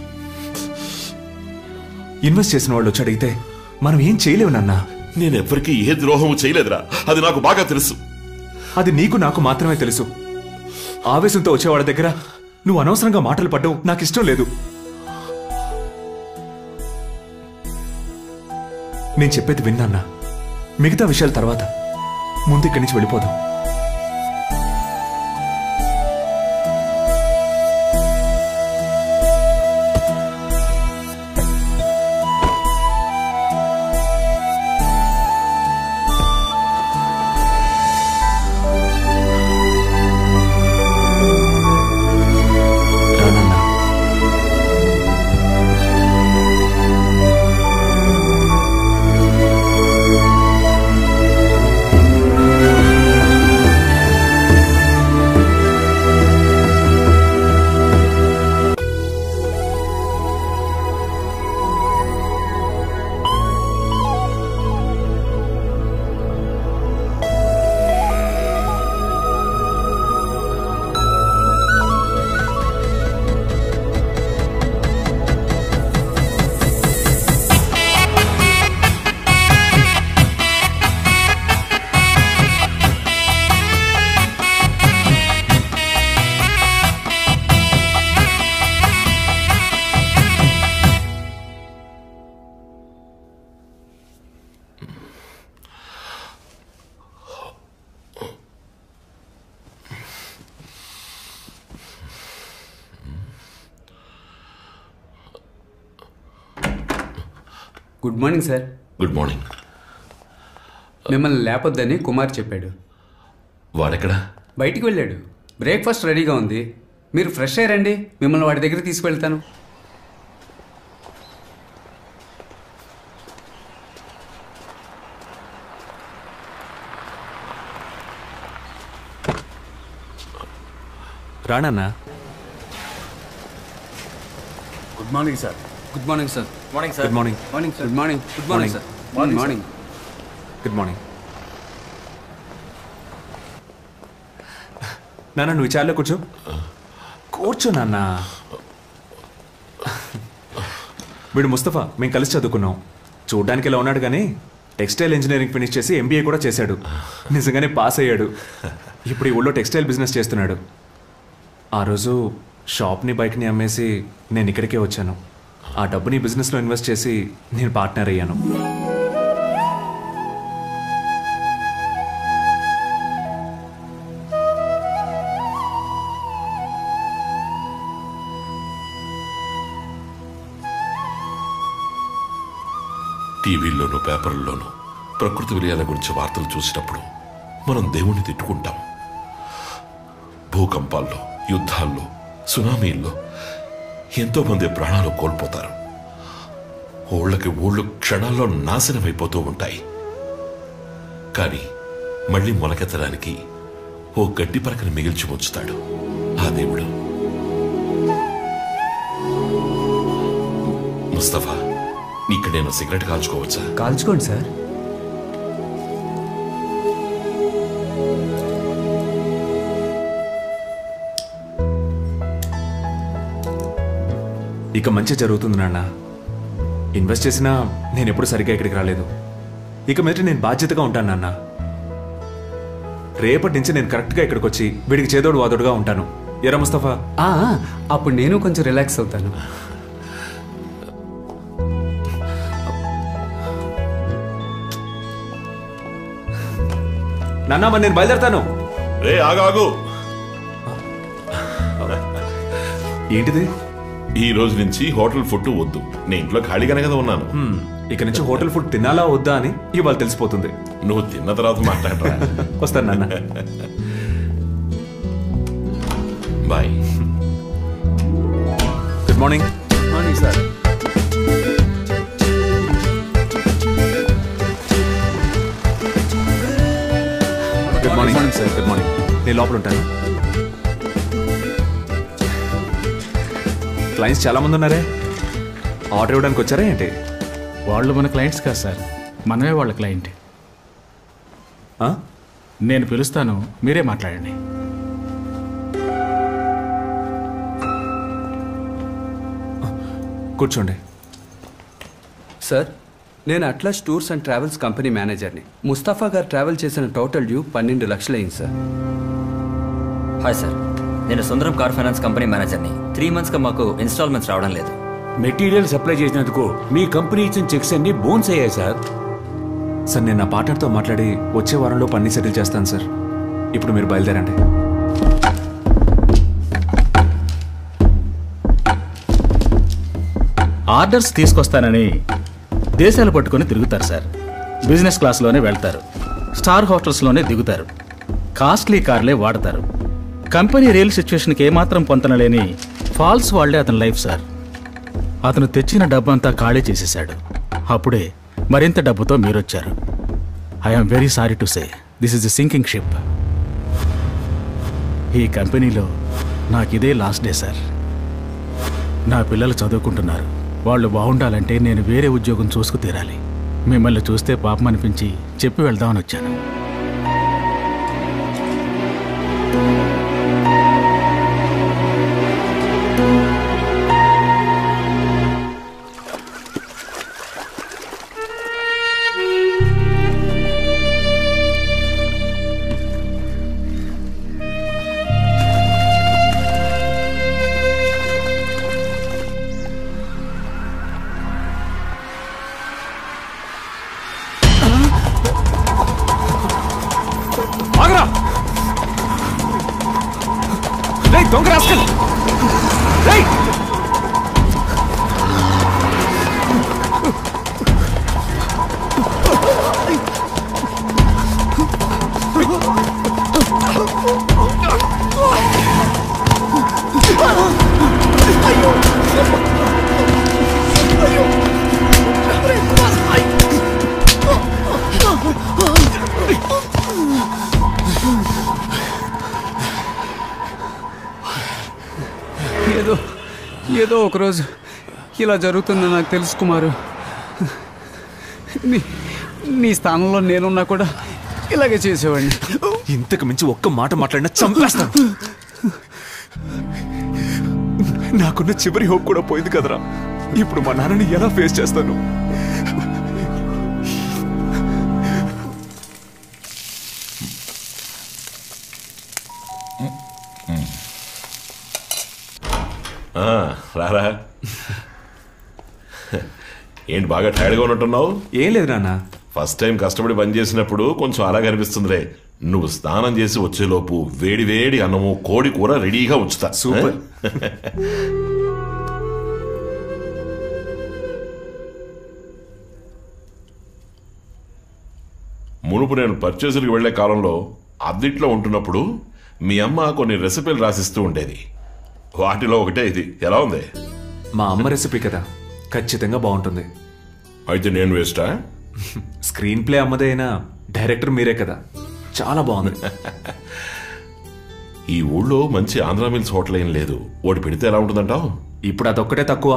ఇన్వెస్ట్ చేసిన వాళ్ళు వచ్చి అడిగితే మనం ఏం చేయలేవు నాన్న నేను ఎవ్వరికీ ఏ ద్రోహము చేయలేదురా అది నాకు బాగా తెలుసు అది నీకు నాకు మాత్రమే తెలుసు ఆవేశంతో వచ్చేవాళ్ళ దగ్గర నువ్వు అనవసరంగా మాటలు పడ్డం నాకు ఇష్టం లేదు నేను చెప్పేది విన్నాన్నా మిగతా విషయాల తర్వాత ముందు ఇక్కడి నుంచి వెళ్ళిపోదాం good morning sir good morning మిమ్మల్ని లేపొద్దని కుమార్ చెప్పాడు వాడెక్కడా బయటికి వెళ్ళాడు బ్రేక్ఫాస్ట్ రెడీగా ఉంది మీరు ఫ్రెష్ అయ్యారండి మిమ్మల్ని వాడి దగ్గర తీసుకువెళ్తాను రానన్నా good morning sir good morning sir morning good morning morning sir good morning good morning sir good morning good morning నాన్న నువ్వు చాలే కూర్చో కూర్చో నాన్న వీడు ముస్తఫా మేము కలిసి చదువుకున్నాం చూడ్డానికి ఇలా ఉన్నాడు కానీ టెక్స్టైల్ ఇంజనీరింగ్ ఫినిష్ చేసి ఎంబీఏ కూడా చేశాడు నిజంగానే పాస్ అయ్యాడు ఇప్పుడు ఈ ఊళ్ళో టెక్స్టైల్ బిజినెస్ చేస్తున్నాడు ఆ రోజు షాప్ని బైక్ని అమ్మేసి నేను ఇక్కడికే వచ్చాను ఆ డబ్బుని బిజినెస్లో ఇన్వెస్ట్ చేసి నేను పార్ట్నర్ అయ్యాను టీవీల్లోనూ పేపర్లలోనూ ప్రకృతి విలయాల గురించి వార్తలు చూసినప్పుడు మనం దేవుణ్ణి తిట్టుకుంటాం భూకంపాల్లో యుద్ధాల్లో సునామీల్లో ఎంతో మంది ప్రాణాలు కోల్పోతారు ఊళ్ళకి ఊళ్ళు క్షణాల్లో నాశనమైపోతూ ఉంటాయి కానీ మళ్ళీ మొలకెత్తడానికి ఓ గడ్డి పరకని మిగిల్చి ఉంచుతాడు ఆ దేవుడు ముస్తఫా ఇక్కడ నేను సిగరెట్ కాల్చుకోవచ్చా కాల్చుకోండి సార్ ఇక మంచి జరుగుతుంది నాన్న ఇన్వెస్ట్ చేసినా నేను ఎప్పుడు సరిగ్గా ఇక్కడికి రాలేదు ఇక మీద నేను బాధ్యతగా ఉంటాను నాన్న రేపటి నుంచి నేను కరెక్ట్గా ఇక్కడికి వచ్చి వీడికి చేదోడు వాదోడుగా ఉంటాను ఎరా ముస్తఫా ఆ, అప్పుడు నేను కొంచెం రిలాక్స్ అవుతాను నాన్న మరి నేను బయలుదేరతాను రే ఆగాగు ఏంటిది ఈ రోజు నుంచి హోటల్ ఫుడ్ వద్దు నేను ఇంట్లో ఖాళీగానే కదా ఉన్నాను హ్మ్, ఇక నుంచి హోటల్ ఫుడ్ తినాలా వద్దా అని ఇవాళ తెలిసిపోతుంది నువ్వు తిన్న తర్వాత మాట్లాడరా వస్తాను నాన్న bye good morning morning sir good morning sir good morning నేను లోపల ఉంటాను క్లయింట్స్ చాలా మంది ఉన్నారే ఆర్డర్ ఇవ్వడానికి వచ్చారా ఏంటి వాళ్ళు మన క్లయింట్స్ కాదు సార్ మనమే వాళ్ళ క్లయింట్ నేను పిలుస్తాను మీరే మాట్లాడండి కూర్చోండి సార్ నేను Atlas tours and travels company మేనేజర్ని ముస్తఫా గారు ట్రావెల్ చేసిన టోటల్ డ్యూ పన్నెండు లక్షలైంది సార్ హాయ్ సార్ నేను సుందరం కార్ ఫైనాన్స్ కంపెనీ మేనేజర్ని త్రీ మంత్స్గా మాకు ఇన్స్టాల్మెంట్స్ రావడం లేదు మెటీరియల్ సప్లై చేసినందుకు మీ కంపెనీ ఇచ్చిన చెక్స్ అన్ని బోన్స్ అయ్యాయి సార్ సార్ నేను నా పార్ట్నర్తో మాట్లాడి వచ్చే వారంలో పని సెటిల్ చేస్తాను సార్ ఇప్పుడు మీరు బయలుదేరండి ఆర్డర్స్ తీసుకొస్తానని దేశాలు పట్టుకొని తిరుగుతారు సార్ బిజినెస్ క్లాస్లోనే వెళ్తారు స్టార్ హోటల్స్లోనే దిగుతారు కాస్ట్లీ కార్లే వాడతారు కంపెనీ రియల్ సిచ్యువేషన్కి ఏమాత్రం పొంతనలేని ఫాల్స్ వాళ్ళే అతని లైఫ్ సార్ అతను తెచ్చిన డబ్బంతా ఖాళీ చేసేశాడు అప్పుడే మరింత డబ్బుతో మీరొచ్చారు I'm very sorry to say this is a sinking ship ఈ కంపెనీలో నాకు ఇదే లాస్ట్ డే సార్ నా పిల్లలు చదువుకుంటున్నారు వాళ్ళు బాగుండాలంటే నేను వేరే ఉద్యోగం చూసుకు తీరాలి మిమ్మల్ని చూస్తే పాపం అనిపించి చెప్పి వెళ్దామని వచ్చాను ఆగరా రేయ్ దొంగ రాస్కల్ రేయ్ ఏదో ఏదో ఒకరోజు ఇలా జరుగుతుందని నాకు తెలుసు కుమారు నీ నీ స్థానంలో నేనున్నా కూడా ఇలాగే చేసేవాడిని ఇంతకు మించి ఒక్క మాట మాట్లాడినా చంపేస్తాను నాకున్న చివరి హోప్ కూడా పోయింది కదరా ఇప్పుడు మా నాన్నని ఎలా ఫేస్ చేస్తాను ఆ, రారా ఏంటి బాగా టైర్డ్గా ఉన్నట్టున్నావు ఏం లేదు నాన్న ఫస్ట్ టైం కష్టపడి పని చేసినప్పుడు కొంచెం అలాగే అనిపిస్తుందిలే నువ్వు స్నానం చేసి వచ్చేలోపు వేడి వేడి అన్నము కోడి కూర రెడీగా ఉంచుతా సూపర్. మునుపు నేను పర్చేసులకు వెళ్లే కాలంలో అద్దిట్లో ఉంటున్నప్పుడు మీ అమ్మ కొన్ని రెసిపీలు రాసిస్తూ ఉండేది వాటిలో ఒకటే ఇది ఎలా ఉంది మా అమ్మ రెసిపీ కదా ఖచ్చితంగా బాగుంటుంది అయితే నేను వేస్టా స్క్రీన్ ప్లే అమ్మదే అయినా డైరెక్టర్ మీరే కదా చాలా బాగుంది ఈ ఊళ్ళో మంచి ఆంధ్ర మిల్స్ హోటల్ ఏం లేదు ఓడి పెడితే ఎలా ఉంటుందంటావు ఇప్పుడు అదొక్కటే తక్కువ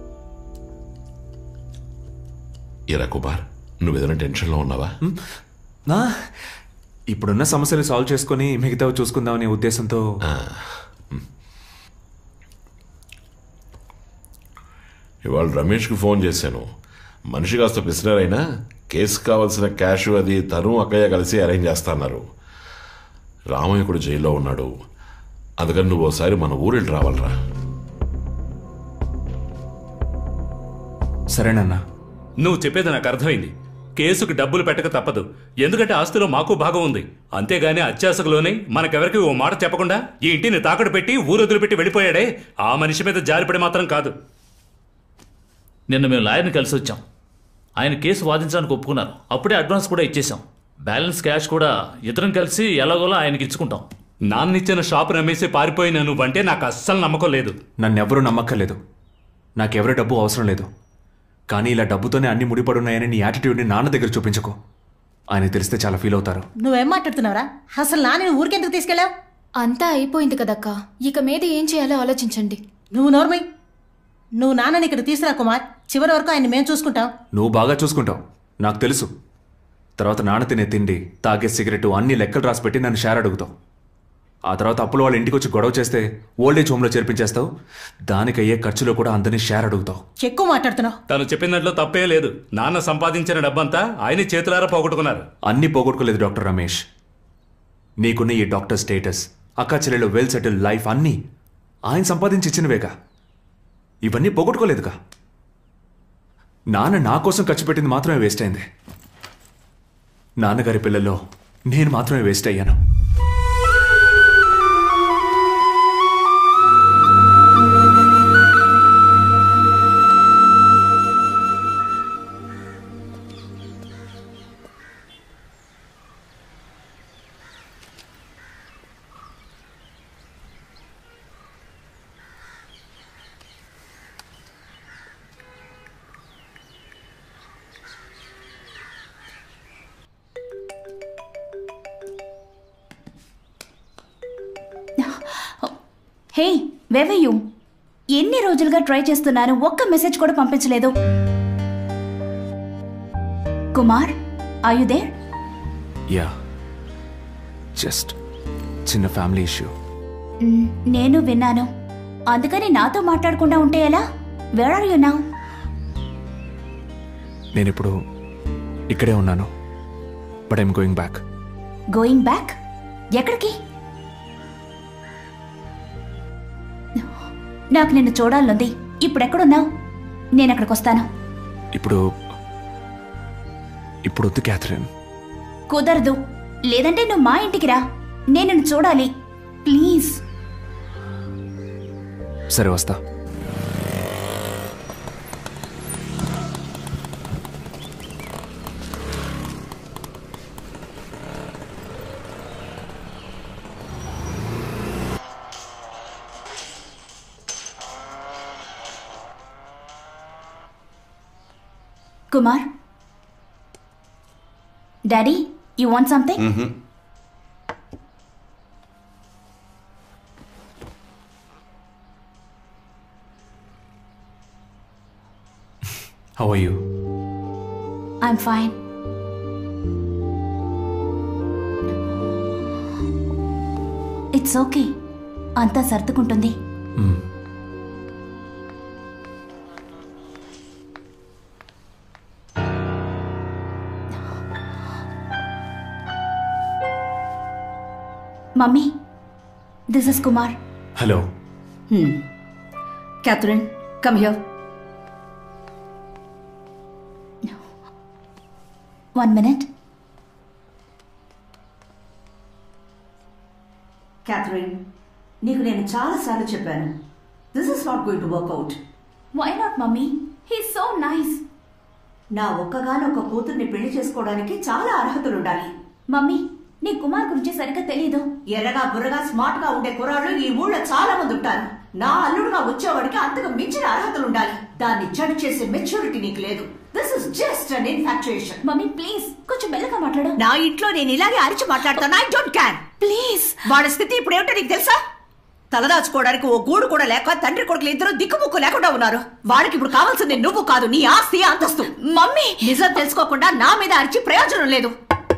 ఇరా కుమార్ నువ్వు ఏదైనా టెన్షన్లో ఉన్నావా నా ఇప్పుడున్న సమస్యలు సాల్వ్ చేసుకొని మిగతావి చూసుకుందామనే ఉద్దేశంతో ఇవాళ రమేష్కి ఫోన్ చేశాను మనిషి కాస్త పిసినారైనా కేసు కావాల్సిన క్యాష్ అది తను అక్కయ్య కలిసి అరేంజ్ చేస్తాన్నారు రామయ్య కూడా జైల్లో ఉన్నాడు అందుకని నువ్వు ఒకసారి మన ఊరెళ్ళి రావాలరా సరేనన్నా నువ్వు చెప్పేది నాకు అర్థమైంది కేసుకు డబ్బులు పెట్టక తప్పదు ఎందుకంటే ఆస్తిలో మాకు భాగం ఉంది అంతేగాని అత్యాసకులోనే మనకెవరికి ఓ మాట చెప్పకుండా ఈ ఇంటిని తాకట్టు పెట్టి ఊరొదులు పెట్టి వెళ్ళిపోయాడే ఆ మనిషి మీద జారిపడి మాత్రం కాదు నిన్న మేము లాయర్ని కలిసి వచ్చాం ఆయన కేసు వాదించడానికి ఒప్పుకున్నారు అప్పుడే అడ్వాన్స్ కూడా ఇచ్చేసాం బ్యాలెన్స్ క్యాష్ కూడా ఇద్దరం కలిసి ఎలాగోలా ఆయనకి ఇచ్చుకుంటాం నాన్నిచ్చిన షాపు నమ్మేసి పారిపోయిన నువ్వంటే నాకు అస్సలు నమ్మకం లేదు నన్నెవరూ నమ్మక్కర్లేదు నాకెవరి డబ్బు అవసరం లేదు కానీ ఇలా డబ్బుతోనే అన్ని ముడిపడున్నాయని నీ యాటిట్యూడ్ని నాన్న దగ్గర చూపించకు ఆయన తెలిస్తే చాలా ఫీల్ అవుతారు నువ్వేం మాట్లాడుతున్నావురా అసలు నాని ఊరికెందుకు తీసుకెళ్ళావు అంతా అయిపోయింది కదక్క ఇక మీద ఏం చేయాలో ఆలోచించండి నువ్వు నోర్మై నువ్వు నాన్నని ఇక్కడ తీసుకురా కుమార్ చివరి వరకు ఆయన మేము చూసుకుంటాం నువ్వు బాగా చూసుకుంటావు నాకు తెలుసు తర్వాత నాన్న తినే తిండి తాగే సిగరెట్ అన్ని లెక్కలు రాసి పెట్టి నన్ను షేర్ అడుగుతావు ఆ తర్వాత అప్పుల వాళ్ళ ఇంటికి వచ్చి గొడవ చేస్తే ఓల్డేజ్ హోమ్లో చేర్పించేస్తావు దానికి అయ్యే ఖర్చులో కూడా అందరినీ షేర్ అడుగుతావు ఎక్కువ మాట్లాడుతున్నావు తను చెప్పిన దాంట్లో తప్పే లేదు నాన్న సంపాదించిన డబ్బంతా ఆయన చేతులారా పోగొట్టుకున్నారు అన్నీ పోగొట్టుకోలేదు డాక్టర్ రమేష్ నీకున్న ఈ డాక్టర్ స్టేటస్ అక్క చెల్లెలు వెల్ సెటిల్ లైఫ్ అన్నీ ఆయన సంపాదించి ఇచ్చినవేగా ఇవన్నీ పోగొట్టుకోలేదుగా నాన్న నా కోసం ఖర్చు పెట్టింది మాత్రమే వేస్ట్ అయింది నాన్నగారి పిల్లల్లో నేను మాత్రమే వేస్ట్ అయ్యాను హే వెవయ్యూ ఎన్ని రోజులుగా ట్రై చేస్తున్నాను ఒక్క మెసేజ్ కూడా పంపించలేదు Kumar are you there yeah just చిన్న ఫ్యామిలీ ఇష్యూ నేను విన్నాను అందుకని నాతో మాట్లాడకుండా ఉంటే ఎలా వేర్ ఆర్ యు నౌ నేను ఇప్పుడు ఇక్కడే ఉన్నాను but I'm going back going back ఎక్కడికి నాకు నిన్ను చూడాలనుంది ఇప్పుడు ఎక్కడున్నావు నేను అక్కడికి వస్తాను ఇప్పుడు ఇప్పుడు వద్దు క్యాథరిన్ కుదరదు లేదంటే నువ్వు మా ఇంటికి రా నేను నిన్ను చూడాలి ప్లీజ్ సరే వస్తా Kumar daddy you want something how are you I'm fine it's okay అంతా సర్దుకుంటుంది mummy this is Kumar hello Catherine, come here. One minute Catherine నీకు నేను చాలాసార్లు చెప్పాను this is not going to work out why not mummy he so nice నా ఒక్కగానొక్క కూతుర్ని పెళ్లి చేసుకోవడానికి చాలా అర్హతలు ఉండాలి మమ్మీ నీ కుమార్ గురించి సరిగ్గా తెలీదు ఎర్రగా బుర్రగా స్మార్ట్ గా ఉండే కుర్రాళ్ళు ఈ ఊళ్ళో చాలా మంది ఉంటారు నా అల్లుడుగా వచ్చేవాడికి అంతకు మించిన అర్హతలు ఉండాలి దాన్ని జడ్జ్ చేసే మెచ్యూరిటీ నీకు లేదు this is just an infatuation mummy please కొంచెం మెల్లగా మాట్లాడు నా ఇంట్లో నేను ఇలాగే అరిచి మాట్లాడతాను ఐ డోంట్ క్యాన్ ప్లీజ్ వాడి స్థితి ఇప్పుడు ఏమిటో నీకు తెలుసా తలదాచుకోవడానికి ఓ గూడు కూడా లేక తండ్రి కొడుకులు ఇద్దరు దిక్కుముక్కు లేకుండా ఉన్నారు వాడికి ఇప్పుడు కావాల్సింది నువ్వు కాదు నీ ఆస్తి అంతస్తు మమ్మీ నిజం తెలుసుకోకుండా నా మీద అరిచి ప్రయోజనం లేదు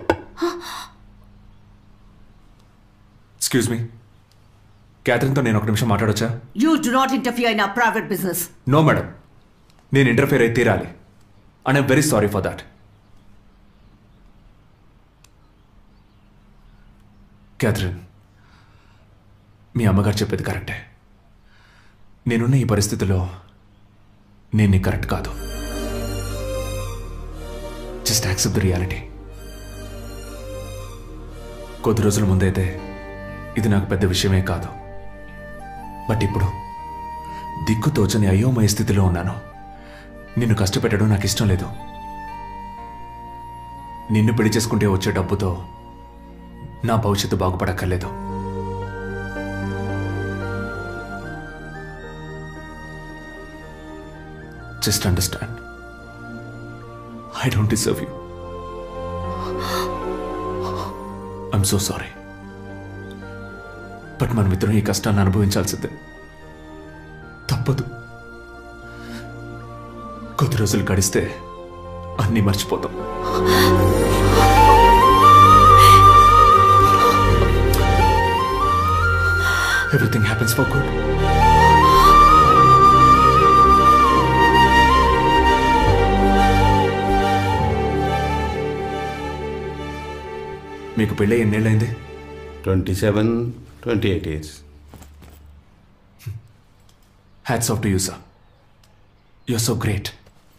ఎక్స్క్యూజ్ మీ క్యాథరిన్తో నేను ఒక నిమిషం మాట్లాడొచ్చా you do not interfere in a private business no madam నేను ఇంటర్ఫియర్ అయితే తీరాలి and I'm very sorry for that Catherine మీ అమ్మగారు చెప్పేది కరెక్టే నేనున్న ఈ పరిస్థితిలో నేను నీకు కరెక్ట్ కాదు just just accept the reality కొద్ది రోజుల ముందైతే ఇది నాకు పెద్ద విషయమే కాదు బట్ ఇప్పుడు దిక్కు తోచని అయోమయ స్థితిలో ఉన్నాను నిన్ను కష్టపెట్టడం నాకు ఇష్టం లేదు నిన్ను పెళ్లి చేసుకుంటే వచ్చే డబ్బుతో నా భవిష్యత్తు బాగుపడక్కర్లేదు just understand I don't deserve you I'm so sorry but మనమిద్దరం ఈ కష్టాన్ని అనుభవించాల్సిందే తప్పదు కొద్ది రోజులు గడిస్తే అన్నీ మర్చిపోతాం ఎవ్రీథింగ్ హ్యాపెన్స్ ఫర్ గుడ్ మీకు పెళ్ళి ఎన్నేళ్ళైంది twenty seven twenty eight years hats off to you sir you're so great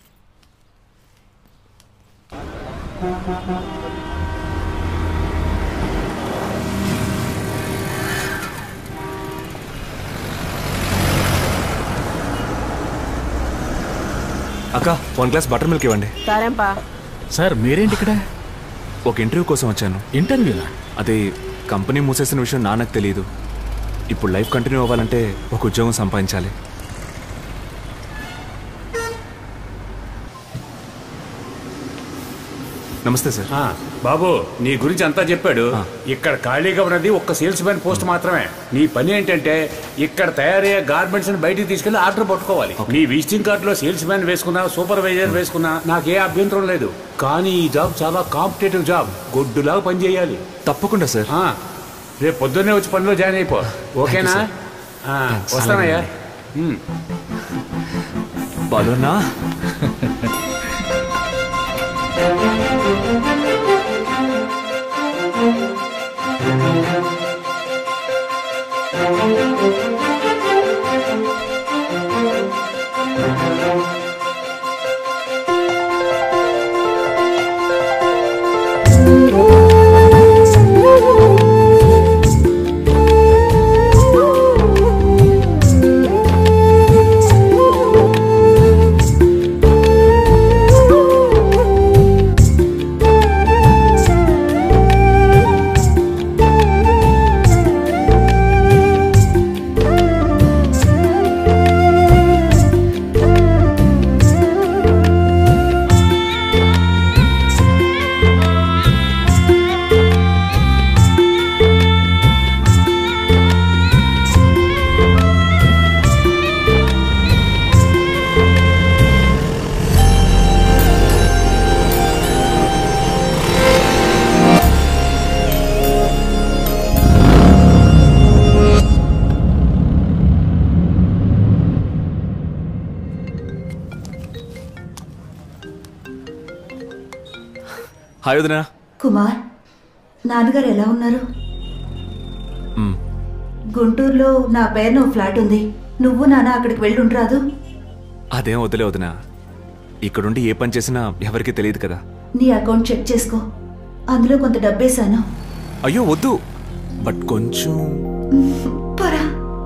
అక్క వన్ గ్లాస్ బటర్ మిల్క్ ఇవ్వండి తారేంపా సార్ మీరేంటి ఇక్కడ ఒక ఇంటర్వ్యూ కోసం వచ్చాను ఇంటర్వ్యూలా అదే కంపెనీ మూసేసిన విషయం నాన్నకు తెలియదు ఇప్పుడు లైఫ్ కంటిన్యూ అవ్వాలంటే ఒక ఉద్యోగం సంపాదించాలి నమస్తే సార్ బాబు నీ గురించి అంతా చెప్పాడు ఇక్కడ ఖాళీగా ఉన్నది ఒక్క సేల్స్ మ్యాన్ పోస్ట్ మాత్రమే నీ పని ఏంటంటే ఇక్కడ తయారయ్యే గార్మెంట్స్ బయటికి తీసుకెళ్లి ఆర్డర్ పట్టుకోవాలి నీ విజిటింగ్ కార్డులో సేల్స్ మ్యాన్ వేసుకున్నా సూపర్వైజర్ వేసుకున్నా నాకే అభ్యంతరం లేదు కానీ ఈ జాబ్ చాలా కాంపిటేటివ్ జాబ్ గొడ్డులాగా పనిచేయాలి తప్పకుండా సార్ రేపు పొద్దున్నే వచ్చి పనిలో జాయిన్ అయిపో ఓకేనా ఆ, వస్తానయ్యా ఉమ్. బాలున్నా హాయ్ వదినా కుమార్ నాన్నగారు ఎలా ఉన్నారు మ్. గుంటూరులో నా పేరున ఓ ఫ్లాట్ ఉంది నువ్వు నాన్న అక్కడికి వెళ్ళుండ్రాదు అదేం వదిలే వదినా ఇక్కడుండి ఏ పని చేసినా ఎవరికీ తెలియదు కదా నీ అకౌంట్ చెక్ చేసుకో అందులో కొంత డబ్బేశాను అయ్యో వద్దు బట్ కొంచెం పరా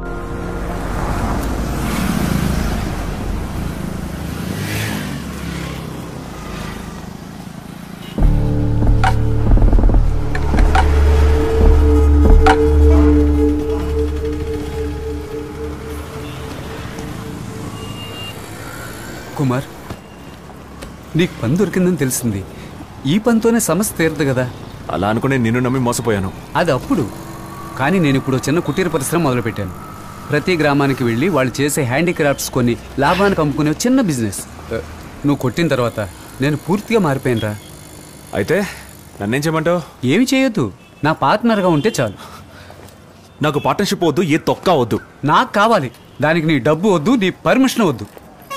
కుమార్ నీకు పని దొరికిందని తెలిసింది ఈ పనితోనే సమస్య తీరదు కదా అలా అనుకునే నిన్ను నమ్మి మోసపోయాను అది అప్పుడు కానీ నేను ఇప్పుడు చిన్న కుటీర పరిశ్రమ మొదలుపెట్టాను ప్రతి గ్రామానికి వెళ్ళి వాళ్ళు చేసే హ్యాండీక్రాఫ్ట్స్ కొన్ని లాభానికి అమ్ముకునే ఒక చిన్న బిజినెస్ ఆ, నువ్వు కొట్టిన తర్వాత నేను పూర్తిగా మారిపోయానురా అయితే నన్నేం చేయమంటావు ఏమి చేయొద్దు నా పార్ట్నర్గా ఉంటే చాలు నాకు పార్ట్నర్షిప్ వద్దు ఏ తొక్క వద్దు నాకు కావాలి దానికి నీ డబ్బు వద్దు నీ పర్మిషన్ వద్దు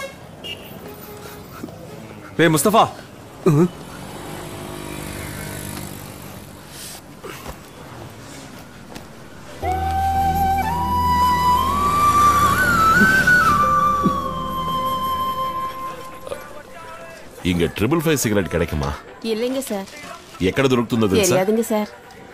రే ముస్తఫా இங்க ட்ரிபிள் ஃபைவ் சிகரெட் கிடைக்குமா இல்லைங்க சார் ఎక్కడ దొరుకుతుందో తెలుసా தெரியாதுங்க சார்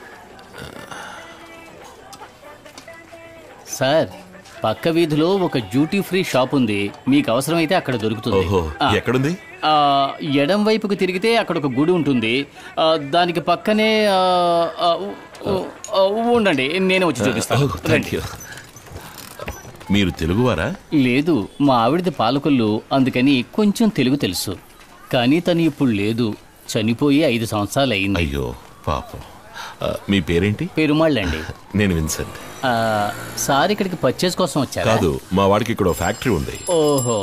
సార్ పక్క వీధిలో ఒక డ్యూటీ ఫ్రీ షాప్ ఉంది మీకు అవసరమైతే అక్కడ దొరుకుతుంది ఓహో ఆ, ఎక్కడుంది ఆ, ఎడం వైపుకు తిరిగితే అక్కడ ఒక గుడి ఉంటుంది ఆ, దానికి పక్కనే ఆ, ఆ, ఉ- ఆ, ఉండండి నేనే వచ్చి చూపిస్తాను ఓ, థ్యాంక్ యూ మీరు తెలుగువారా లేదు మా ఆవిడది పాలకొల్లు అందుకని కొంచెం తెలుగు తెలుసు కానీ తను ఇప్పుడు లేదు చనిపోయి ఐదు సంవత్సరాలు అయింది అయ్యో పాపం ఆ, మీ పేరేంటి పెరుమాళ్ళండి నేను విన్సెంట్ ఆ, సార్ ఇక్కడికి పర్చేస్ కోసం వచ్చారా కాదు మా వాడికి ఇక్కడ ఓ ఫ్యాక్టరీ ఉంది ఓహో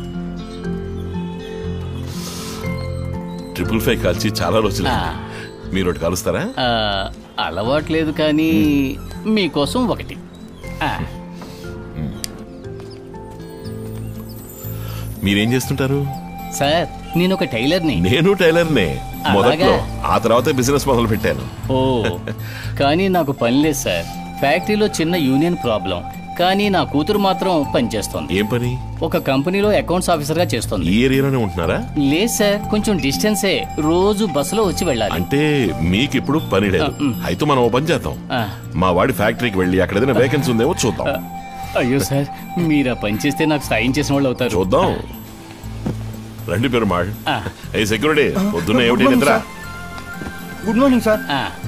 ట్రిపుల్ ఫైవ్ కాల్చి చాలా రోజులు మీరు ఒకటి కలుస్తారా ఆ, అలవాట్లేదు కానీ మీకోసం ఒకటి ఆ, మీరేం చేస్తుంటారు సార్ నేను ఒక టైలర్ని నేను టైలర్నే మొదట్లో అలాగా? ఆ తర్వాత బిజినెస్ మొదలు పెట్టాను ఓ కానీ నాకు పని లేదు సార్ ఫ్యాక్టరీలో చిన్న యూనియన్ ప్రాబ్లం కానీ నా కూతురు మాత్రం పనిచేస్తోంది ఏం పని ఒక కంపెనీలో అకౌంట్స్ ఆఫీసర్గా చేస్తోంది ఈ ఏరియాలోనే ఉంటున్నారా లేదు సార్ కొంచెం డిస్టెన్సే రోజు బస్సులో వచ్చి వెళ్ళాలి అంటే మీకు ఇప్పుడు పని లేదు అయితే మనం ఓ పని చేద్దాం ఆ. మా వాడి ఫ్యాక్టరీకి వెళ్ళి అక్కడ ఏదైనా వేకెన్సీ ఉందేమో చూద్దాం అయ్యో సార్ మీరు ఆ పని చేస్తే నాకు సాయం చేసిన వాళ్ళు అవుతారు చూద్దాం రండి పెరుమాళ్ ఏ సెక్యూరిటీ పొద్దున్న ఏమిటి నిద్ర గుడ్ మార్నింగ్ సార్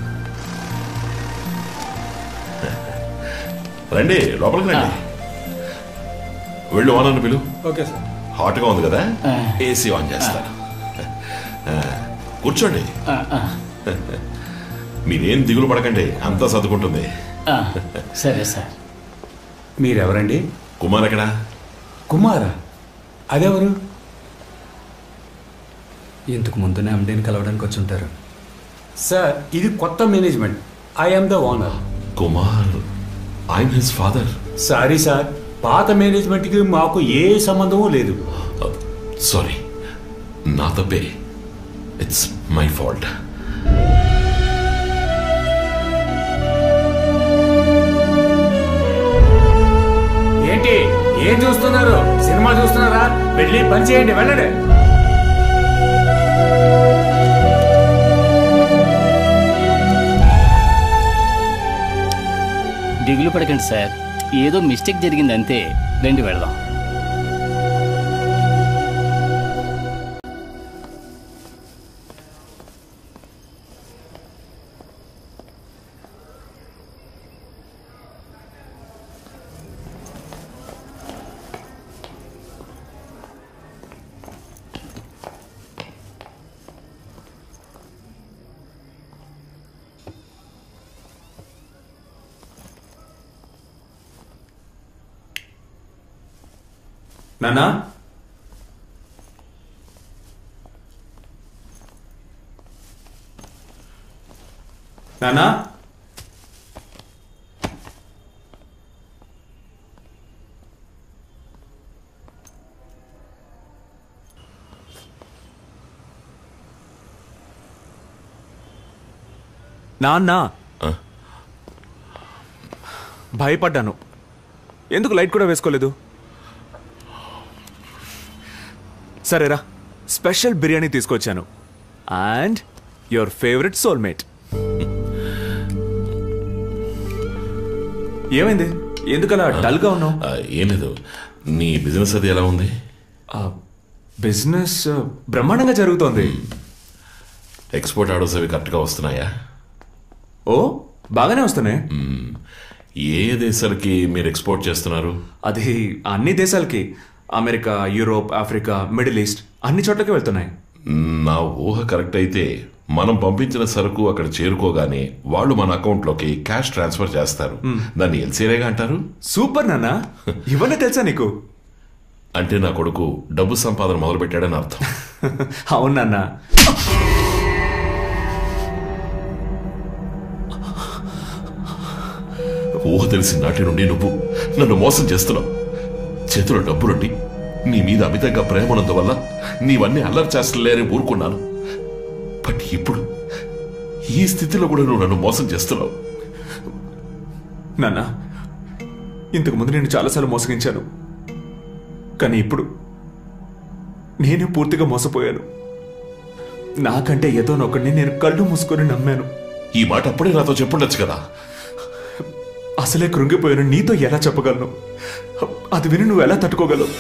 రండి లోపలికి రండి వెళ్ళు ఓనర్ని పిలు ఓకే సార్ హాట్గా ఉంది కదా ఏసీ ఆన్ చేస్తాను ఆ, కూర్చోండి ఆ, ఆ, మీరేం దిగులు పడకండి అంతా సర్దుకుంటుంది ఆ, సరే సార్ మీరెవరండి కుమార్ ఎక్కడా కుమారా అదెవరు ఇంతకు ముందునే ఎండీని కలవడానికి వచ్చి ఉంటారు సార్ ఇది కొత్త management I'm the owner Kumar I'm his father sorry sir పాత మేనేజ్మెంట్కి మాకు ఏ సంబంధము లేదు సారీ నా తప్పే ఇట్స్ మై ఫాల్ట్ ఏంటి ఏం చూస్తున్నారు సినిమా చూస్తున్నారా వెళ్ళి పని చేయండి వెళ్ళండి దిగులు పడకండి సార్ ఏదో మిస్టేక్ జరిగింది అంతే రండి వెళ్దాం నానా నానా నాన్న భయపడ్డాను ఎందుకు లైట్ కూడా వేసుకోలేదు సరేరా స్పెషల్ బిర్యానీ తీసుకొచ్చాను అండ్ యువర్ ఫేవరెట్ సోల్మేట్ ఏమైంది ఎందుకలా డల్గా ఉన్నావు ఆ, ఏం లేదు నీ బిజినెస్ అది ఎలా ఉంది బిజినెస్ బ్రహ్మాండంగా జరుగుతోంది ఎక్స్పోర్ట్ ఆర్డర్స్ అవి కరెక్ట్గా వస్తున్నాయా ఓ బాగానే వస్తున్నాయి మ్మ్. ఏ ఏ దేశాలకి మీరు ఎక్స్పోర్ట్ చేస్తున్నారు అది అన్ని దేశాలకి America Europe Africa Middle East అన్ని చోట్లకి వెళ్తున్నాయి నా ఊహ కరెక్ట్ అయితే మనం పంపించిన సరుకు అక్కడ చేరుకోగానే వాళ్ళు మన అకౌంట్లోకి క్యాష్ ట్రాన్స్ఫర్ చేస్తారు మ్మ్. దాన్ని ఎల్సీరేగా అంటారు సూపర్ నాన్న ఇవన్నీ తెలుసా నీకు అంటే నా కొడుకు డబ్బు సంపాదన మొదలు పెట్టాడని అర్థం అవును నాన్న ఊహ తెలిసిన నాటి నుండి నువ్వు నన్ను మోసం చేస్తున్నావు చేతిలో డబ్బులుండి నీ మీద అమితంగా ప్రేమ ఉన్నందువల్ల నీవన్నీ అల్లరి చేస్తలేరని ఊరుకున్నాను బట్ ఇప్పుడు ఈ స్థితిలో కూడా నువ్వు నన్ను మోసం చేస్తున్నావు నాన్న ఇంతకు ముందు నేను చాలాసార్లు మోసగించాను కానీ ఇప్పుడు నేనే పూర్తిగా మోసపోయాను నాకంటే ఏదో ఒకడిని నేను కళ్ళు మూసుకొని నమ్మాను ఈ మాట అప్పుడే నాతో చెప్పుండొచ్చు కదా అసలే కృంగిపోయాను నీతో ఎలా చెప్పగలను అది విని నువ్వు ఎలా తట్టుకోగలవు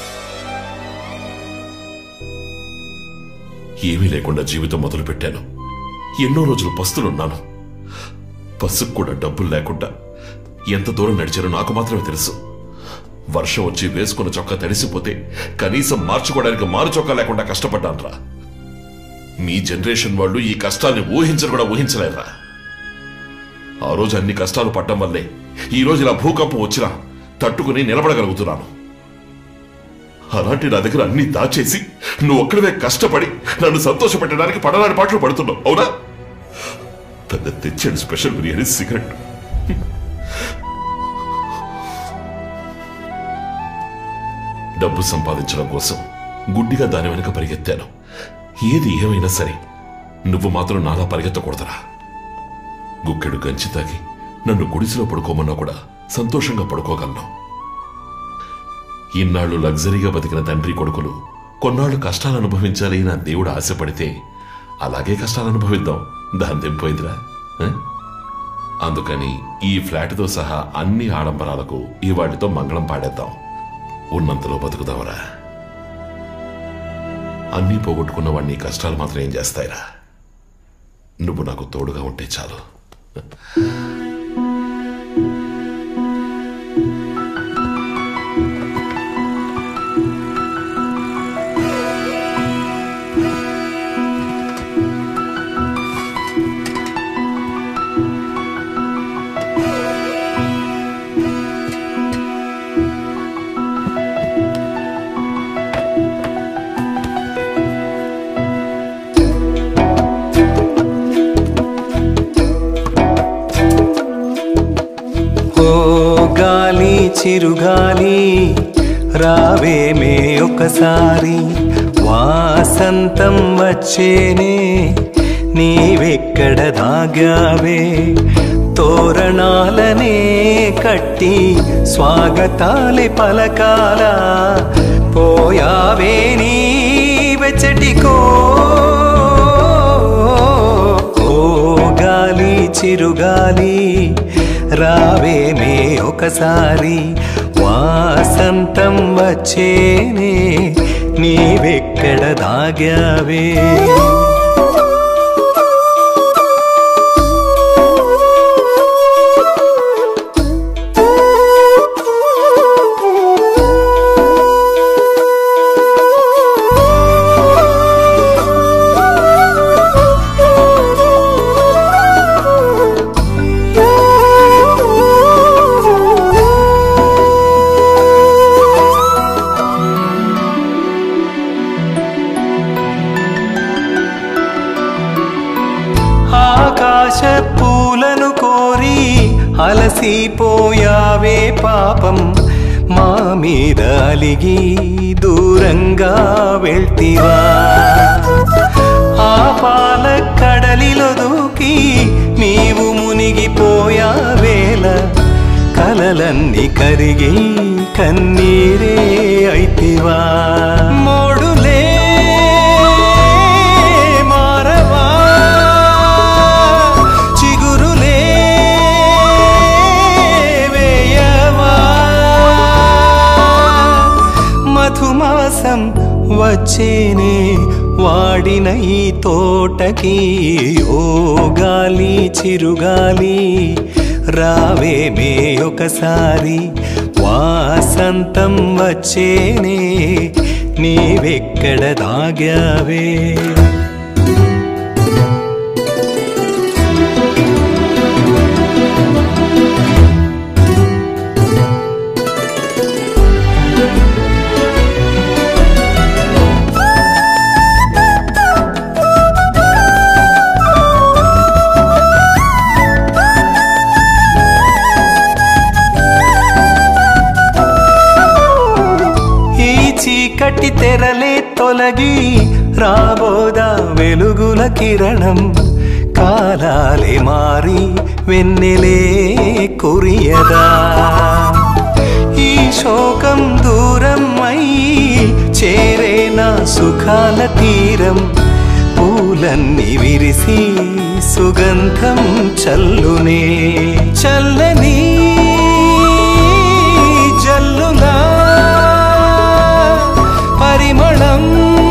ఏమీ లేకుండా జీవితం మొదలు పెట్టాను ఎన్నో రోజులు పస్తులున్నాను బస్సుకు కూడా డబ్బులు లేకుండా ఎంత దూరం నడిచారో నాకు మాత్రమే తెలుసు వర్షం వచ్చి వేసుకున్న చొక్కా తడిసిపోతే కనీసం మార్చుకోవడానికి మారు చొక్కా లేకుండా కష్టపడ్డాన్రా మీ జనరేషన్ వాళ్ళు ఈ కష్టాన్ని ఊహించరు కూడా ఊహించలేరా ఆ రోజు అన్ని కష్టాలు పడ్డం వల్లే ఈ రోజు ఇలా భూకంపం వచ్చినా తట్టుకుని నిలబడగలుగుతున్నాను అలాంటి నా దగ్గర అన్ని దాచేసి నువ్వు ఒక్కడవే కష్టపడి నన్ను సంతోషపెట్టడానికి పడనాటి పాటలు పడుతున్నావు అవునా పెద్ద తెచ్చాడు స్పెషల్ బిర్యానీ సిగరెట్ డబ్బు సంపాదించడం కోసం గుడ్డిగా దాని వెనుక పరిగెత్తాను ఏది ఏమైనా సరే నువ్వు మాత్రం నాలా పరిగెత్తకూడదురా గుక్కెడు గంచి తాగి నన్ను గుడిసెలో పడుకోమన్నా కూడా సంతోషంగా పడుకోగలను ఇన్నాళ్ళు లగ్జరీగా బతికిన తండ్రి కొడుకులు కొన్నాళ్ళు కష్టాలు అనుభవించాలి నా దేవుడు ఆశపడితే అలాగే కష్టాలు అనుభవిద్దాం దాని తెంపోయిందిరా ఆ? అందుకని ఈ ఫ్లాట్తో సహా అన్ని ఆడంబరాలకు ఈ వాటితో మంగళం పాడేద్దాం ఉన్నంతలో బతుకుదావరా అన్నీ పోగొట్టుకున్న వాడిని కష్టాలు మాత్రం ఏం చేస్తాయిరా నువ్వు నాకు తోడుగా ఉంటే చాలు ఓ గాలి చిరుగాలి రావేమే ఒకసారి వాసంతం వచ్చేనే నీవెక్కడ దాగావే తోరణాలనే కట్టి స్వాగతాలే పలకాల పోయావే నీ వెచ్చటికో ఓ గాలి చిరుగాలి రావేమే ఒకసారి వాసంతం వచ్చేనే నీవెక్కడ దాగావే ఆకాశ పూలను కోరి అలసిపోయావే పాపం మా మీద అలిగి దూరంగా వెళ్తివా ఆ పాల కడలిలో దూకి నీవు మునిగిపోయావేల కలలన్నీ కరిగి కన్నీరే అయితివా మోడులే మారవా చిగురులే వేయవా మధుమాసం వచ్చేనే వాడిన ఈ తోటకి ఓ గాలి చిరుగాలి రావేమే ఒకసారి వాసంతం వచ్చేనే నీవెక్కడ దాగావే ఈ చీకటి తెరలే తొలగి రాబోదా వెలుగుల కిరణం కాలాలే మారి వెన్నెలే కురియదా ఈ శోకం దూరం అయి చేరే నా సుఖాల తీరం పూల పూలన్నీ విరిసి సుగంధం చల్లునే చల్లని జల్లులా పరిమళం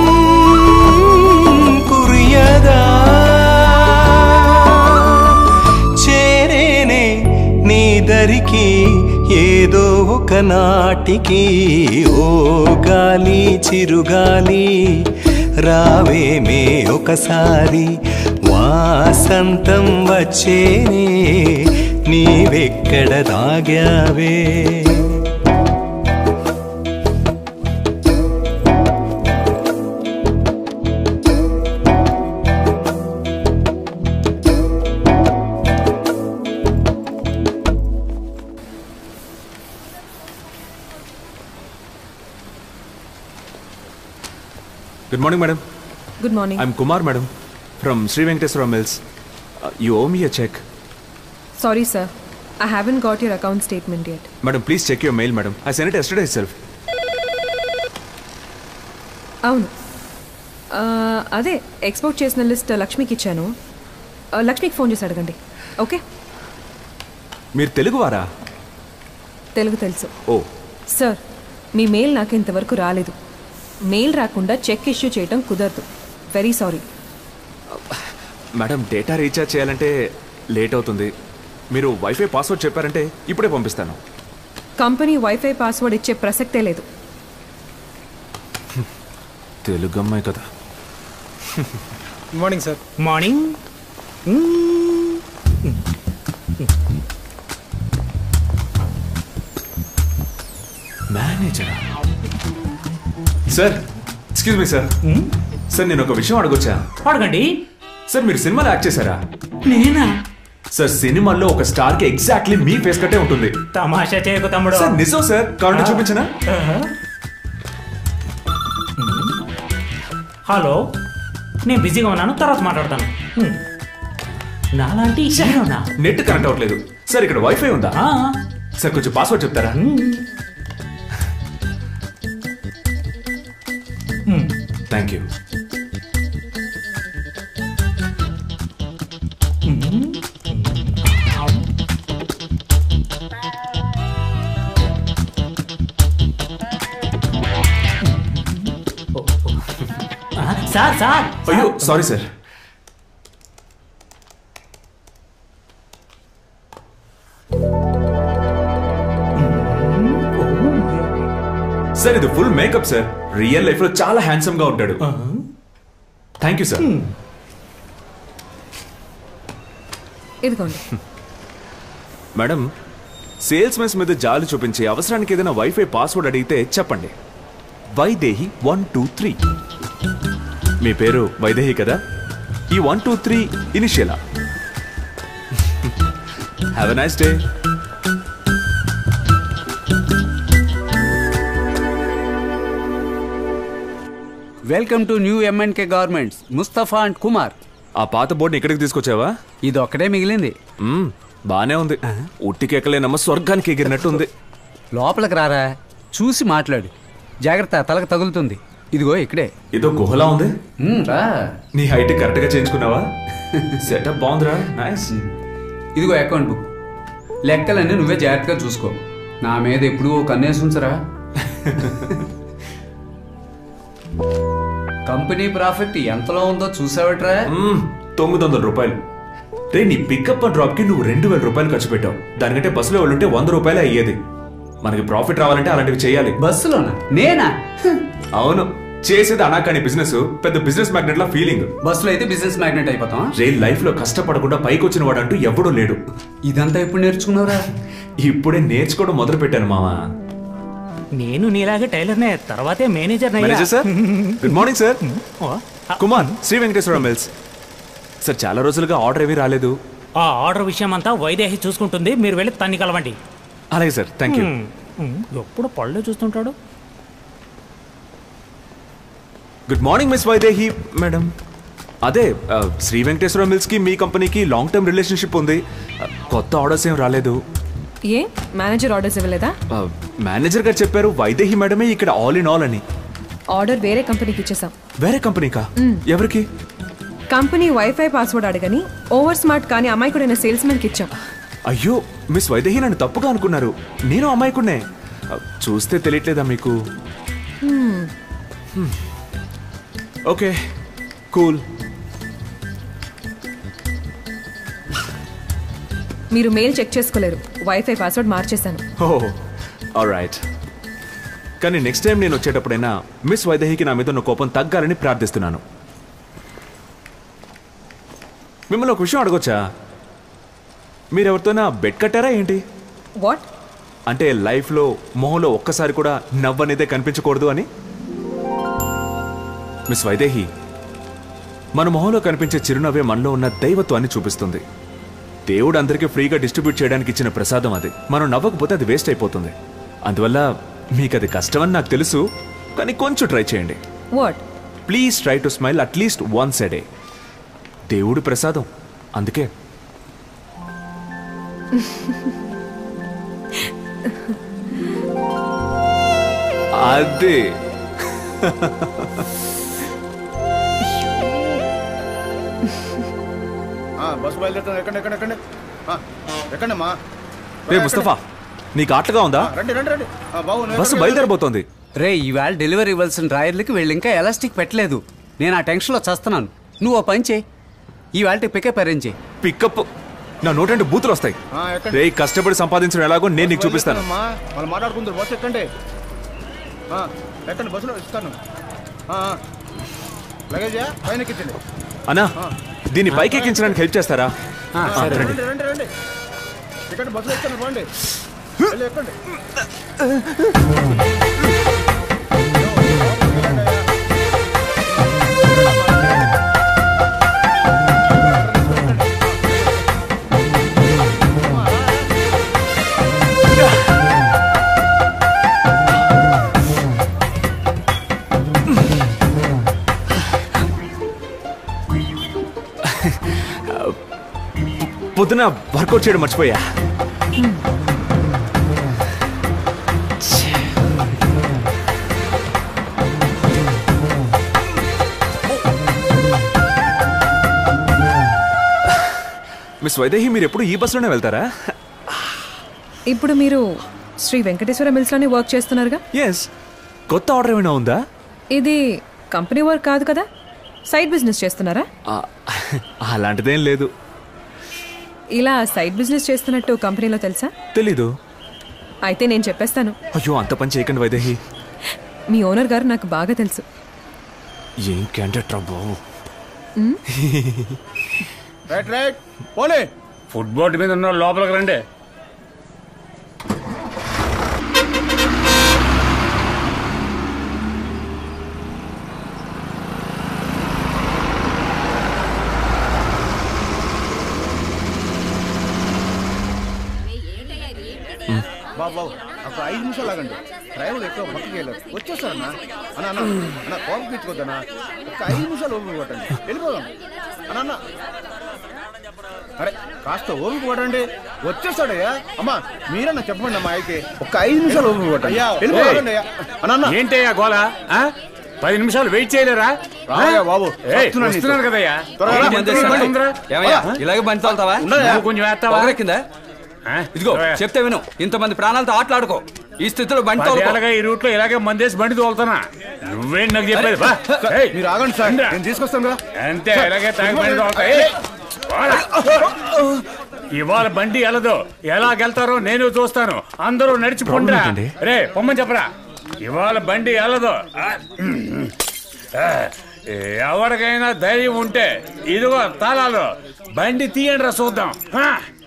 కురియదా చేరేనే నీ దరికి ఏదో ఒక నాటికి ఓ గాలి చిరుగాలి రావేమే ఒకసారి వాసంతం వచ్చేనే నీవెక్కడ దాగావే good morning madam good morning I'm Kumar madam from Shri Venkateswara mills you owe me a cheque sorry sir I haven't got your account statement yet madam please check your mail madam I send it yesterday self అవును ఆ, అదే export చేసిన list లక్ష్మికి ఇచ్చాను ఆ, లక్ష్మికి phone చేసి అడగండి ఓకే మీరు తెలుగువారా తెలుగు తెలుసు ఓ సార్ మీ మెయిల్ నాకు ఇంతవరకు రాలేదు మెయిల్ రాకుండా చెక్ ఇష్యూ చేయడం కుదరదు very sorry madam data recharge చేయాలంటే లేట్ అవుతుంది మీరు వైఫై పాస్వర్డ్ చెప్పారంటే ఇప్పుడే పంపిస్తాను కంపెనీ వైఫై పాస్వర్డ్ ఇచ్చే ప్రసక్తే లేదు తెలుగు అమ్మాయి కదా గుడ్ మార్నింగ్ సార్ మార్నింగ్ మేనేజరా sir excuse me sir sir నేను ఒక విషయం అడగొచ్చా అడగండి సార్ మీరు సినిమాలో యాక్ట్ చేశారా నేనా సార్ సినిమాల్లో ఒక స్టార్ కి ఎగ్జాక్ట్లీ మీ ఫేస్ కట్టే ఉంటుంది తమాషా చేయకు తమ్ముడు సార్ నిజం సార్ కావాలంటే ఆ. చూపించనా ఆహా. హలో నేను బిజీగా ఉన్నాను తర్వాత మాట్లాడతాను హ్మ్. నాలాంటి హీరోనా నెట్ కనెక్ట్ అవ్వట్లేదు సార్ ఇక్కడ వైఫై ఉందా సార్ కొంచెం పాస్వర్డ్ చెప్తారా థ్యాంక్ యూ ఆ, సార్ సార్ అయ్యో సారీ సార్ సార్ ఇది full makeup sir real life లో చాలా హ్యాండ్సమ్ గా ఉంటాడు థ్యాంక్ యూ సార్ ఇదిగోండి మేడం సేల్స్ మెన్స్ మీద జాలి చూపించి అవసరానికి ఏదైనా వైఫై పాస్వర్డ్ అడిగితే చెప్పండి వైదేహి వన్ టూ త్రీ మీ పేరు వైదేహి కదా ఈ వన్ టూ త్రీ ఇనిషియలా have a nice day welcome to new MNK garments Mustafa and Kumar ఆ పాత బోర్డుని ఇక్కడికి తీసుకొచ్చావా ఇది ఒక్కడే మిగిలింది మ్మ్, బానే ఉంది ఉట్టికి ఎక్కలేనమ్మ స్వర్గానికి ఎగిరినట్టు ఉంది లోపలికి రారా చూసి మాట్లాడు జాగ్రత్త తలకు తగులుతుంది ఇదిగో ఇక్కడే ఇదో గుహలా ఉంది మ్మ్, రా నీ హైట్ కరెక్ట్ గా చేయించుకున్నావా సెటప్ బాగుందిరా నైస్ ఇదిగో అకౌంట్ బుక్ లెక్కలన్నీ నువ్వే జాగ్రత్తగా చూసుకో నా మీద ఎప్పుడు కన్నేసి ఉంచరా కంపెనీ ప్రాఫిట్ ఎంతలో ఉందో చూసావట్రా తొమ్మిది వందల రూపాయలు రే నీ పికప్ అండ్ డ్రాప్ కి నువ్వు రెండు వేల రూపాయలు ఖర్చు పెట్టావు దానికంటే బస్సులో వెళ్ళుంటే వంద రూపాయలే అయ్యేది మనకి ప్రాఫిట్ రావాలంటే అలాంటివి చేయాలి బస్సులోనా నేనా అవును చేసేది అనాకాని బిజినెస్ పెద్ద బిజినెస్ మ్యాగ్నెట్ లా ఫీలింగ్ బస్సులో అయితే బిజినెస్ మ్యాగ్నెట్ అయిపోతాం రే లైఫ్ లో కష్టపడకుండా పైకి వచ్చిన వాడంటూ ఎవడూ లేడు ఇదంతా ఎప్పుడు నేర్చుకున్నావురా ఇప్పుడే నేర్చుకోవడం మొదలు పెట్టాను మామా నేను నీలాగే టైలర్నే తర్వాతే manager manager sir good morning sir Kumar Shri Venkateswara mills sir చాలా రోజులుగా ఆర్డర్ ఏమీ రాలేదు ఆ ఆర్డర్ విషయం అంతా వైదేహి చూసుకుంటుంది మీరు వెళ్ళి తన్ని కలవండి అలాగే సార్ థ్యాంక్ యూ హ్మ్. హ్మ్. ఎప్పుడు పళ్ళు చూస్తుంటాడు good morning miss Vaidehi madam అదే ఆ, శ్రీ వెంకటేశ్వర మిల్స్ కి మీ కంపెనీకి లాంగ్ టర్మ్ రిలేషన్షిప్ ఉంది ఆ, కొత్త ఆర్డర్స్ ఏం రాలేదు ఏ మేనేజర్ ఆర్డర్స్ ఇవ్వలేదా ఆ, మేనేజర్ గారు చెప్పారు వైదేహి మేడమే ఇక్కడ ఆల్ ఇన్ ఆల్ అని ఆర్డర్ వేరే కంపెనీకి ఇచ్చేసాం వేరే కంపెనీకా మ్. ఎవరికి కంపెనీ వైఫై పాస్వర్డ్ అడగని ఓవర్ స్మార్ట్ కానీ అమాయకుడైన సేల్స్ కి ఇచ్చాం అయ్యో మిస్ వైదేహి నన్ను తప్పుగా అనుకున్నారు నేను అమ్మాయికున్నే చూస్తే తెలియట్లేదా మీకు హ్మ్. ఓకే కూల్ మీరు మెయిల్ చెక్ చేసుకోలేరు వైఫై పాస్వర్డ్ మార్చేశాను ఓ రైట్ కానీ నెక్స్ట్ టైం నేను వచ్చేటప్పుడైనా మిస్ వైదేహికి నా మీద ఉన్న కోపం తగ్గాలని ప్రార్థిస్తున్నాను మిమ్మల్ని ఒక విషయం అడగొచ్చా మీరెవరితోనా బెట్ కట్టారా ఏంటి వాట్ అంటే లైఫ్లో మొహంలో ఒక్కసారి కూడా నవ్వనేదే కనిపించకూడదు అని మిస్ వైదేహి మన మొహంలో కనిపించే చిరునవ్వే మనలో ఉన్న దైవత్వాన్ని చూపిస్తుంది దేవుడు అందరికీ ఫ్రీగా డిస్ట్రిబ్యూట్ చేయడానికి ఇచ్చిన ప్రసాదం అది మనం నవ్వకపోతే అది వేస్ట్ అయిపోతుంది అందువల్ల మీకు అది కష్టమని నాకు తెలుసు కానీ కొంచెం ట్రై చేయండి what please try to smile at least once a day దేవుడి ప్రసాదం అందుకే అదే బస్సు బయలుదేరుతుంది ఎక్కండి ఎక్కండి ఎక్కండి ఆ, ఎక్కండి అమ్మా రే ముస్తఫా నీకు ఆటలుగా ఉందా రండి రండి రండి ఆ, బాబు నువ్వు బస్సు ఎక్కడికి బయలుదేరబోతోంది రే ఈవేళ డెలివరీ ఇవ్వాల్సిన డ్రాయర్లకి వీళ్ళు ఇంకా ఎలాస్టిక్ పెట్టలేదు నేను ఆ టెన్షన్లో చస్తున్నాను నువ్వు ఓ పని చేయి ఈవేళ పికప్ అరేంజ్ చేయి పికప్ నా నోటంటే బూతులు వస్తాయి ఆ, ఎక్కండి. రే కష్టపడి సంపాదించడం ఎలాగో నేను నీకు చూపిస్తాను అమ్మా వాళ్ళు మాట్లాడుకుంటారు బస్సు ఎక్కండి ఆ, ఎక్కండి బస్సులో ఇస్తాను ఆ, ఆ. లగేజా పైన ఎక్కించండి అన్నా దీన్ని పైకి ఎక్కించడానికి హెల్ప్ చేస్తారా ఆ, ఆ, రండి రండి రండి రండి ఎక్కండి బస్సులో ఎక్కండి పోండి వెళ్ళి ఎక్కండి పొద్దున వర్కౌట్ చేయడం మర్చిపోయా మిస్ వైదేహి మీరు ఎప్పుడు ఈ బస్సులోనే వెళ్తారా ఇప్పుడు మీరు శ్రీ వెంకటేశ్వర మిల్స్లోనే వర్క్ చేస్తున్నారుగా ఎస్ కొత్త ఆర్డర్ ఏమైనా ఉందా ఇది కంపెనీ వర్క్ కాదు కదా సైడ్ బిజినెస్ చేస్తున్నారా ఆ, అలాంటిదేం లేదు ఇలా సైడ్ బిజినెస్ చేస్తున్నట్టు కంపెనీలో తెలుసా తెలీదు అయితే నేను చెప్పేస్తాను అయ్యో అంత పని చేయకండి వైదేహి మీ ఓనర్ గారు నాకు బాగా తెలుసు ఏం క్యాండెట్ రా బాబు మ్? రైట్ రైట్ పోనీ ఫుట్బోర్డ్ మీద ఉన్న వాళ్ళు లోపలికి రండి బాబు బాబు ఒక ఐదు నిమిషాలు ఆగండి డ్రైవర్ ఎక్కువ పక్కకి వెళ్ళారు వచ్చేస్తారన్నా అన్న అన్న అన్న కోపం తెచ్చుకోద్దన్నా ఒక ఐదు నిమిషాలు ఓపిక పట్టండి వెళ్ళిపోదాం అన్న అన్న అరే కాస్త ఓపిక పట్టండి వచ్చేస్తాడయ్యా అమ్మా మీరన్నా చెప్పండి అమ్మా అయితే ఒక ఐదు నిమిషాలు ఓపిక పట్టండి వెళ్ళిపోదండి అయ్యా అన్న అన్న ఏంటయ్యా గోల ఆ? పది నిమిషాలు వెయిట్ చేయలేరా రావయ్యా బాబు. ఏయ్, వస్తున్నాను వస్తున్నాను నీతో. కదయ్యా త్వరగా రా, ఏంటి బండి ఎంత బండి. ఉందిరా? ఏమయ్యా ఆ? ఇలాగే బండి తోలుతావా నువ్వు కొంచెం వేస్తావా? పొగరెక్కిందా ఇదిగో చెప్తే విను ఇంతమంది ప్రాణాలతో ఆటలాడుకో ఈ స్థితిలో బండి తోలుకో పదేళ్ళగా ఈ రూట్ లో ఇలాగే మందేసి బండి తోలుతానా నువ్వేంటి నాకు చెప్పేది బా. ఏయ్, మీరు ఆగండి సార్ రండిరా. నేను తీసుకొస్తాను కదా అంతే ఇలాగే తాగి బండి తోలుతా ఏయ్, పోరా. ఇవాళ బండి ఎలదు ఎలాగెళ్తారో నేను చూస్తాను అందరూ నడిచి పొండిరా ఏంటండి? రే పొమ్మని చెప్పరా ఇవాళ బండి ఎలదు ఆ, ఆ, ఎవరికైనా ధైర్యం ఉంటే ఇదిగో తాళాలు బండి తీయండి రా చూద్దాం ఆ.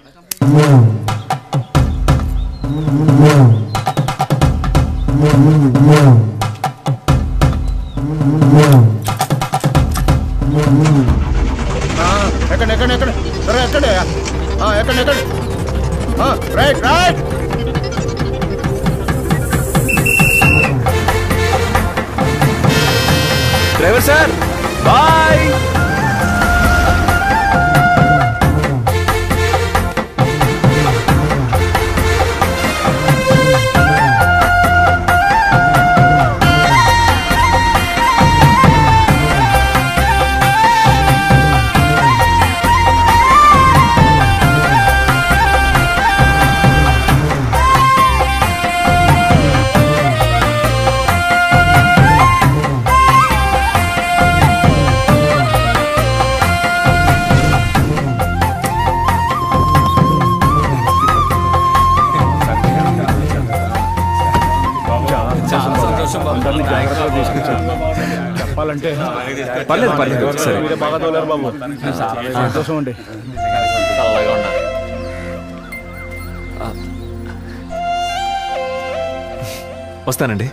ఆ, ఎక్కండి ఎక్కండి ఎక్కండి త్వరగా ఎక్కండి అయ్యా. ఆ, ఎక్కండి ఎక్కండి ఆ, right right driver sir bye అందరినీ జాగ్రత్తగా తీసుకొచ్చారు చెప్పాలంటే పర్లేదు, పర్లేదు. సరే. మీరే బాగా తోలారు బాబు చాలా సంతోషం అండి వస్తానండి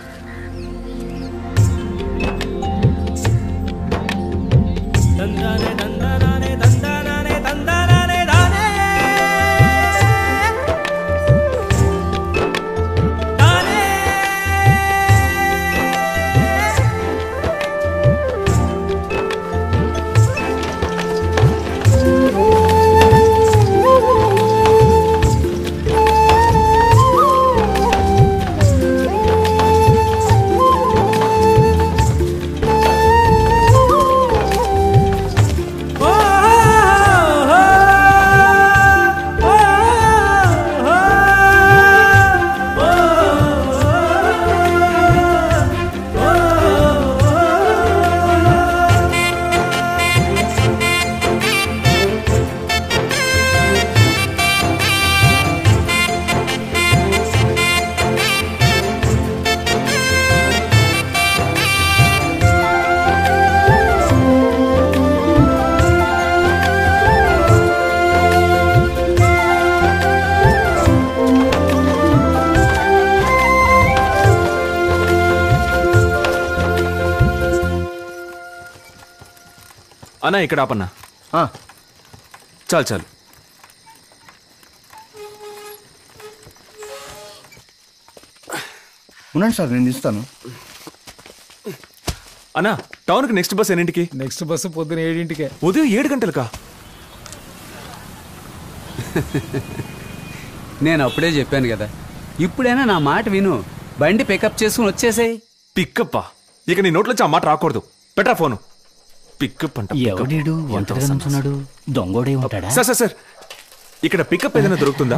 అన్నా ఇక్కడ ఆపన్నా చాలు చాలు ఉండండి సార్ నేను ఇస్తాను అన్నా టౌన్కి నెక్స్ట్ బస్ ఎన్నింటికి నెక్స్ట్ బస్సు పొద్దున ఏడింటికే ఉదయం ఏడు గంటలకా నేను అప్పుడే చెప్పాను కదా ఇప్పుడైనా నా మాట విను బండి పికప్ చేసుకుని వచ్చేసేయ్ పికప్పా ఇక నీ నోట్లోంచి ఆ మాట రాకూడదు పెట్టరా ఫోను పికప్ అంట pickup. ఎవడీడు ఎంత ఒంటరిగా సమస్య. నుంచున్నాడు దొంగోడే ఉంటాడా సార్ సార్ సార్ ఇక్కడ పికప్ ఏదైనా దొరుకుతుందా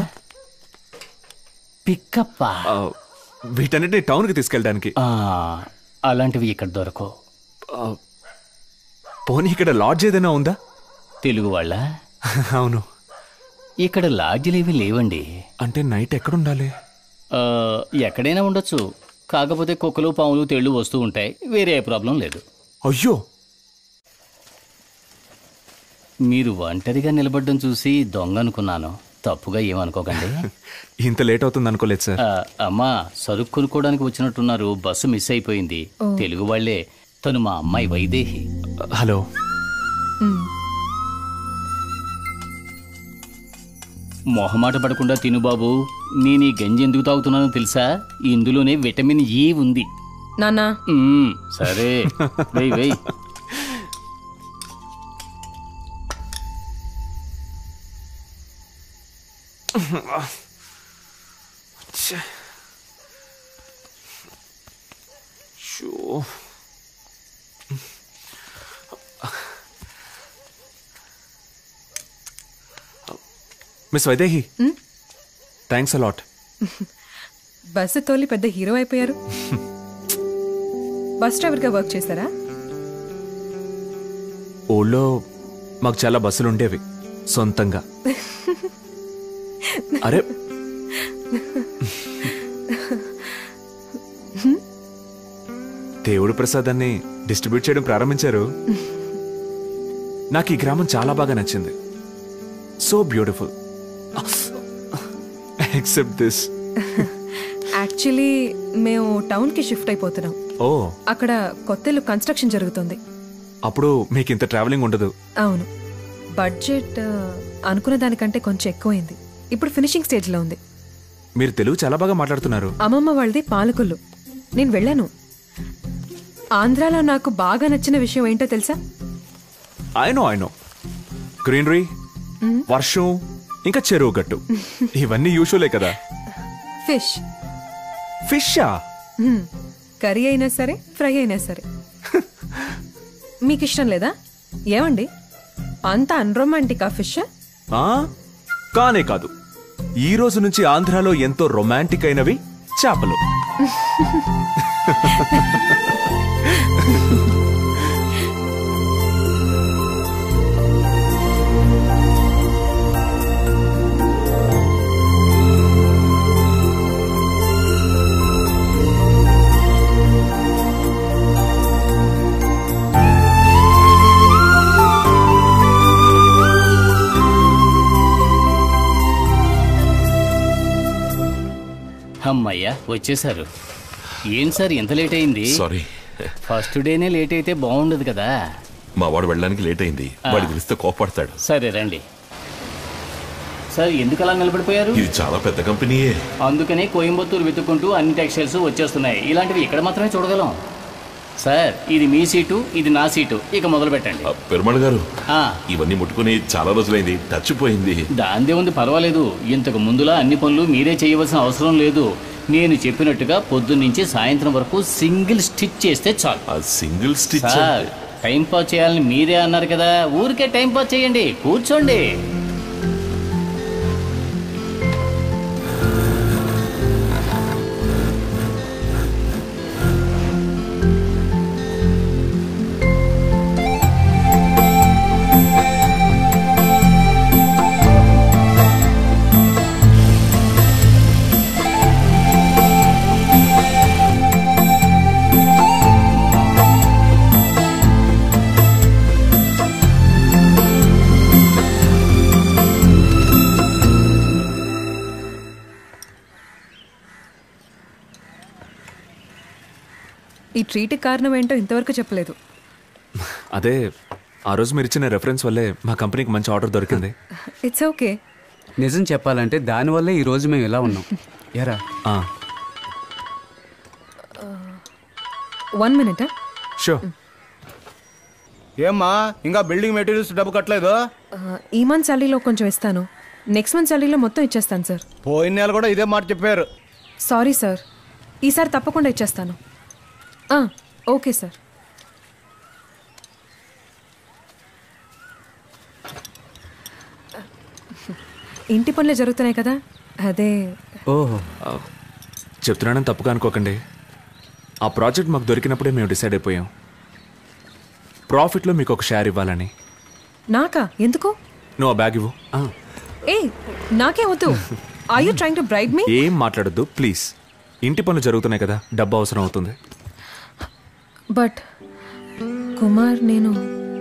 పికప్ ఆ, వీటన్నిటిని టౌన్కి తీసుకెళ్ళడానికి అలాంటివి ఇక్కడ దొరకవు ఆ, పోనీ ఇక్కడ లాడ్జ్ ఏదైనా ఉందా తెలుగు వాళ్ళ అవును ఇక్కడ లాడ్జిలు ఏవి లేవండి అంటే నైట్ ఎక్కడ ఉండాలి ఆ, ఎక్కడైనా ఉండొచ్చు కాకపోతే కుక్కలు పాములు తేళ్లు వస్తూ ఉంటాయి వేరే ఏ ప్రాబ్లం లేదు అయ్యో మీరు ఒంటరిగా నిలబడడం చూసి దొంగ అనుకున్నాను తప్పుగా ఏమనుకోకండి ఇంత లేట్ అవుతుంది అనుకోలేదు సార్ ఆ, అమ్మా సరుకు కొనుక్కోవడానికి వచ్చినట్టున్నారు బస్సు మిస్ అయిపోయింది ఓ. తెలుగు వాళ్ళే తను మా అమ్మాయి వైదేహి హలో మొహమాట పడకుండా తిను బాబు నేను ఈ గంజి ఎందుకు తాగుతున్నానో తెలుసా ఇందులోనే విటమిన్ ఈ ఉంది నాన్నా మ్మ్, సరే వెయ్ వెయ్ ఛే. షో. మిస్ వైదేహి మ్? థ్యాంక్స్ అలాట్ బస్సు తోలి పెద్ద హీరో అయిపోయారు బస్ డ్రైవర్గా వర్క్ చేశారా ఊళ్ళో మాకు చాలా బస్సులు ఉండేవి సొంతంగా అరే దేవుడి ప్రసాదాన్ని డిస్ట్రిబ్యూట్ చేయడం ప్రారంభించారు నాకు ఈ గ్రామం చాలా బాగా నచ్చింది so beautiful except this actually మేము టౌన్కి షిఫ్ట్ అయిపోతున్నాం ఓ అక్కడ కొత్త ఇల్లు కన్స్ట్రక్షన్ జరుగుతుంది అప్పుడు మీకు ఇంత ట్రావెలింగ్ ఉండదు అవును బడ్జెట్ ఆ, అనుకున్న దానికంటే కొంచెం ఎక్కువైంది ఇప్పుడు ఫినిషింగ్ స్టేజ్లో ఉంది మీరు తెలుగు చాలా బాగా మాట్లాడుతున్నారు అమ్మమ్మ వాళ్ళది పాలకొల్లు నేను వెళ్ళాను ఆంధ్రాలో నాకు బాగా నచ్చిన విషయం ఏంటో తెలుసా I know I know greenery మ్మ్. వర్షం ఇంకా చెరువు గట్టు ఇవన్నీ యూజువలే కదా ఫిష్ ఫిషా మ్మ్. కర్రీ అయినా సరే ఫ్రై అయినా సరే మీకు ఇష్టం లేదా ఏమండి అంత అన్రొమాంటిక్ ఆ ఫిష్ ఆ? కానే కాదు ఈ రోజు నుంచి ఆంధ్రాలో ఎంతో రొమాంటిక్ అయినవి చేపలు అమ్మయ్యా వచ్చేసారు ఏం సార్ ఎంత లేట్ అయింది సారీ ఫస్ట్ డేనే లేట్ అయితే బాగుండదు కదా మా వాడు వెళ్ళడానికి లేట్ అయింది వాడికి తెలిస్తే కోపడతాడు సరే రండి సార్ ఎందుకు అలా నిలబడిపోయారు ఇది చాలా పెద్ద కంపెనీయే అందుకనే కోయంబత్తూరు వెతుక్కుంటూ అన్ని టెక్స్టైల్స్ వచ్చేస్తున్నాయి ఇలాంటివి ఇక్కడ మాత్రమే చూడగలం సార్ ఇది మీ సీటు ఇది నా సీటు ఇక మొదలు పెట్టండి పెరుమాళ్ గారు ఆ, ఇవన్నీ ముట్టుకుని చాలా రోజులైంది టచ్ పోయింది దాందే ఉంది పర్వాలేదు ఇంతకు ముందులా అన్ని పనులు మీరే చేయవలసిన అవసరం లేదు నేను చెప్పినట్టుగా పొద్దున్నుంచి సాయంత్రం వరకు సింగిల్ స్టిచ్ చేస్తే చాలు single stitch sir time pass చేయాలని మీరే అన్నారు కదా ఊరికే టైం పాస్ చేయండి కూర్చోండి ఈ ట్రీట్కి కారణం ఏంటో ఇంతవరకు చెప్పలేదు అదే ఆ రోజు మీరు ఇచ్చిన రెఫరెన్స్ వల్లే మా కంపెనీకి మంచి ఆర్డర్ దొరికింది ఇట్స్ ఓకే నిజం చెప్పాలంటే దానివల్లే ఈ రోజు మేము ఇలా ఉన్నాం ఎరా వన్ మినిట్ షో ఏమ్మా ఇంకా బిల్డింగ్ మెటీరియల్స్ డబ్బు కట్టలేదు ఈ మంత్ సాలరీలో కొంచెం ఇస్తాను నెక్స్ట్ మంత్ సాలరీలో మొత్తం ఇచ్చేస్తాను సార్ పోయిన నెల కూడా ఇదే మాట చెప్పారు సారీ సార్ ఈసారి తప్పకుండా ఇచ్చేస్తాను ఆ, ఓకే సార్ ఇంటి పనులే జరుగుతున్నాయి కదా అదే ఓహో చెప్తున్నానని తప్పుగా అనుకోకండి ఆ ప్రాజెక్ట్ మాకు దొరికినప్పుడే మేము డిసైడ్ అయిపోయాం ప్రాఫిట్లో మీకు ఒక షేర్ ఇవ్వాలని నాకా ఎందుకు నువ్వు ఆ బ్యాగ్ ఇవ్వు ఏ నాకే వద్దు I you trying to bribe me ఏం మాట్లాడొద్దు ప్లీజ్ ఇంటి పనులు జరుగుతున్నాయి కదా డబ్బు అవసరం అవుతుంది బట్ కుమార్ నేను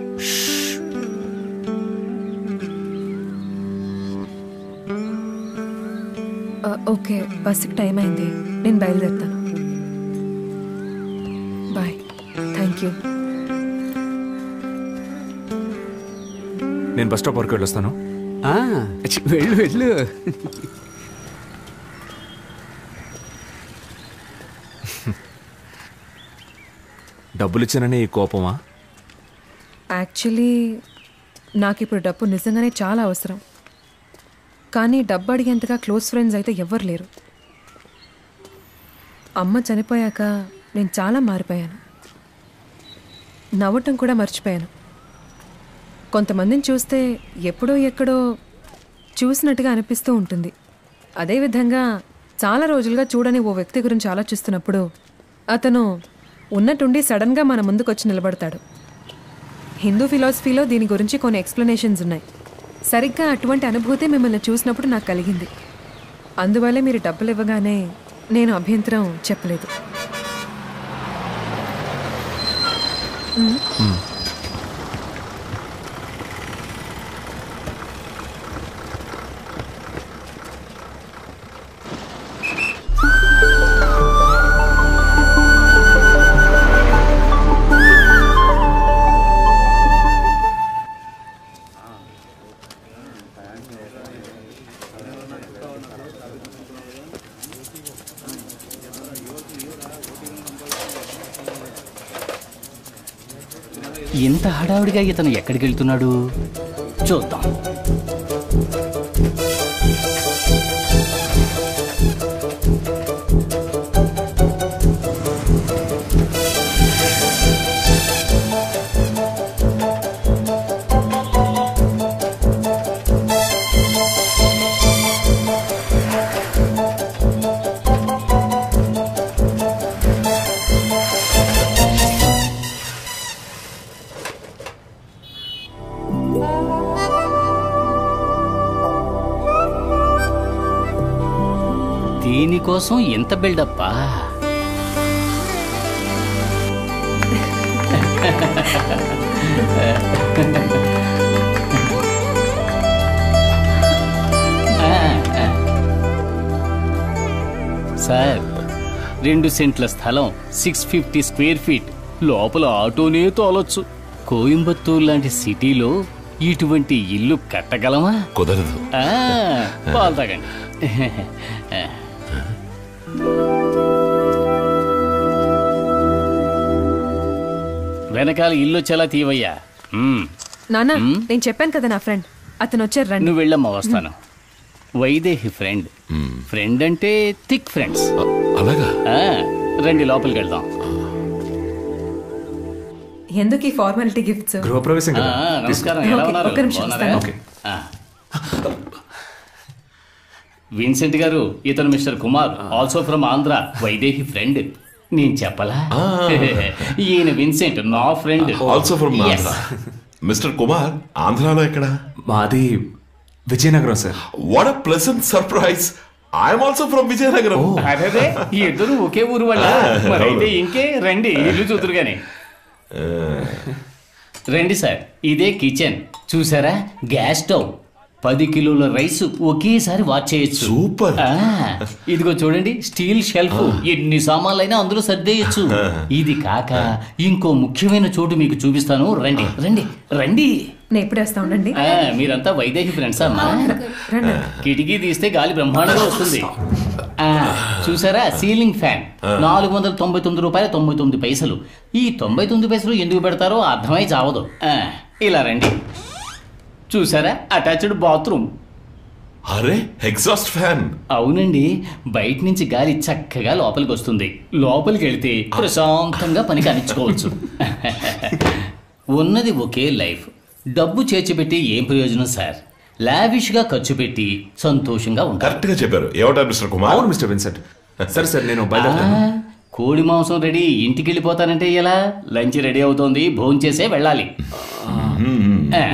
ఆ, ఓకే బస్సుకి టైం అయింది నేను బయలుదేరుతాను బాయ్ థ్యాంక్ యూ నేను బస్ స్టాప్ వరకు వెళ్ళొస్తాను ఆ, చి, వెళ్ళు వెళ్ళు డబ్బులు ఇచ్చానని ఈ కోపమా యాక్చువల్లీ నాకు ఇప్పుడు డబ్బు నిజంగానే చాలా అవసరం కానీ డబ్బు అడిగేంతగా క్లోజ్ ఫ్రెండ్స్ అయితే ఎవ్వరు లేరు అమ్మ చనిపోయాక నేను చాలా మారిపోయాను నవ్వటం కూడా మర్చిపోయాను కొంతమందిని చూస్తే ఎప్పుడో ఎక్కడో చూసినట్టుగా అనిపిస్తూ ఉంటుంది అదేవిధంగా చాలా రోజులుగా చూడని ఓ వ్యక్తి గురించి ఆలోచిస్తున్నప్పుడు అతను ఉన్నట్టుండి సడన్గా మన ముందుకు వచ్చి నిలబడతాడు హిందూ ఫిలాసఫీలో దీని గురించి కొన్ని ఎక్స్ప్లెనేషన్స్ ఉన్నాయి సరిగ్గా అటువంటి అనుభూతి మిమ్మల్ని చూసినప్పుడు నాకు కలిగింది అందువల్లే మీరు డబ్బులు ఇవ్వగానే నేను అభ్యంతరం చెప్పలేదు మ్. ఇంత హడావుడిగా ఇతను ఎక్కడికి వెళ్తున్నాడు చూద్దాం దీనికోసం ఎంత బిల్డప్పా సార్ రెండు సెంట్ల స్థలం సిక్స్ ఫిఫ్టీ స్క్వేర్ ఫీట్ లోపల ఆటోనే తోలొచ్చు కోయంబత్తూర్ లాంటి సిటీలో ఇటువంటి ఇల్లు కట్టగలమా కుదరదు ఆ, పాలు తాగండి వెనకాల ఇల్లు వచ్చేలా తీవయ్యా మ్మ్. నాన్న నేను చెప్పాను కదా నా ఫ్రెండ్ అతను వచ్చారు రండి నువ్వు వెళ్ళమ్మా వస్తాను వైదేహి ఫ్రెండ్ ఫ్రెండ్ అంటే థిక్ ఫ్రెండ్స్ అలాగా రండి లోపలికి వెళ్దాం ఎందుకు ఈ ఫార్మాలిటీ గిఫ్ట్స్ గృహప్రవేశం కదా ఆ, నమస్కారం ఎలా ఓకే, ఉన్నారు ఒక్క నిమిషం బాగున్నారా? వస్తాను. ఆ. విన్సెంట్ గారు ఇతను mister Kumar also from Andhra Vaidehi friend నేను చెప్పలా ఈయన విన్సెంట్ నా friend also from mister Kumar ఆంధ్రాలో ఎక్కడ మాది Vizianagaram sir what a pleasant surprise I'm also from Vizianagaram అదే ఈ ఇద్దరు ఒకే ఊరు వాళ్ళ మరైతే ఇంకే రండి ఇల్లు చూతురు గాని రండి సార్ ఇదే కిచెన్ చూసారా గ్యాస్ స్టవ్ పది కిలోల రైస్ ఒకేసారి వాచ్ చేయొచ్చు సూపర్ ఇదిగో చూడండి స్టీల్ షెల్ఫ్ ఎన్ని సామాన్లైనా అందులో సర్దేయచ్చు ఇది కాక ఇంకో ముఖ్యమైన చోటు మీకు చూపిస్తాను రండి రండి రండి నేను ఎప్పుడు వేస్తా ఉండండి ఆ, మీరంతా వైదేహి ఫ్రెండ్స్ అమ్మా రండి కిటికీ తీస్తే గాలి బ్రహ్మాండంగా వస్తుంది ఆ, చూసారా సీలింగ్ ఫ్యాన్ నాలుగు వందల తొంభై తొమ్మిది రూపాయల తొంభై తొమ్మిది పైసలు ఈ తొంభై తొమ్మిది పైసలు ఎందుకు పెడతారో అర్థమై చావదు ఆ, ఇలా రండి చూసారా అటాచ్డ్ బాత్రూమ్ అరే ఎగ్జాస్ట్ ఫ్యాన్ అవునండి బయట నుంచి గాలి చక్కగా లోపలికి వస్తుంది లోపలికి వెళ్తే ప్రశాంతంగా పని కానిచ్చుకోవచ్చు ఉన్నది ఒకే లైఫ్ డబ్బు చేర్చిపెట్టి ఏం ప్రయోజనం సార్ లావిష్ గా ఖర్చు పెట్టి సంతోషంగా ఉంటారు కరెక్ట్ గా చెప్పారు ఏమంటారు మిస్టర్ కుమార్ అవును మిస్టర్ విన్సెంట్ సరే సార్ నేను బయలుదేరుతాను ఆ, కోడి మాంసం రెడీ ఇంటికి వెళ్ళిపోతానంటే ఎలా లంచ్ రెడీ అవుతోంది భోంచేసే వెళ్ళాలి ఆ,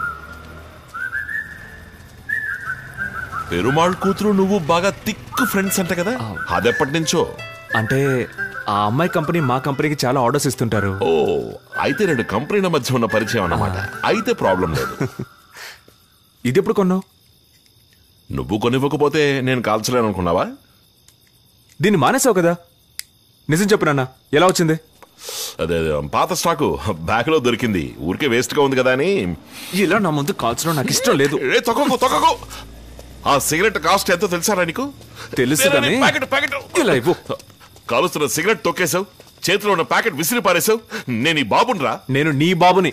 పెరుమాళ్ కూతురు నువ్వు బాగా థిక్ ఫ్రెండ్స్ అంట కదా అదెప్పటి నుంచో అంటే ఆ అమ్మాయి కంపెనీ మా కంపెనీకి చాలా ఆర్డర్స్ ఇస్తుంటారు ఓ అయితే రెండు కంపెనీల మధ్య ఉన్న పరిచయం అన్నమాట అయితే ప్రాబ్లం లేదు ఇది ఎప్పుడు కొన్నావు నువ్వు కొనివ్వకపోతే నేను కాల్చలేను అనుకున్నావా దీన్ని మానేసావు కదా నిజం చెప్పు నాన్న ఎలా వచ్చింది అదే అదే, పాత స్టాకు బ్యాగ్ లో దొరికింది ఊరికే వేస్ట్ గా ఉంది కదా అని ఇలా నా ముందు కాల్చడం నాకు ఇష్టం లేదు ఏ తొక్కకు తొక్కకు ఆ సిగరెట్ కాస్ట్ ఎంతో తెలుసారా నీకు తెలుసు కానీ ప్యాకెట్ ప్యాకెట్ ఇలా ఇవ్వు కాలుస్తున్న సిగరెట్ తొక్కేశావు చేతిలో ఉన్న ప్యాకెట్ విసిరి పారేశావు నేను ఈ బాబునరా నేను నీ బాబుని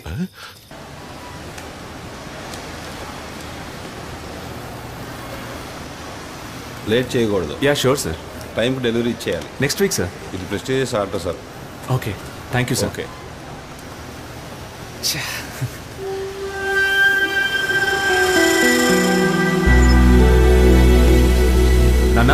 లేట్ చేయకూడదు యా షూర్ సార్ టైంకి డెలివరీ ఇచ్చేయాలి నెక్స్ట్ వీక్ సార్ ఇది prestigious order sir okay thank you sir okay నాన్న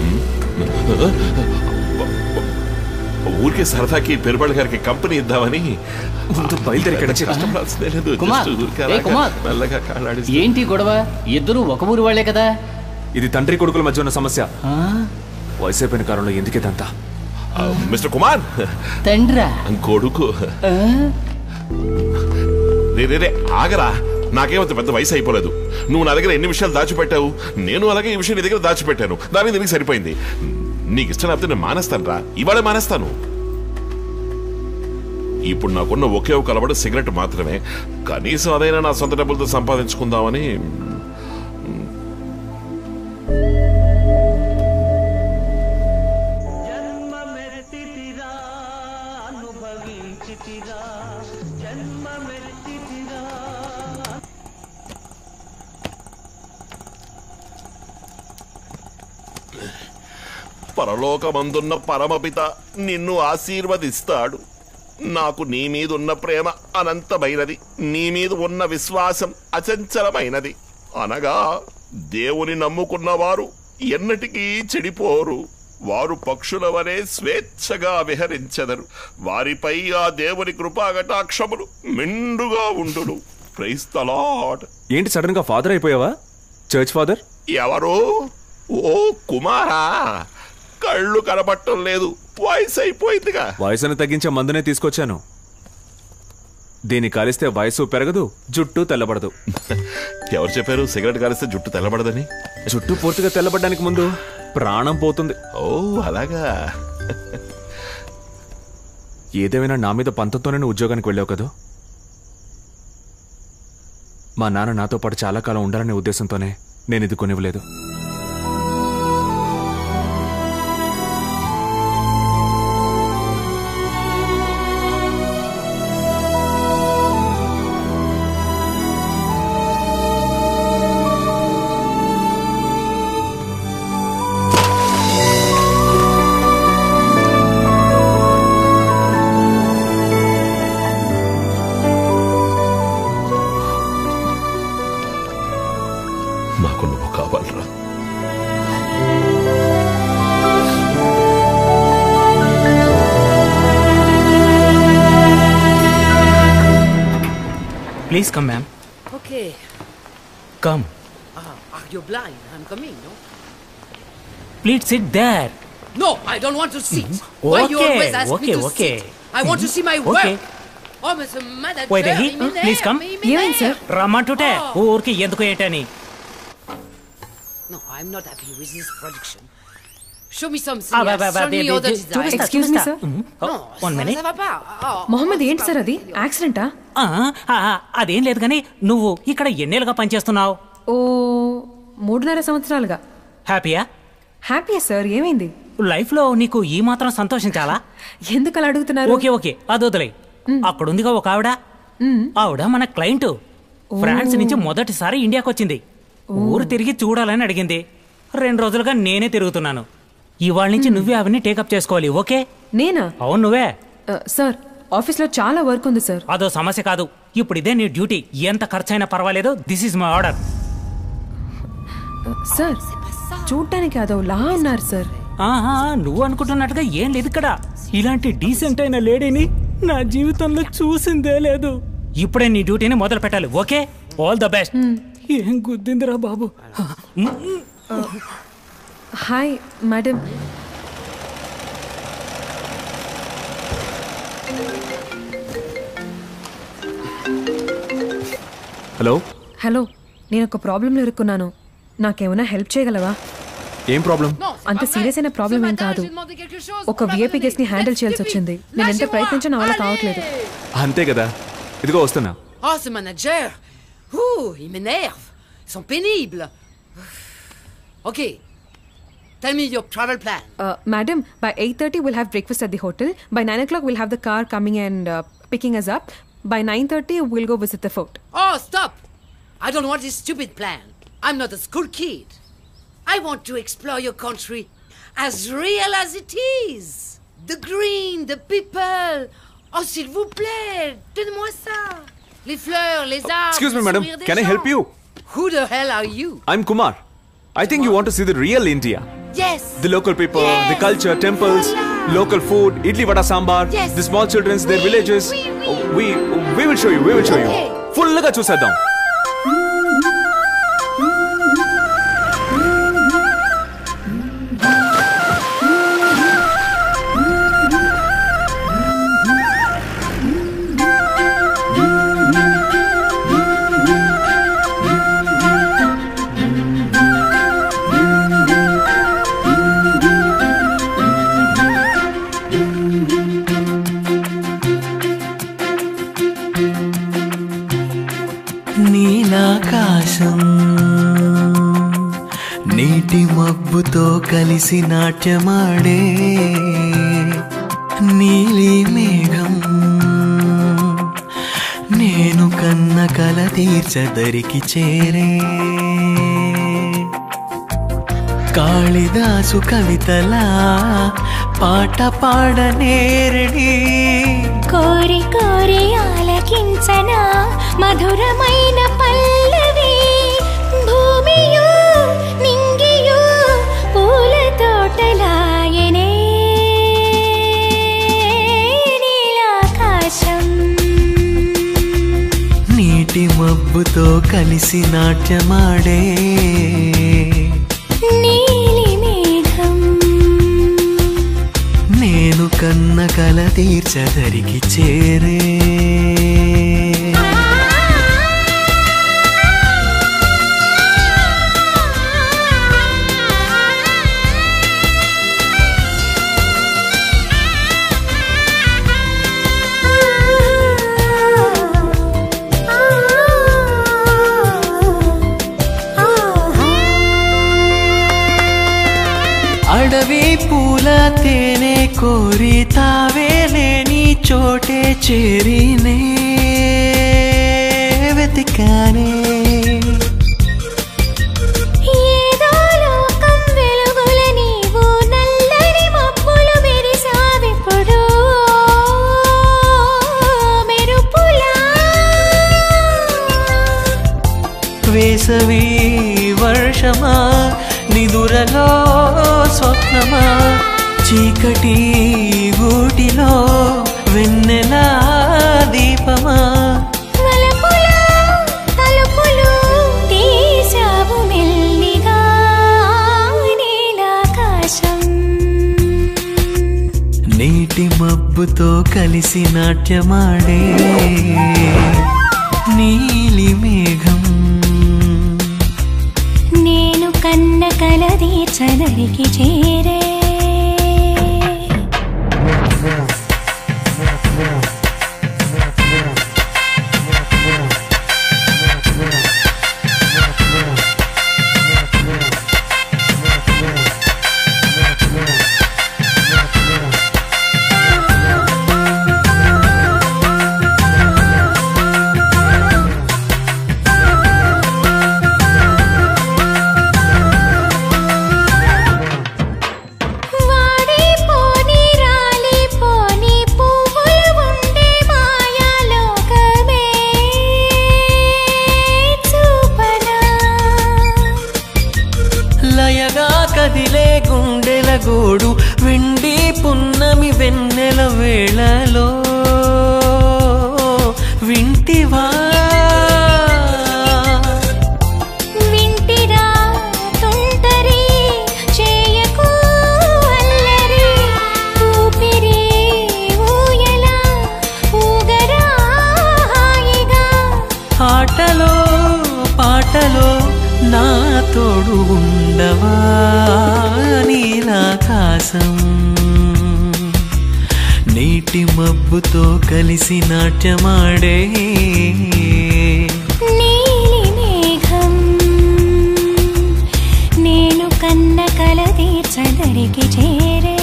ఊరికే సరదాకి పెరుబడి గారికి కంపెనీ ఇద్దామని ముందు బయలుదేరి ఇక్కడి నుంచి రా. కష్టపడాల్సిందే లేదు. కుమార్, Just ఊరికే ఏ అలాగా కుమార్. మెల్లగా కాళ్ళాడిస్తూ. ఏంటి గొడవ ఇద్దరు ఒక ఊరు వాళ్లే కదా ఇది తండ్రి కొడుకుల మధ్య ఉన్న సమస్య ఆ, వయసు అయిపోయిన కాలంలో ఎందుకేదంతా ఆ, మిస్టర్ కుమార్ తండ్రా కొడుకు ఆ? రే రే రే ఆగరా నాకేమంత పెద్ద వయసు అయిపోలేదు నువ్వు నా దగ్గర ఎన్ని విషయాలు దాచిపెట్టావు నేను అలాగే ఈ విషయం నీ దగ్గర దాచిపెట్టాను దాని దీనికి సరిపోయింది నీకు ఇష్టం లేకపోతే నేను మానేస్తాను రా ఇవాళే మానేస్తాను ఇప్పుడు నాకున్న ఒకే ఒక అలవాటు సిగరెట్ మాత్రమే కనీసం అదైనా నా సొంత డబ్బులతో సంపాదించుకుందామని పరలోకమందున్న పరమపిత నిన్ను ఆశీర్వదిస్తాడు నాకు నీ మీద ఉన్న ప్రేమ అనంతమైనది నీ మీద ఉన్న విశ్వాసం అచంచలమైనది అనగా దేవుని నమ్ముకున్న వారు ఎన్నటికీ చెడిపోరు వారు పక్షుల వలె స్వేచ్ఛగా విహరించెదరు వారిపై ఆ దేవుని కృపాకటాక్షములు మెండుగా ఉండును క్రైస్తలాడ్ ఏంటి సడన్ గా ఫాదర్ అయిపోయావా చర్చ్ ఫాదర్ ఎవరు ఓ కుమారా కళ్ళు కనబట్టం లేదు వయసు అయిపోయిందిగా వయసును తగ్గించే మందునే తీసుకొచ్చాను దీన్ని కాలిస్తే వయసు పెరగదు జుట్టు తెల్లబడదు ఎవరు చెప్పారు సిగరెట్ కాలిస్తే జుట్టు తెల్లబడదని జుట్టు పూర్తిగా తెల్లబడడానికి ముందు ప్రాణం పోతుంది ఓ అలాగా ఏదేమైనా నా మీద పంతంతోనే నువ్వు ఉద్యోగానికి వెళ్ళావు కదా మా నాన్న నాతో పాటు చాలా కాలం ఉండాలనే ఉద్దేశంతోనే నేను ఇది కొనివ్వలేదు నాకు నువ్వు కావాలరా please come ma'am Okay. Come Ah, are you blind? I'm coming, no? Please sit there No, I don't want to sit. Why you Okay, always ask okay, me to okay. sit? I want to see my Okay. work. Oh, Mr. Manager, Vaidehi il m'énerve, please come il m'énerve. రమ్మంటుంటే ఊరికి ఎందుకు ఏంటని No, I'm not happy with this production. Show me something Ah, bah, else. bah, bah, Show me bah, other bah, design. చూపిస్తా, Excuse me, చూపిస్తా. sir. Mhm. No, One ça- minute. ça va pas. Oh, Mohammed ఏంటి sir అది యాక్సిడెంటా ఆ, ఆ, ఆ, అదేం లేదు కానీ నువ్వు ఇక్కడ ఎన్నేళ్ళుగా పనిచేస్తున్నావు ఓ మూడున్నర సంవత్సరాలుగా హ్యాపీయా హ్యాపీయా సార్ ఏమైంది లైఫ్ లో నీకు ఈ మాత్రం సంతోషించాలా ఎందుకు అలా అడుగుతున్నారు ఓకే ఓకే అది వదిలే అక్కడుందిగా ఒక ఆవిడ ఆవిడ మన క్లయింట్ ఫ్రాన్స్ నుంచి మొదటిసారి ఇండియాకి వచ్చింది ఊరు తిరిగి చూడాలని అడిగింది రెండు రోజులుగా నేనే తిరుగుతున్నాను ఇవాళ నుంచి నువ్వే ఆవిడ్ని టేకప్ చేసుకోవాలి ఓకే నేనా అవును నువ్వే సార్ ఆఫీస్లో చాలా వర్క్ ఉంది సార్ అదో సమస్య కాదు ఇప్పుడు ఇదే నీ డ్యూటీ ఎంత ఖర్చైనా పర్వాలేదు this is my order sir చూడటానికి అదో లా ఉన్నారు సార్ ఆహా నువ్వు అనుకుంటున్నట్టుగా ఏం లేదు ఇక్కడ ఇలాంటి డీసెంట్ అయిన లేడీని నా జీవితంలో చూసిందే లేదు ఇప్పుడే నీ డ్యూటీని మొదలు పెట్టాలి ఓకే ఆల్ ద బెస్ట్ ఏం గుద్దిందిరా బాబు హాయ్ మేడం హలో హలో నేను ఒక ప్రాబ్లంలో ఇరుక్కున్నాను నాకేమైనా హెల్ప్ చేయగలవా ఏం ప్రాబ్లం అంత సీరియస్ అయిన ప్రాబ్లం ఏం కాదు ఒక విఐపీ గెస్ట్ ని హ్యాండిల్ చేయాల్సి వచ్చింది నేను ఎంత ప్రయత్నించినా నా వల్ల కావట్లేదు అంతే కదా ఇదిగో వస్తున్నా Oh, ce manager Ouh, il m'énerve Ils sont pénibles Ok. Tell me your travel plan. Uh, madam, by 8.30 we'll have breakfast at the hotel. By 9 o'clock we'll have the car coming and uh, picking us up. By 9.30 we'll go visit the fort. Oh, stop! I don't want this stupid plan. I'm not a school kid. I want to explore your country as real as it is. The green, the people. Oh, s'il vous plaît, donne-moi ça. Les fleurs, les arbres. Excuse me, le madam. sourire des Can I gens. help you? Who the hell are you? I'm Kumar. I think you want to see the real India. Yes. The local people, the culture, temples, local food, idli vada sambar, Yes. the small children's, their villages. We we will show you. We will show you. Full గా చూసేద్దాం నీలాకాశం నీటి మబ్బుతో కలిసి నాట్యమాడే నీలి మేఘం నేను కన్న కల తీర్చదరికి చేరే కాళిదాసు కవితలా పాట పాడనేరడి కోరి కోరి ఆలకించనా మధురమైన పల్లవి భూమియు నింగియు పూల తోటలాయనే నీలాకాశం నీటి మబ్బుతో కలిసి నాట్యమాడే నీలి మేఘం నేను కన్న కల తీర్చదరికి చేరే చేరినే వెతికానే ఏదో లోకం వెలుగుల నీవు నల్లని మబ్బులు మెరిసావెప్పుడు మెరుపులా వేసవి వర్షమా నిదురలో స్వప్నమా చీకటి గూటిలో వెన్నెలా దీపమా వలపులా తలుపులు తీసావు మెల్లిగా నీలాకాశం నీటి మబ్బుతో కలిసి నాట్యమాడే నీలి మేఘం నేను కన్న కలది చదరికి చేరే వాడిపోని రాలిపోని పువ్వులు ఉండే మాయాలోకమే చూపనా లయగా కదిలే గుండెల గోడు వెండి పున్నమి వెన్నెల వేళలో వింటివా వింటిరా తుంటరి చేయకు అల్లరి ఊపిరి ఊయల ఊగరా హాయిగా ఆటలో పాటలో నా తోడు ఉండవా నీలాకాశం నీటి మబ్బుతో కలిసి నాట్యమాడే నీలి మేఘం నేను కన్న కలది చదరికి చేరే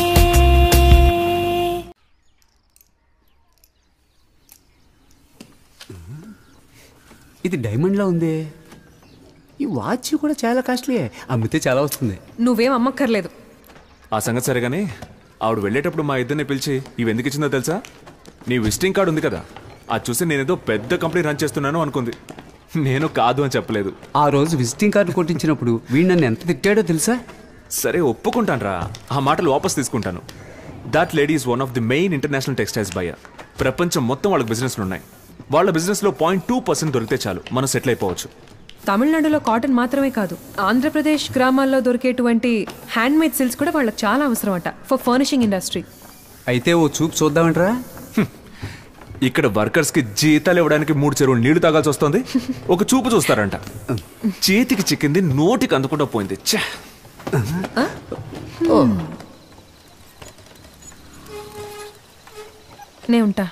ఇది డైమండ్లో ఉంది ఈ వాచ్ కూడా చాలా కాస్ట్లీ అమ్మితే చాలా వస్తుంది నువ్వేం అమ్మక్కర్లేదు ఆ సంగతి సరిగానే ఆవిడ వెళ్ళేటప్పుడు మా ఇద్దరిని పిలిచి ఇవి ఎందుకు ఇచ్చిందో తెలుసా నీ విజిటింగ్ కార్డు ఉంది కదా అది చూసి నేనేదో పెద్ద కంపెనీ రన్ చేస్తున్నాను అనుకుంది నేను కాదు అని చెప్పలేదు ఆ రోజు విజిటింగ్ కార్డు కొట్టించినప్పుడు వీడు నన్ను ఎంత తిట్టాడో తెలుసా సరే ఒప్పుకుంటాను ఆ మాటలు వాపస్ తీసుకుంటాను that lady is one of the main international textiles buyer ప్రపంచం మొత్తం వాళ్ళకి బిజినెస్లు ఉన్నాయి వాళ్ళ బిజినెస్లో పాయింట్ టూ పర్సెంట్ దొరికితే చాలు మనం సెటిల్ అయిపోవచ్చు తమిళనాడులో కాటన్ మాత్రమే కాదు ఆంధ్రప్రదేశ్ గ్రామాల్లో దొరికేటువంటి హ్యాండ్ మేడ్ సిల్క్స్ కూడా వాళ్ళకి చాలా అవసరం అట ఫర్ ఫర్నిషింగ్ ఇండస్ట్రీ అయితే ఓ చూపు చూద్దామంటారా ఇక్కడ వర్కర్స్ కి జీతాలు ఇవ్వడానికి మూడు చెరువులు నీళ్లు తాగాల్సి వస్తుంది ఒక చూపు చూస్తారంట చేతికి చిక్కింది నోటికి అందకుండా పోయింది ఛే! నే ఉంటా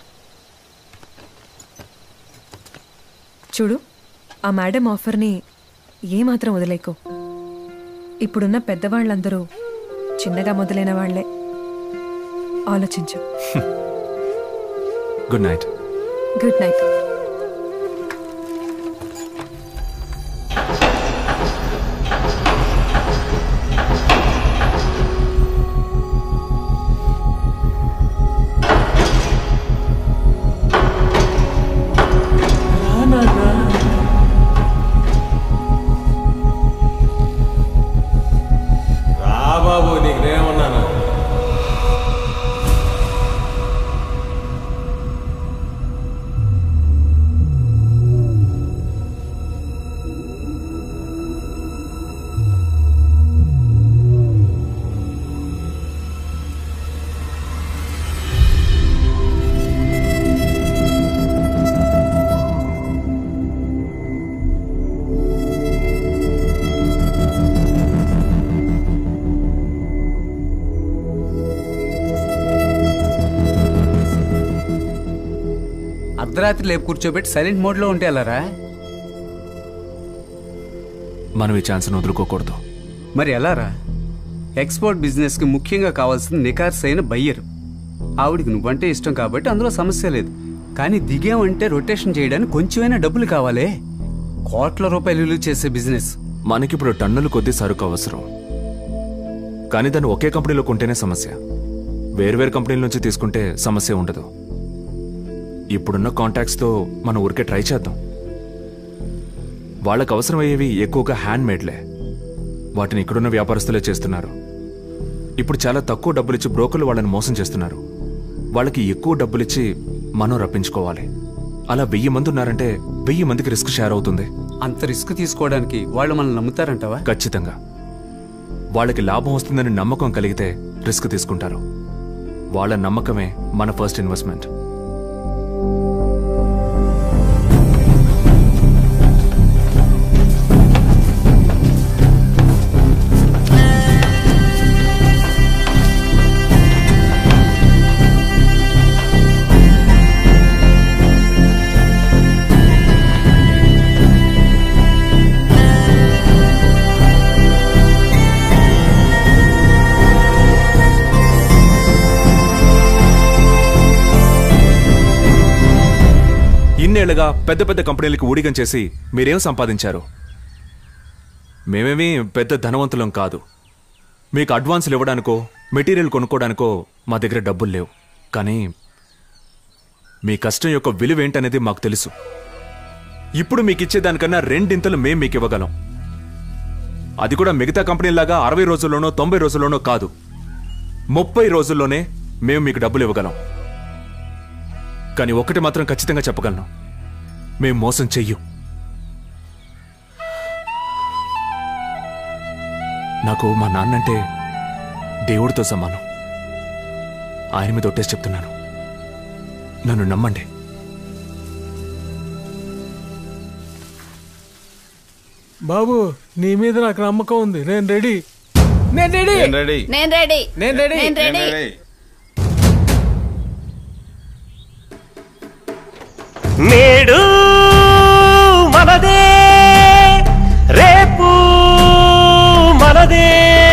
చూడు ఆ మేడం ఆఫర్ని ఏమాత్రం వదిలేకో ఇప్పుడున్న పెద్దవాళ్ళందరూ చిన్నగా మొదలైన వాళ్లే ఆలోచించు గుడ్ నైట్ గుడ్ నైట్ రా బాబు నీకు నేనున్నాను అర్ధరాత్రి లేపు కూర్చోబెట్టి సైలెంట్ మోడ్లో ఉంటే ఎలారా మనం ఈ ఛాన్స్ను వదులుకోకూడదు మరి ఎలారా ఎక్స్పోర్ట్ బిజినెస్కి ముఖ్యంగా కావాల్సిన నికార్స్ అయిన బయ్యర్ ఆవిడికి నువ్వంటే ఇష్టం కాబట్టి అందులో సమస్య లేదు కానీ దిగామంటే రొటేషన్ చేయడానికి కొంచెమైనా డబ్బులు కావాలే కోట్ల రూపాయలు విలువ చేసే బిజినెస్ మనకిప్పుడు టన్నులు కొద్ది సరుకు అవసరం కానీ దాన్ని ఒకే కంపెనీలో కొంటేనే సమస్య వేర్వేరు కంపెనీల నుంచి తీసుకుంటే సమస్య ఉండదు ఇప్పుడున్న కాంటాక్ట్స్తో మనం ఊరికే ట్రై చేద్దాం వాళ్ళకు అవసరమయ్యేవి ఎక్కువగా హ్యాండ్ మేడ్లే వాటిని ఇక్కడున్న వ్యాపారస్తులే చేస్తున్నారు ఇప్పుడు చాలా తక్కువ డబ్బులిచ్చి బ్రోకర్లు వాళ్ళని మోసం చేస్తున్నారు వాళ్ళకి ఎక్కువ డబ్బులిచ్చి మనం రప్పించుకోవాలి అలా వెయ్యి మంది ఉన్నారంటే వెయ్యి మందికి రిస్క్ షేర్ అవుతుంది అంత రిస్క్ తీసుకోవడానికి వాళ్ళు మనల్ని నమ్ముతారంటావా ఖచ్చితంగా వాళ్ళకి లాభం వస్తుందని నమ్మకం కలిగితే రిస్క్ తీసుకుంటారు వాళ్ళ నమ్మకమే మన ఫస్ట్ ఇన్వెస్ట్మెంట్ ఇన్నేళ్లుగా పెద్ద పెద్ద కంపెనీలకు ఊడిగం చేసి మీరేం సంపాదించారు మేమేమీ పెద్ద ధనవంతులం కాదు మీకు అడ్వాన్సులు ఇవ్వడానికో మెటీరియల్ కొనుక్కోవడానికో మా దగ్గర డబ్బులు లేవు కానీ మీ కష్టం యొక్క విలువ ఏంటనేది మాకు తెలుసు ఇప్పుడు మీకు ఇచ్చేదానికన్నా రెండింతలు మేం మీకు ఇవ్వగలం అది కూడా మిగతా కంపెనీలాగా అరవై రోజుల్లోనో తొంభై రోజుల్లోనో కాదు ముప్పై రోజుల్లోనే మేము మీకు డబ్బులు ఇవ్వగలం కానీ ఒకటి మాత్రం ఖచ్చితంగా చెప్పగలను మేం మోసం చెయ్యం నాకు మా నాన్నంటే దేవుడితో సమానం ఆయన మీద ఒట్టేసి చెప్తున్నాను నన్ను నమ్మండి బాబు నీ మీద నాకు నమ్మకం ఉంది నేను రెడీ నేను రెడీ నేను రెడీ నేను రెడీ నేను రెడీ నేను రెడీ నేడు మనదే రేపు మనదే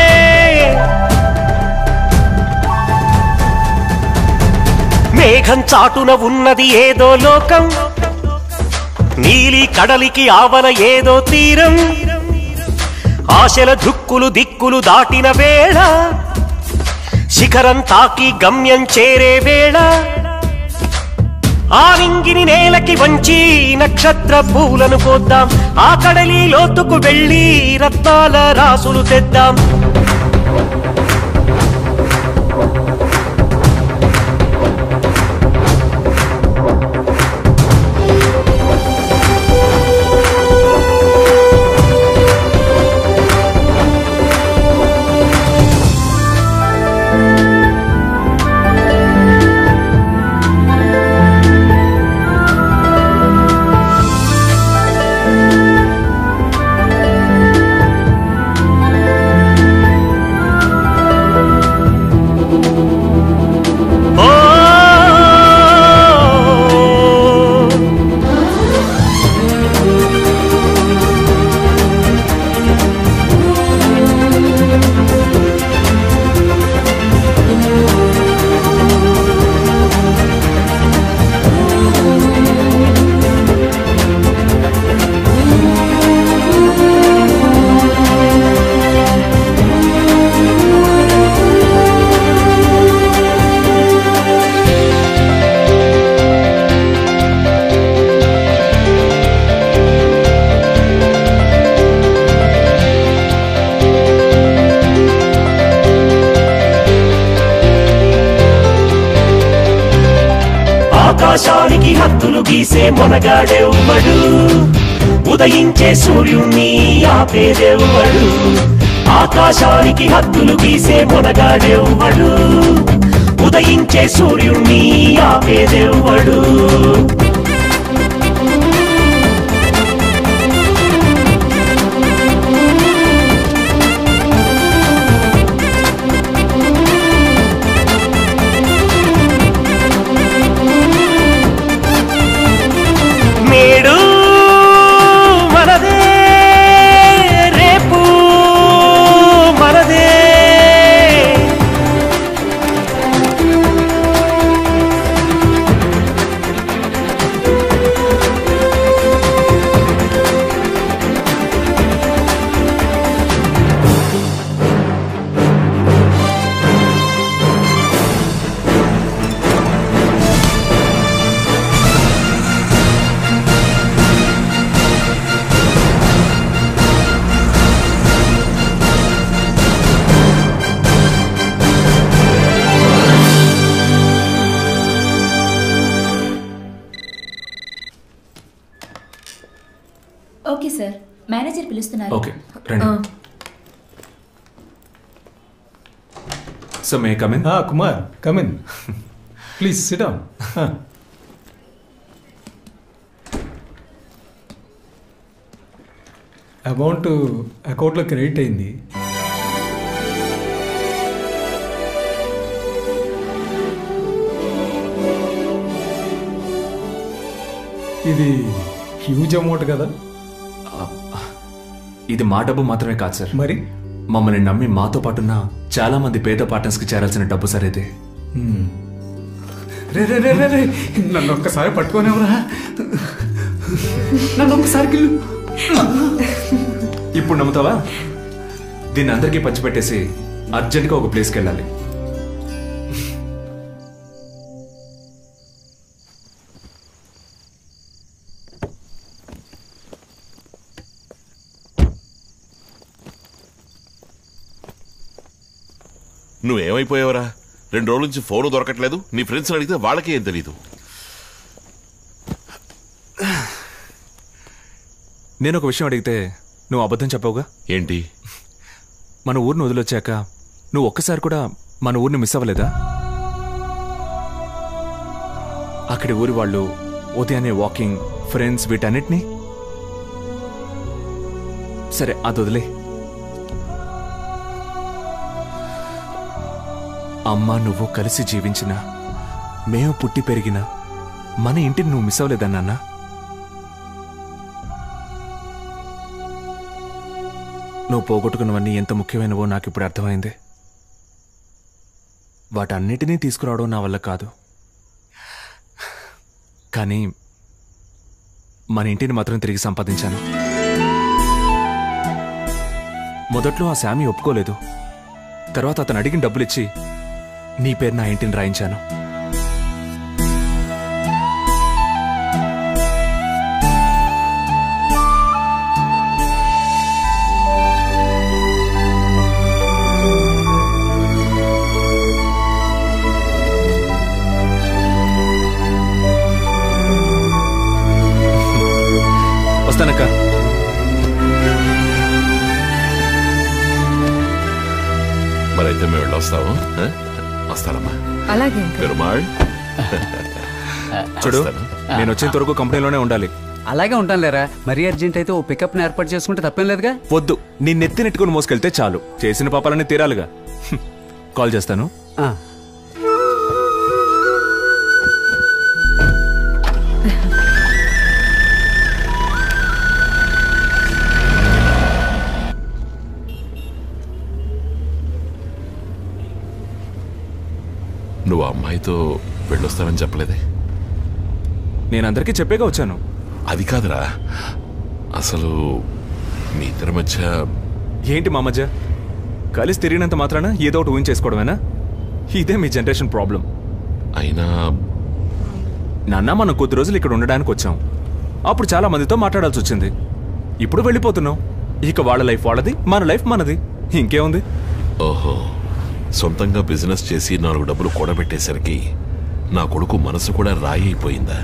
మేఘం చాటున ఉన్నది ఏదో లోకం నీలి కడలికి ఆవల ఏదో తీరం ఆశల దుక్కులు దిక్కులు దాటిన వేళ శిఖరం తాకి గమ్యం చేరే వేళ ఆ నింగిని నేలకి వంచి నక్షత్ర పూలను పోద్దాం ఆ కడలి లోతుకు వెళ్ళి రత్నాల రాసులు తెద్దాం ఆకాశానికి హద్దులు గీసే మొనగాడెవ్వడు ఉదయించే సూర్యుణ్ణి ఆపేదెవ్వడు ఆకాశానికి హద్దులు గీసే మొనగాడెవ్వడు ఉదయించే సూర్యుణ్ణి ఆపేదెవ్వడు నేడు మనదే రేపు మనదే మేనేజర్ పిలుస్తున్నారు ఓకే రండి so may come in Kumar come in please sit down amount అకౌంట్లో క్రెడిట్ అయింది ఇది హ్యూజ్ అమౌంట్ కదా ఇది మా డబ్బు మాత్రమే కాదు సార్ మరి మమ్మల్ని నమ్మి మాతో పాటున్న చాలా మంది పేద పార్ట్నర్స్ కి చేరాల్సిన డబ్బు సార్ ఇది రే రే రే రే రే నన్ను ఒక్కసారి పట్టుకోనివరా నన్ను ఒక్కసారి కిల్లు ఇప్పుడు నమ్ముతావా దీన్ని అందరికీ పంచిపెట్టేసి అర్జెంట్గా ఒక ప్లేస్కి వెళ్ళాలి నువ్వేమైపోయావురా రెండు రోజుల నుంచి ఫోన్ దొరకట్లేదు నీ ఫ్రెండ్స్ అడిగితే వాళ్ళకే ఏం తెలీదు నేను ఒక విషయం అడిగితే నువ్వు అబద్ధం చెప్పవుగా ఏంటి మన ఊరిని వదిలొచ్చాక నువ్వు ఒక్కసారి కూడా మన ఊరిని మిస్ అవ్వలేదా అక్కడి ఊరి వాళ్ళు ఉదయాన్నే వాకింగ్ ఫ్రెండ్స్ వీటన్నిటినీ సరే అది వదిలే అమ్మ నువ్వు కలిసి జీవించిన మేము పుట్టి పెరిగిన మన ఇంటిని నువ్వు మిస్ అవ్వలేదా నాన్న నువ్వు పోగొట్టుకున్నవన్నీ ఎంత ముఖ్యమైనవో నాకు ఇప్పుడు అర్థమైంది వాటన్నిటినీ తీసుకురావడం నా వల్ల కాదు కానీ మన ఇంటిని మాత్రం తిరిగి సంపాదించాను మొదట్లో ఆ శామి ఒప్పుకోలేదు తర్వాత అతను అడిగిన డబ్బులిచ్చి నీ పేరు నా ఇంటిని రాయించాను వస్తానక్క మరైతే మేము వెళ్ళొస్తాము ఆ? వస్తానమ్మా అలాగే అంకుల్. పెరుమాళ్ చూడు నేను వచ్చేంత వరకు కంపెనీలోనే ఉండాలి అలాగే ఉంటాను లేరా మరీ అర్జెంట్ అయితే ఓ పికప్ని ఏర్పాటు చేసుకుంటే తప్పేం లేదుగా వద్దు నీ నెత్తి నెట్టుకుని మోసుకెళ్తే చాలు చేసిన పాపాలన్నీ తీరాలిగా హ్మ్. కాల్ చేస్తాను నువ్వు ఆ అమ్మాయితో వెళ్ళొస్తానని చెప్పలేదే నేను అందరికీ చెప్పేగా వచ్చాను అది కాదురా అసలు మీ ఇద్దరి మధ్య ఏంటి మా మధ్య కలిసి తిరిగినంత మాత్రాన ఏదో ఒకటి ఊహించేసుకోవడమేనా ఇదే మీ జనరేషన్ ప్రాబ్లం అయినా నాన్న మనం కొద్ది రోజులు ఇక్కడ ఉండడానికి వచ్చాం అప్పుడు చాలా మందితో మాట్లాడాల్సి వచ్చింది ఇప్పుడు వెళ్ళిపోతున్నాం ఇక వాళ్ళ లైఫ్ వాళ్ళది మన లైఫ్ మనది ఇంకేముంది ఓహో సొంతంగా బిజినెస్ చేసి నాలుగు డబ్బులు కూడబెట్టేసరికి నా కొడుకు మనసు కూడా రాయి అయిపోయిందా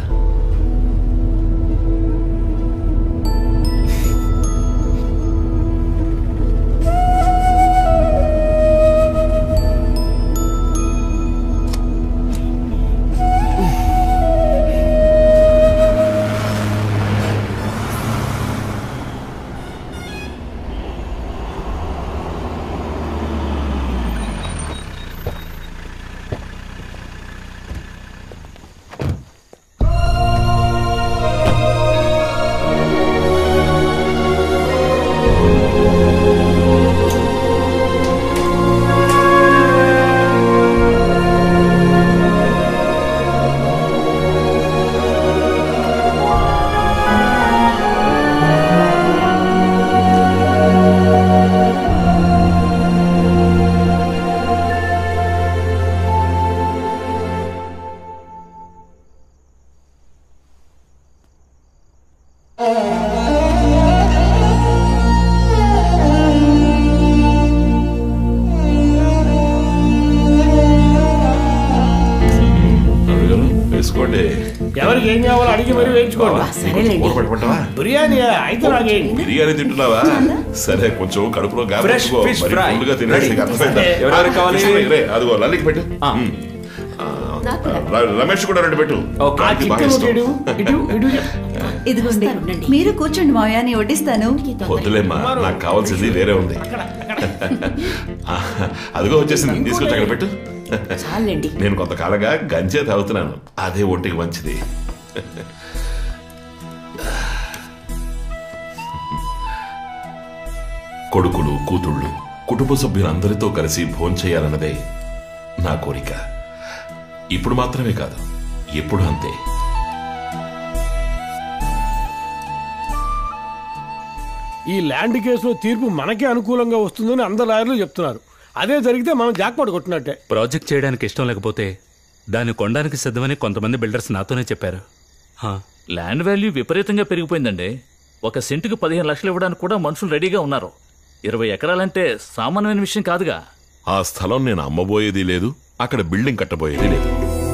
వేయించుకోండి ఎవరికి ఏం కావాలో అడిగి మరి వేయించుకోండి కూర పెట్టుకుంటావా బిర్యానీ అయితే నాకేంటి బిర్యానీ తింటున్నావా సరే కొంచెం కడుపులో గ్యాప్ Fresh పెట్టుకో. fish మరి fry. ఫుల్గా తినేసి Ready. అర్థమైందా? ఎవరెవరికి కావాలి? fish fry, రే, అదిగో లల్లికి పెట్టు మ్. ఆ, ర- రమేష్ కూడా రెండు పెట్టు ఆ వాడికి బాగా చికెన్ ఇష్టం. ఇటు ఇటు ఇటు ఇదిగోండి మీరు కూర్చోండి మావయ్య నీ వడ్డిస్తాను వద్దులేమ్మా నాకు కావాల్సింది వేరే ఉంది ఆ, అదిగో వచ్చేసింది తీసుకొచ్చి అక్కడ పెట్టు చాలండి నేను కొంతకాలంగా గంజే తాగుతున్నాను అదే ఒంటికి మంచిది కొడుకులు కూతుళ్ళు కుటుంబ సభ్యులందరితో కలిసి భోంచేయాలన్నదే నా కోరిక ఇప్పుడు మాత్రమే కాదు ఎప్పుడు అంతే ఈ ల్యాండ్ కేసులో తీర్పు మనకే అనుకూలంగా వస్తుందని అందరు లాయర్లు చెప్తున్నారు అదే జరిగితే మనం జాక్పాట్ కొట్టినట్టే ప్రాజెక్ట్ చేయడానికి ఇష్టం లేకపోతే దాన్ని కొనడానికి సిద్ధమని కొంతమంది బిల్డర్స్ నాతోనే చెప్పారు హా, ల్యాండ్ వాల్యూ విపరీతంగా పెరిగిపోయిందండి ఒక సెంటుకు పదిహేను లక్షలు ఇవ్వడానికి కూడా మనుషులు రెడీగా ఉన్నారు ఇరవై ఎకరాలంటే సామాన్యమైన విషయం కాదుగా ఆ స్థలం నేను అమ్మబోయేది లేదు అక్కడ బిల్డింగ్ కట్టబోయేది లేదు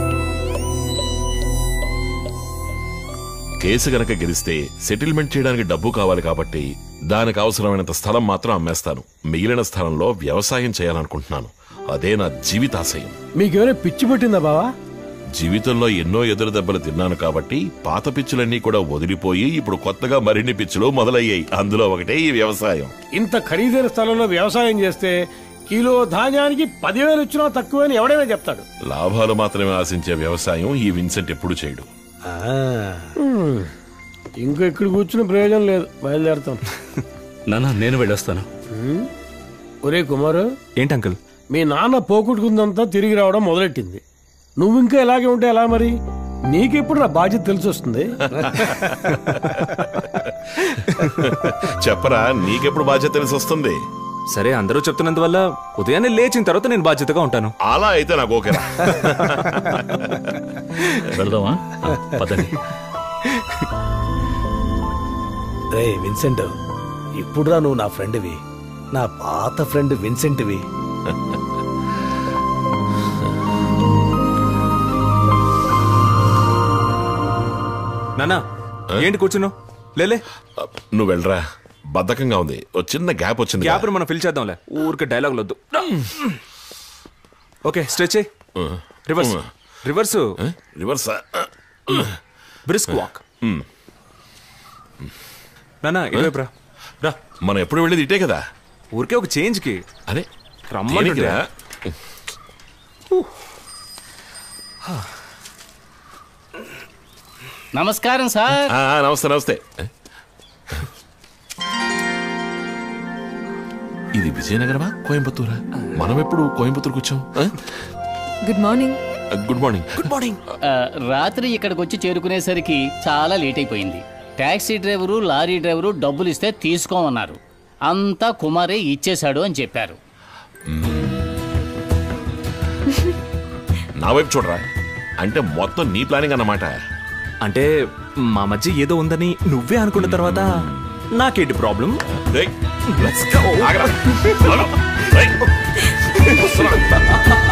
కేసు గనక గెలిస్తే సెటిల్మెంట్ చేయడానికి డబ్బు కావాలి కాబట్టి దానికి అవసరమైనంత స్థలం మాత్రం అమ్మేస్తాను మిగిలిన స్థలంలో వ్యవసాయం చేయాలనుకుంటున్నాను అదే నా జీవితాశయం మీకేమైనా పిచ్చి పట్టిందా బావా జీవితంలో ఎన్నో ఎదురు దెబ్బలు తిన్నాను కాబట్టి పాత పిచ్చులన్నీ కూడా వదిలిపోయి ఇప్పుడు కొత్తగా మరిన్ని పిచ్చులు మొదలయ్యాయి అందులో ఒకటే ఈ వ్యవసాయం ఇంత ఖరీదైన స్థలంలో వ్యవసాయం చేస్తే కిలో ధాన్యానికి పదివేలు ఇచ్చినా తక్కువని ఎవడైనా చెప్తాడు లాభాలు మాత్రమే ఆశించే వ్యవసాయం ఈ విన్సెంట్ ఎప్పుడు చేయడు హ్మ్. ఇంకా ఇక్కడ కూర్చుని ప్రయోజనం లేదు బయలుదేరుతాం నాన్న నేను వెళ్ళొస్తాను హ్మ్? ఒరే కుమారు ఏంటి అంకుల్ మీ నాన్న పోగొట్టుకుందంతా తిరిగి రావడం మొదలెట్టింది నువ్వు ఇంకా ఇలాగే ఉంటే ఎలా మరి నీకెప్పుడు నా బాధ్యత తెలిసి వస్తుంది చెప్పరా నీకెప్పుడు బాధ్యత తెలిసి వస్తుంది సరే అందరూ చెప్తున్నందువల్ల ఉదయాన్నే లేచిన తర్వాత నేను బాధ్యతగా ఉంటాను అలా అయితే నాకు ఓకేరా వెళ్దామా పదండి రే విన్సెంట్ ఇప్పుడురా నువ్వు నా ఫ్రెండ్వి నా పాత ఫ్రెండ్ విన్సెంట్వి నానా ఏంటి కూర్చున్నావు లేలే నువ్వు వెళ్ళరా బద్ధకంగా ఉంది ఓ చిన్న గ్యాప్ వచ్చింది గ్యాప్ మనం ఫిల్ చేద్దాంలే ఊరికే డైలాగ్ వద్దు okay stretch reverse reverse reverse brisk walk నానా ఇటువైపు రా రా మనం ఎప్పుడు వెళ్ళేది ఇటే కదా ఊరికే ఒక చేంజ్ కి అదే రమ్మంటుంటే దేనికిరా? నమస్కారం సార్ ఆ, ఆ, నమస్తే నమస్తే ఇది విజయనగరమా కోయంబత్తూరా మనం ఎప్పుడు కోయంబత్తూరుకు వచ్చాం good morning good morning good morning ఆ, రాత్రి ఇక్కడికి వచ్చి చేరుకునేసరికి చాలా లేట్ అయిపోయింది టాక్సీ డ్రైవరు లారీ డ్రైవరు డబ్బులు ఇస్తే తీసుకోమన్నారు అంతా కుమారే ఇచ్చేశాడు అని చెప్పారు నా వైపు చూడరా అంటే మొత్తం నీ ప్లానింగ్ అన్నమాట అంటే మా మధ్య ఏదో ఉందని నువ్వే అనుకున్న తర్వాత నాకేంటి ప్రాబ్లం ఆగరా. ఆగు. రేయ్. వస్తున్నా.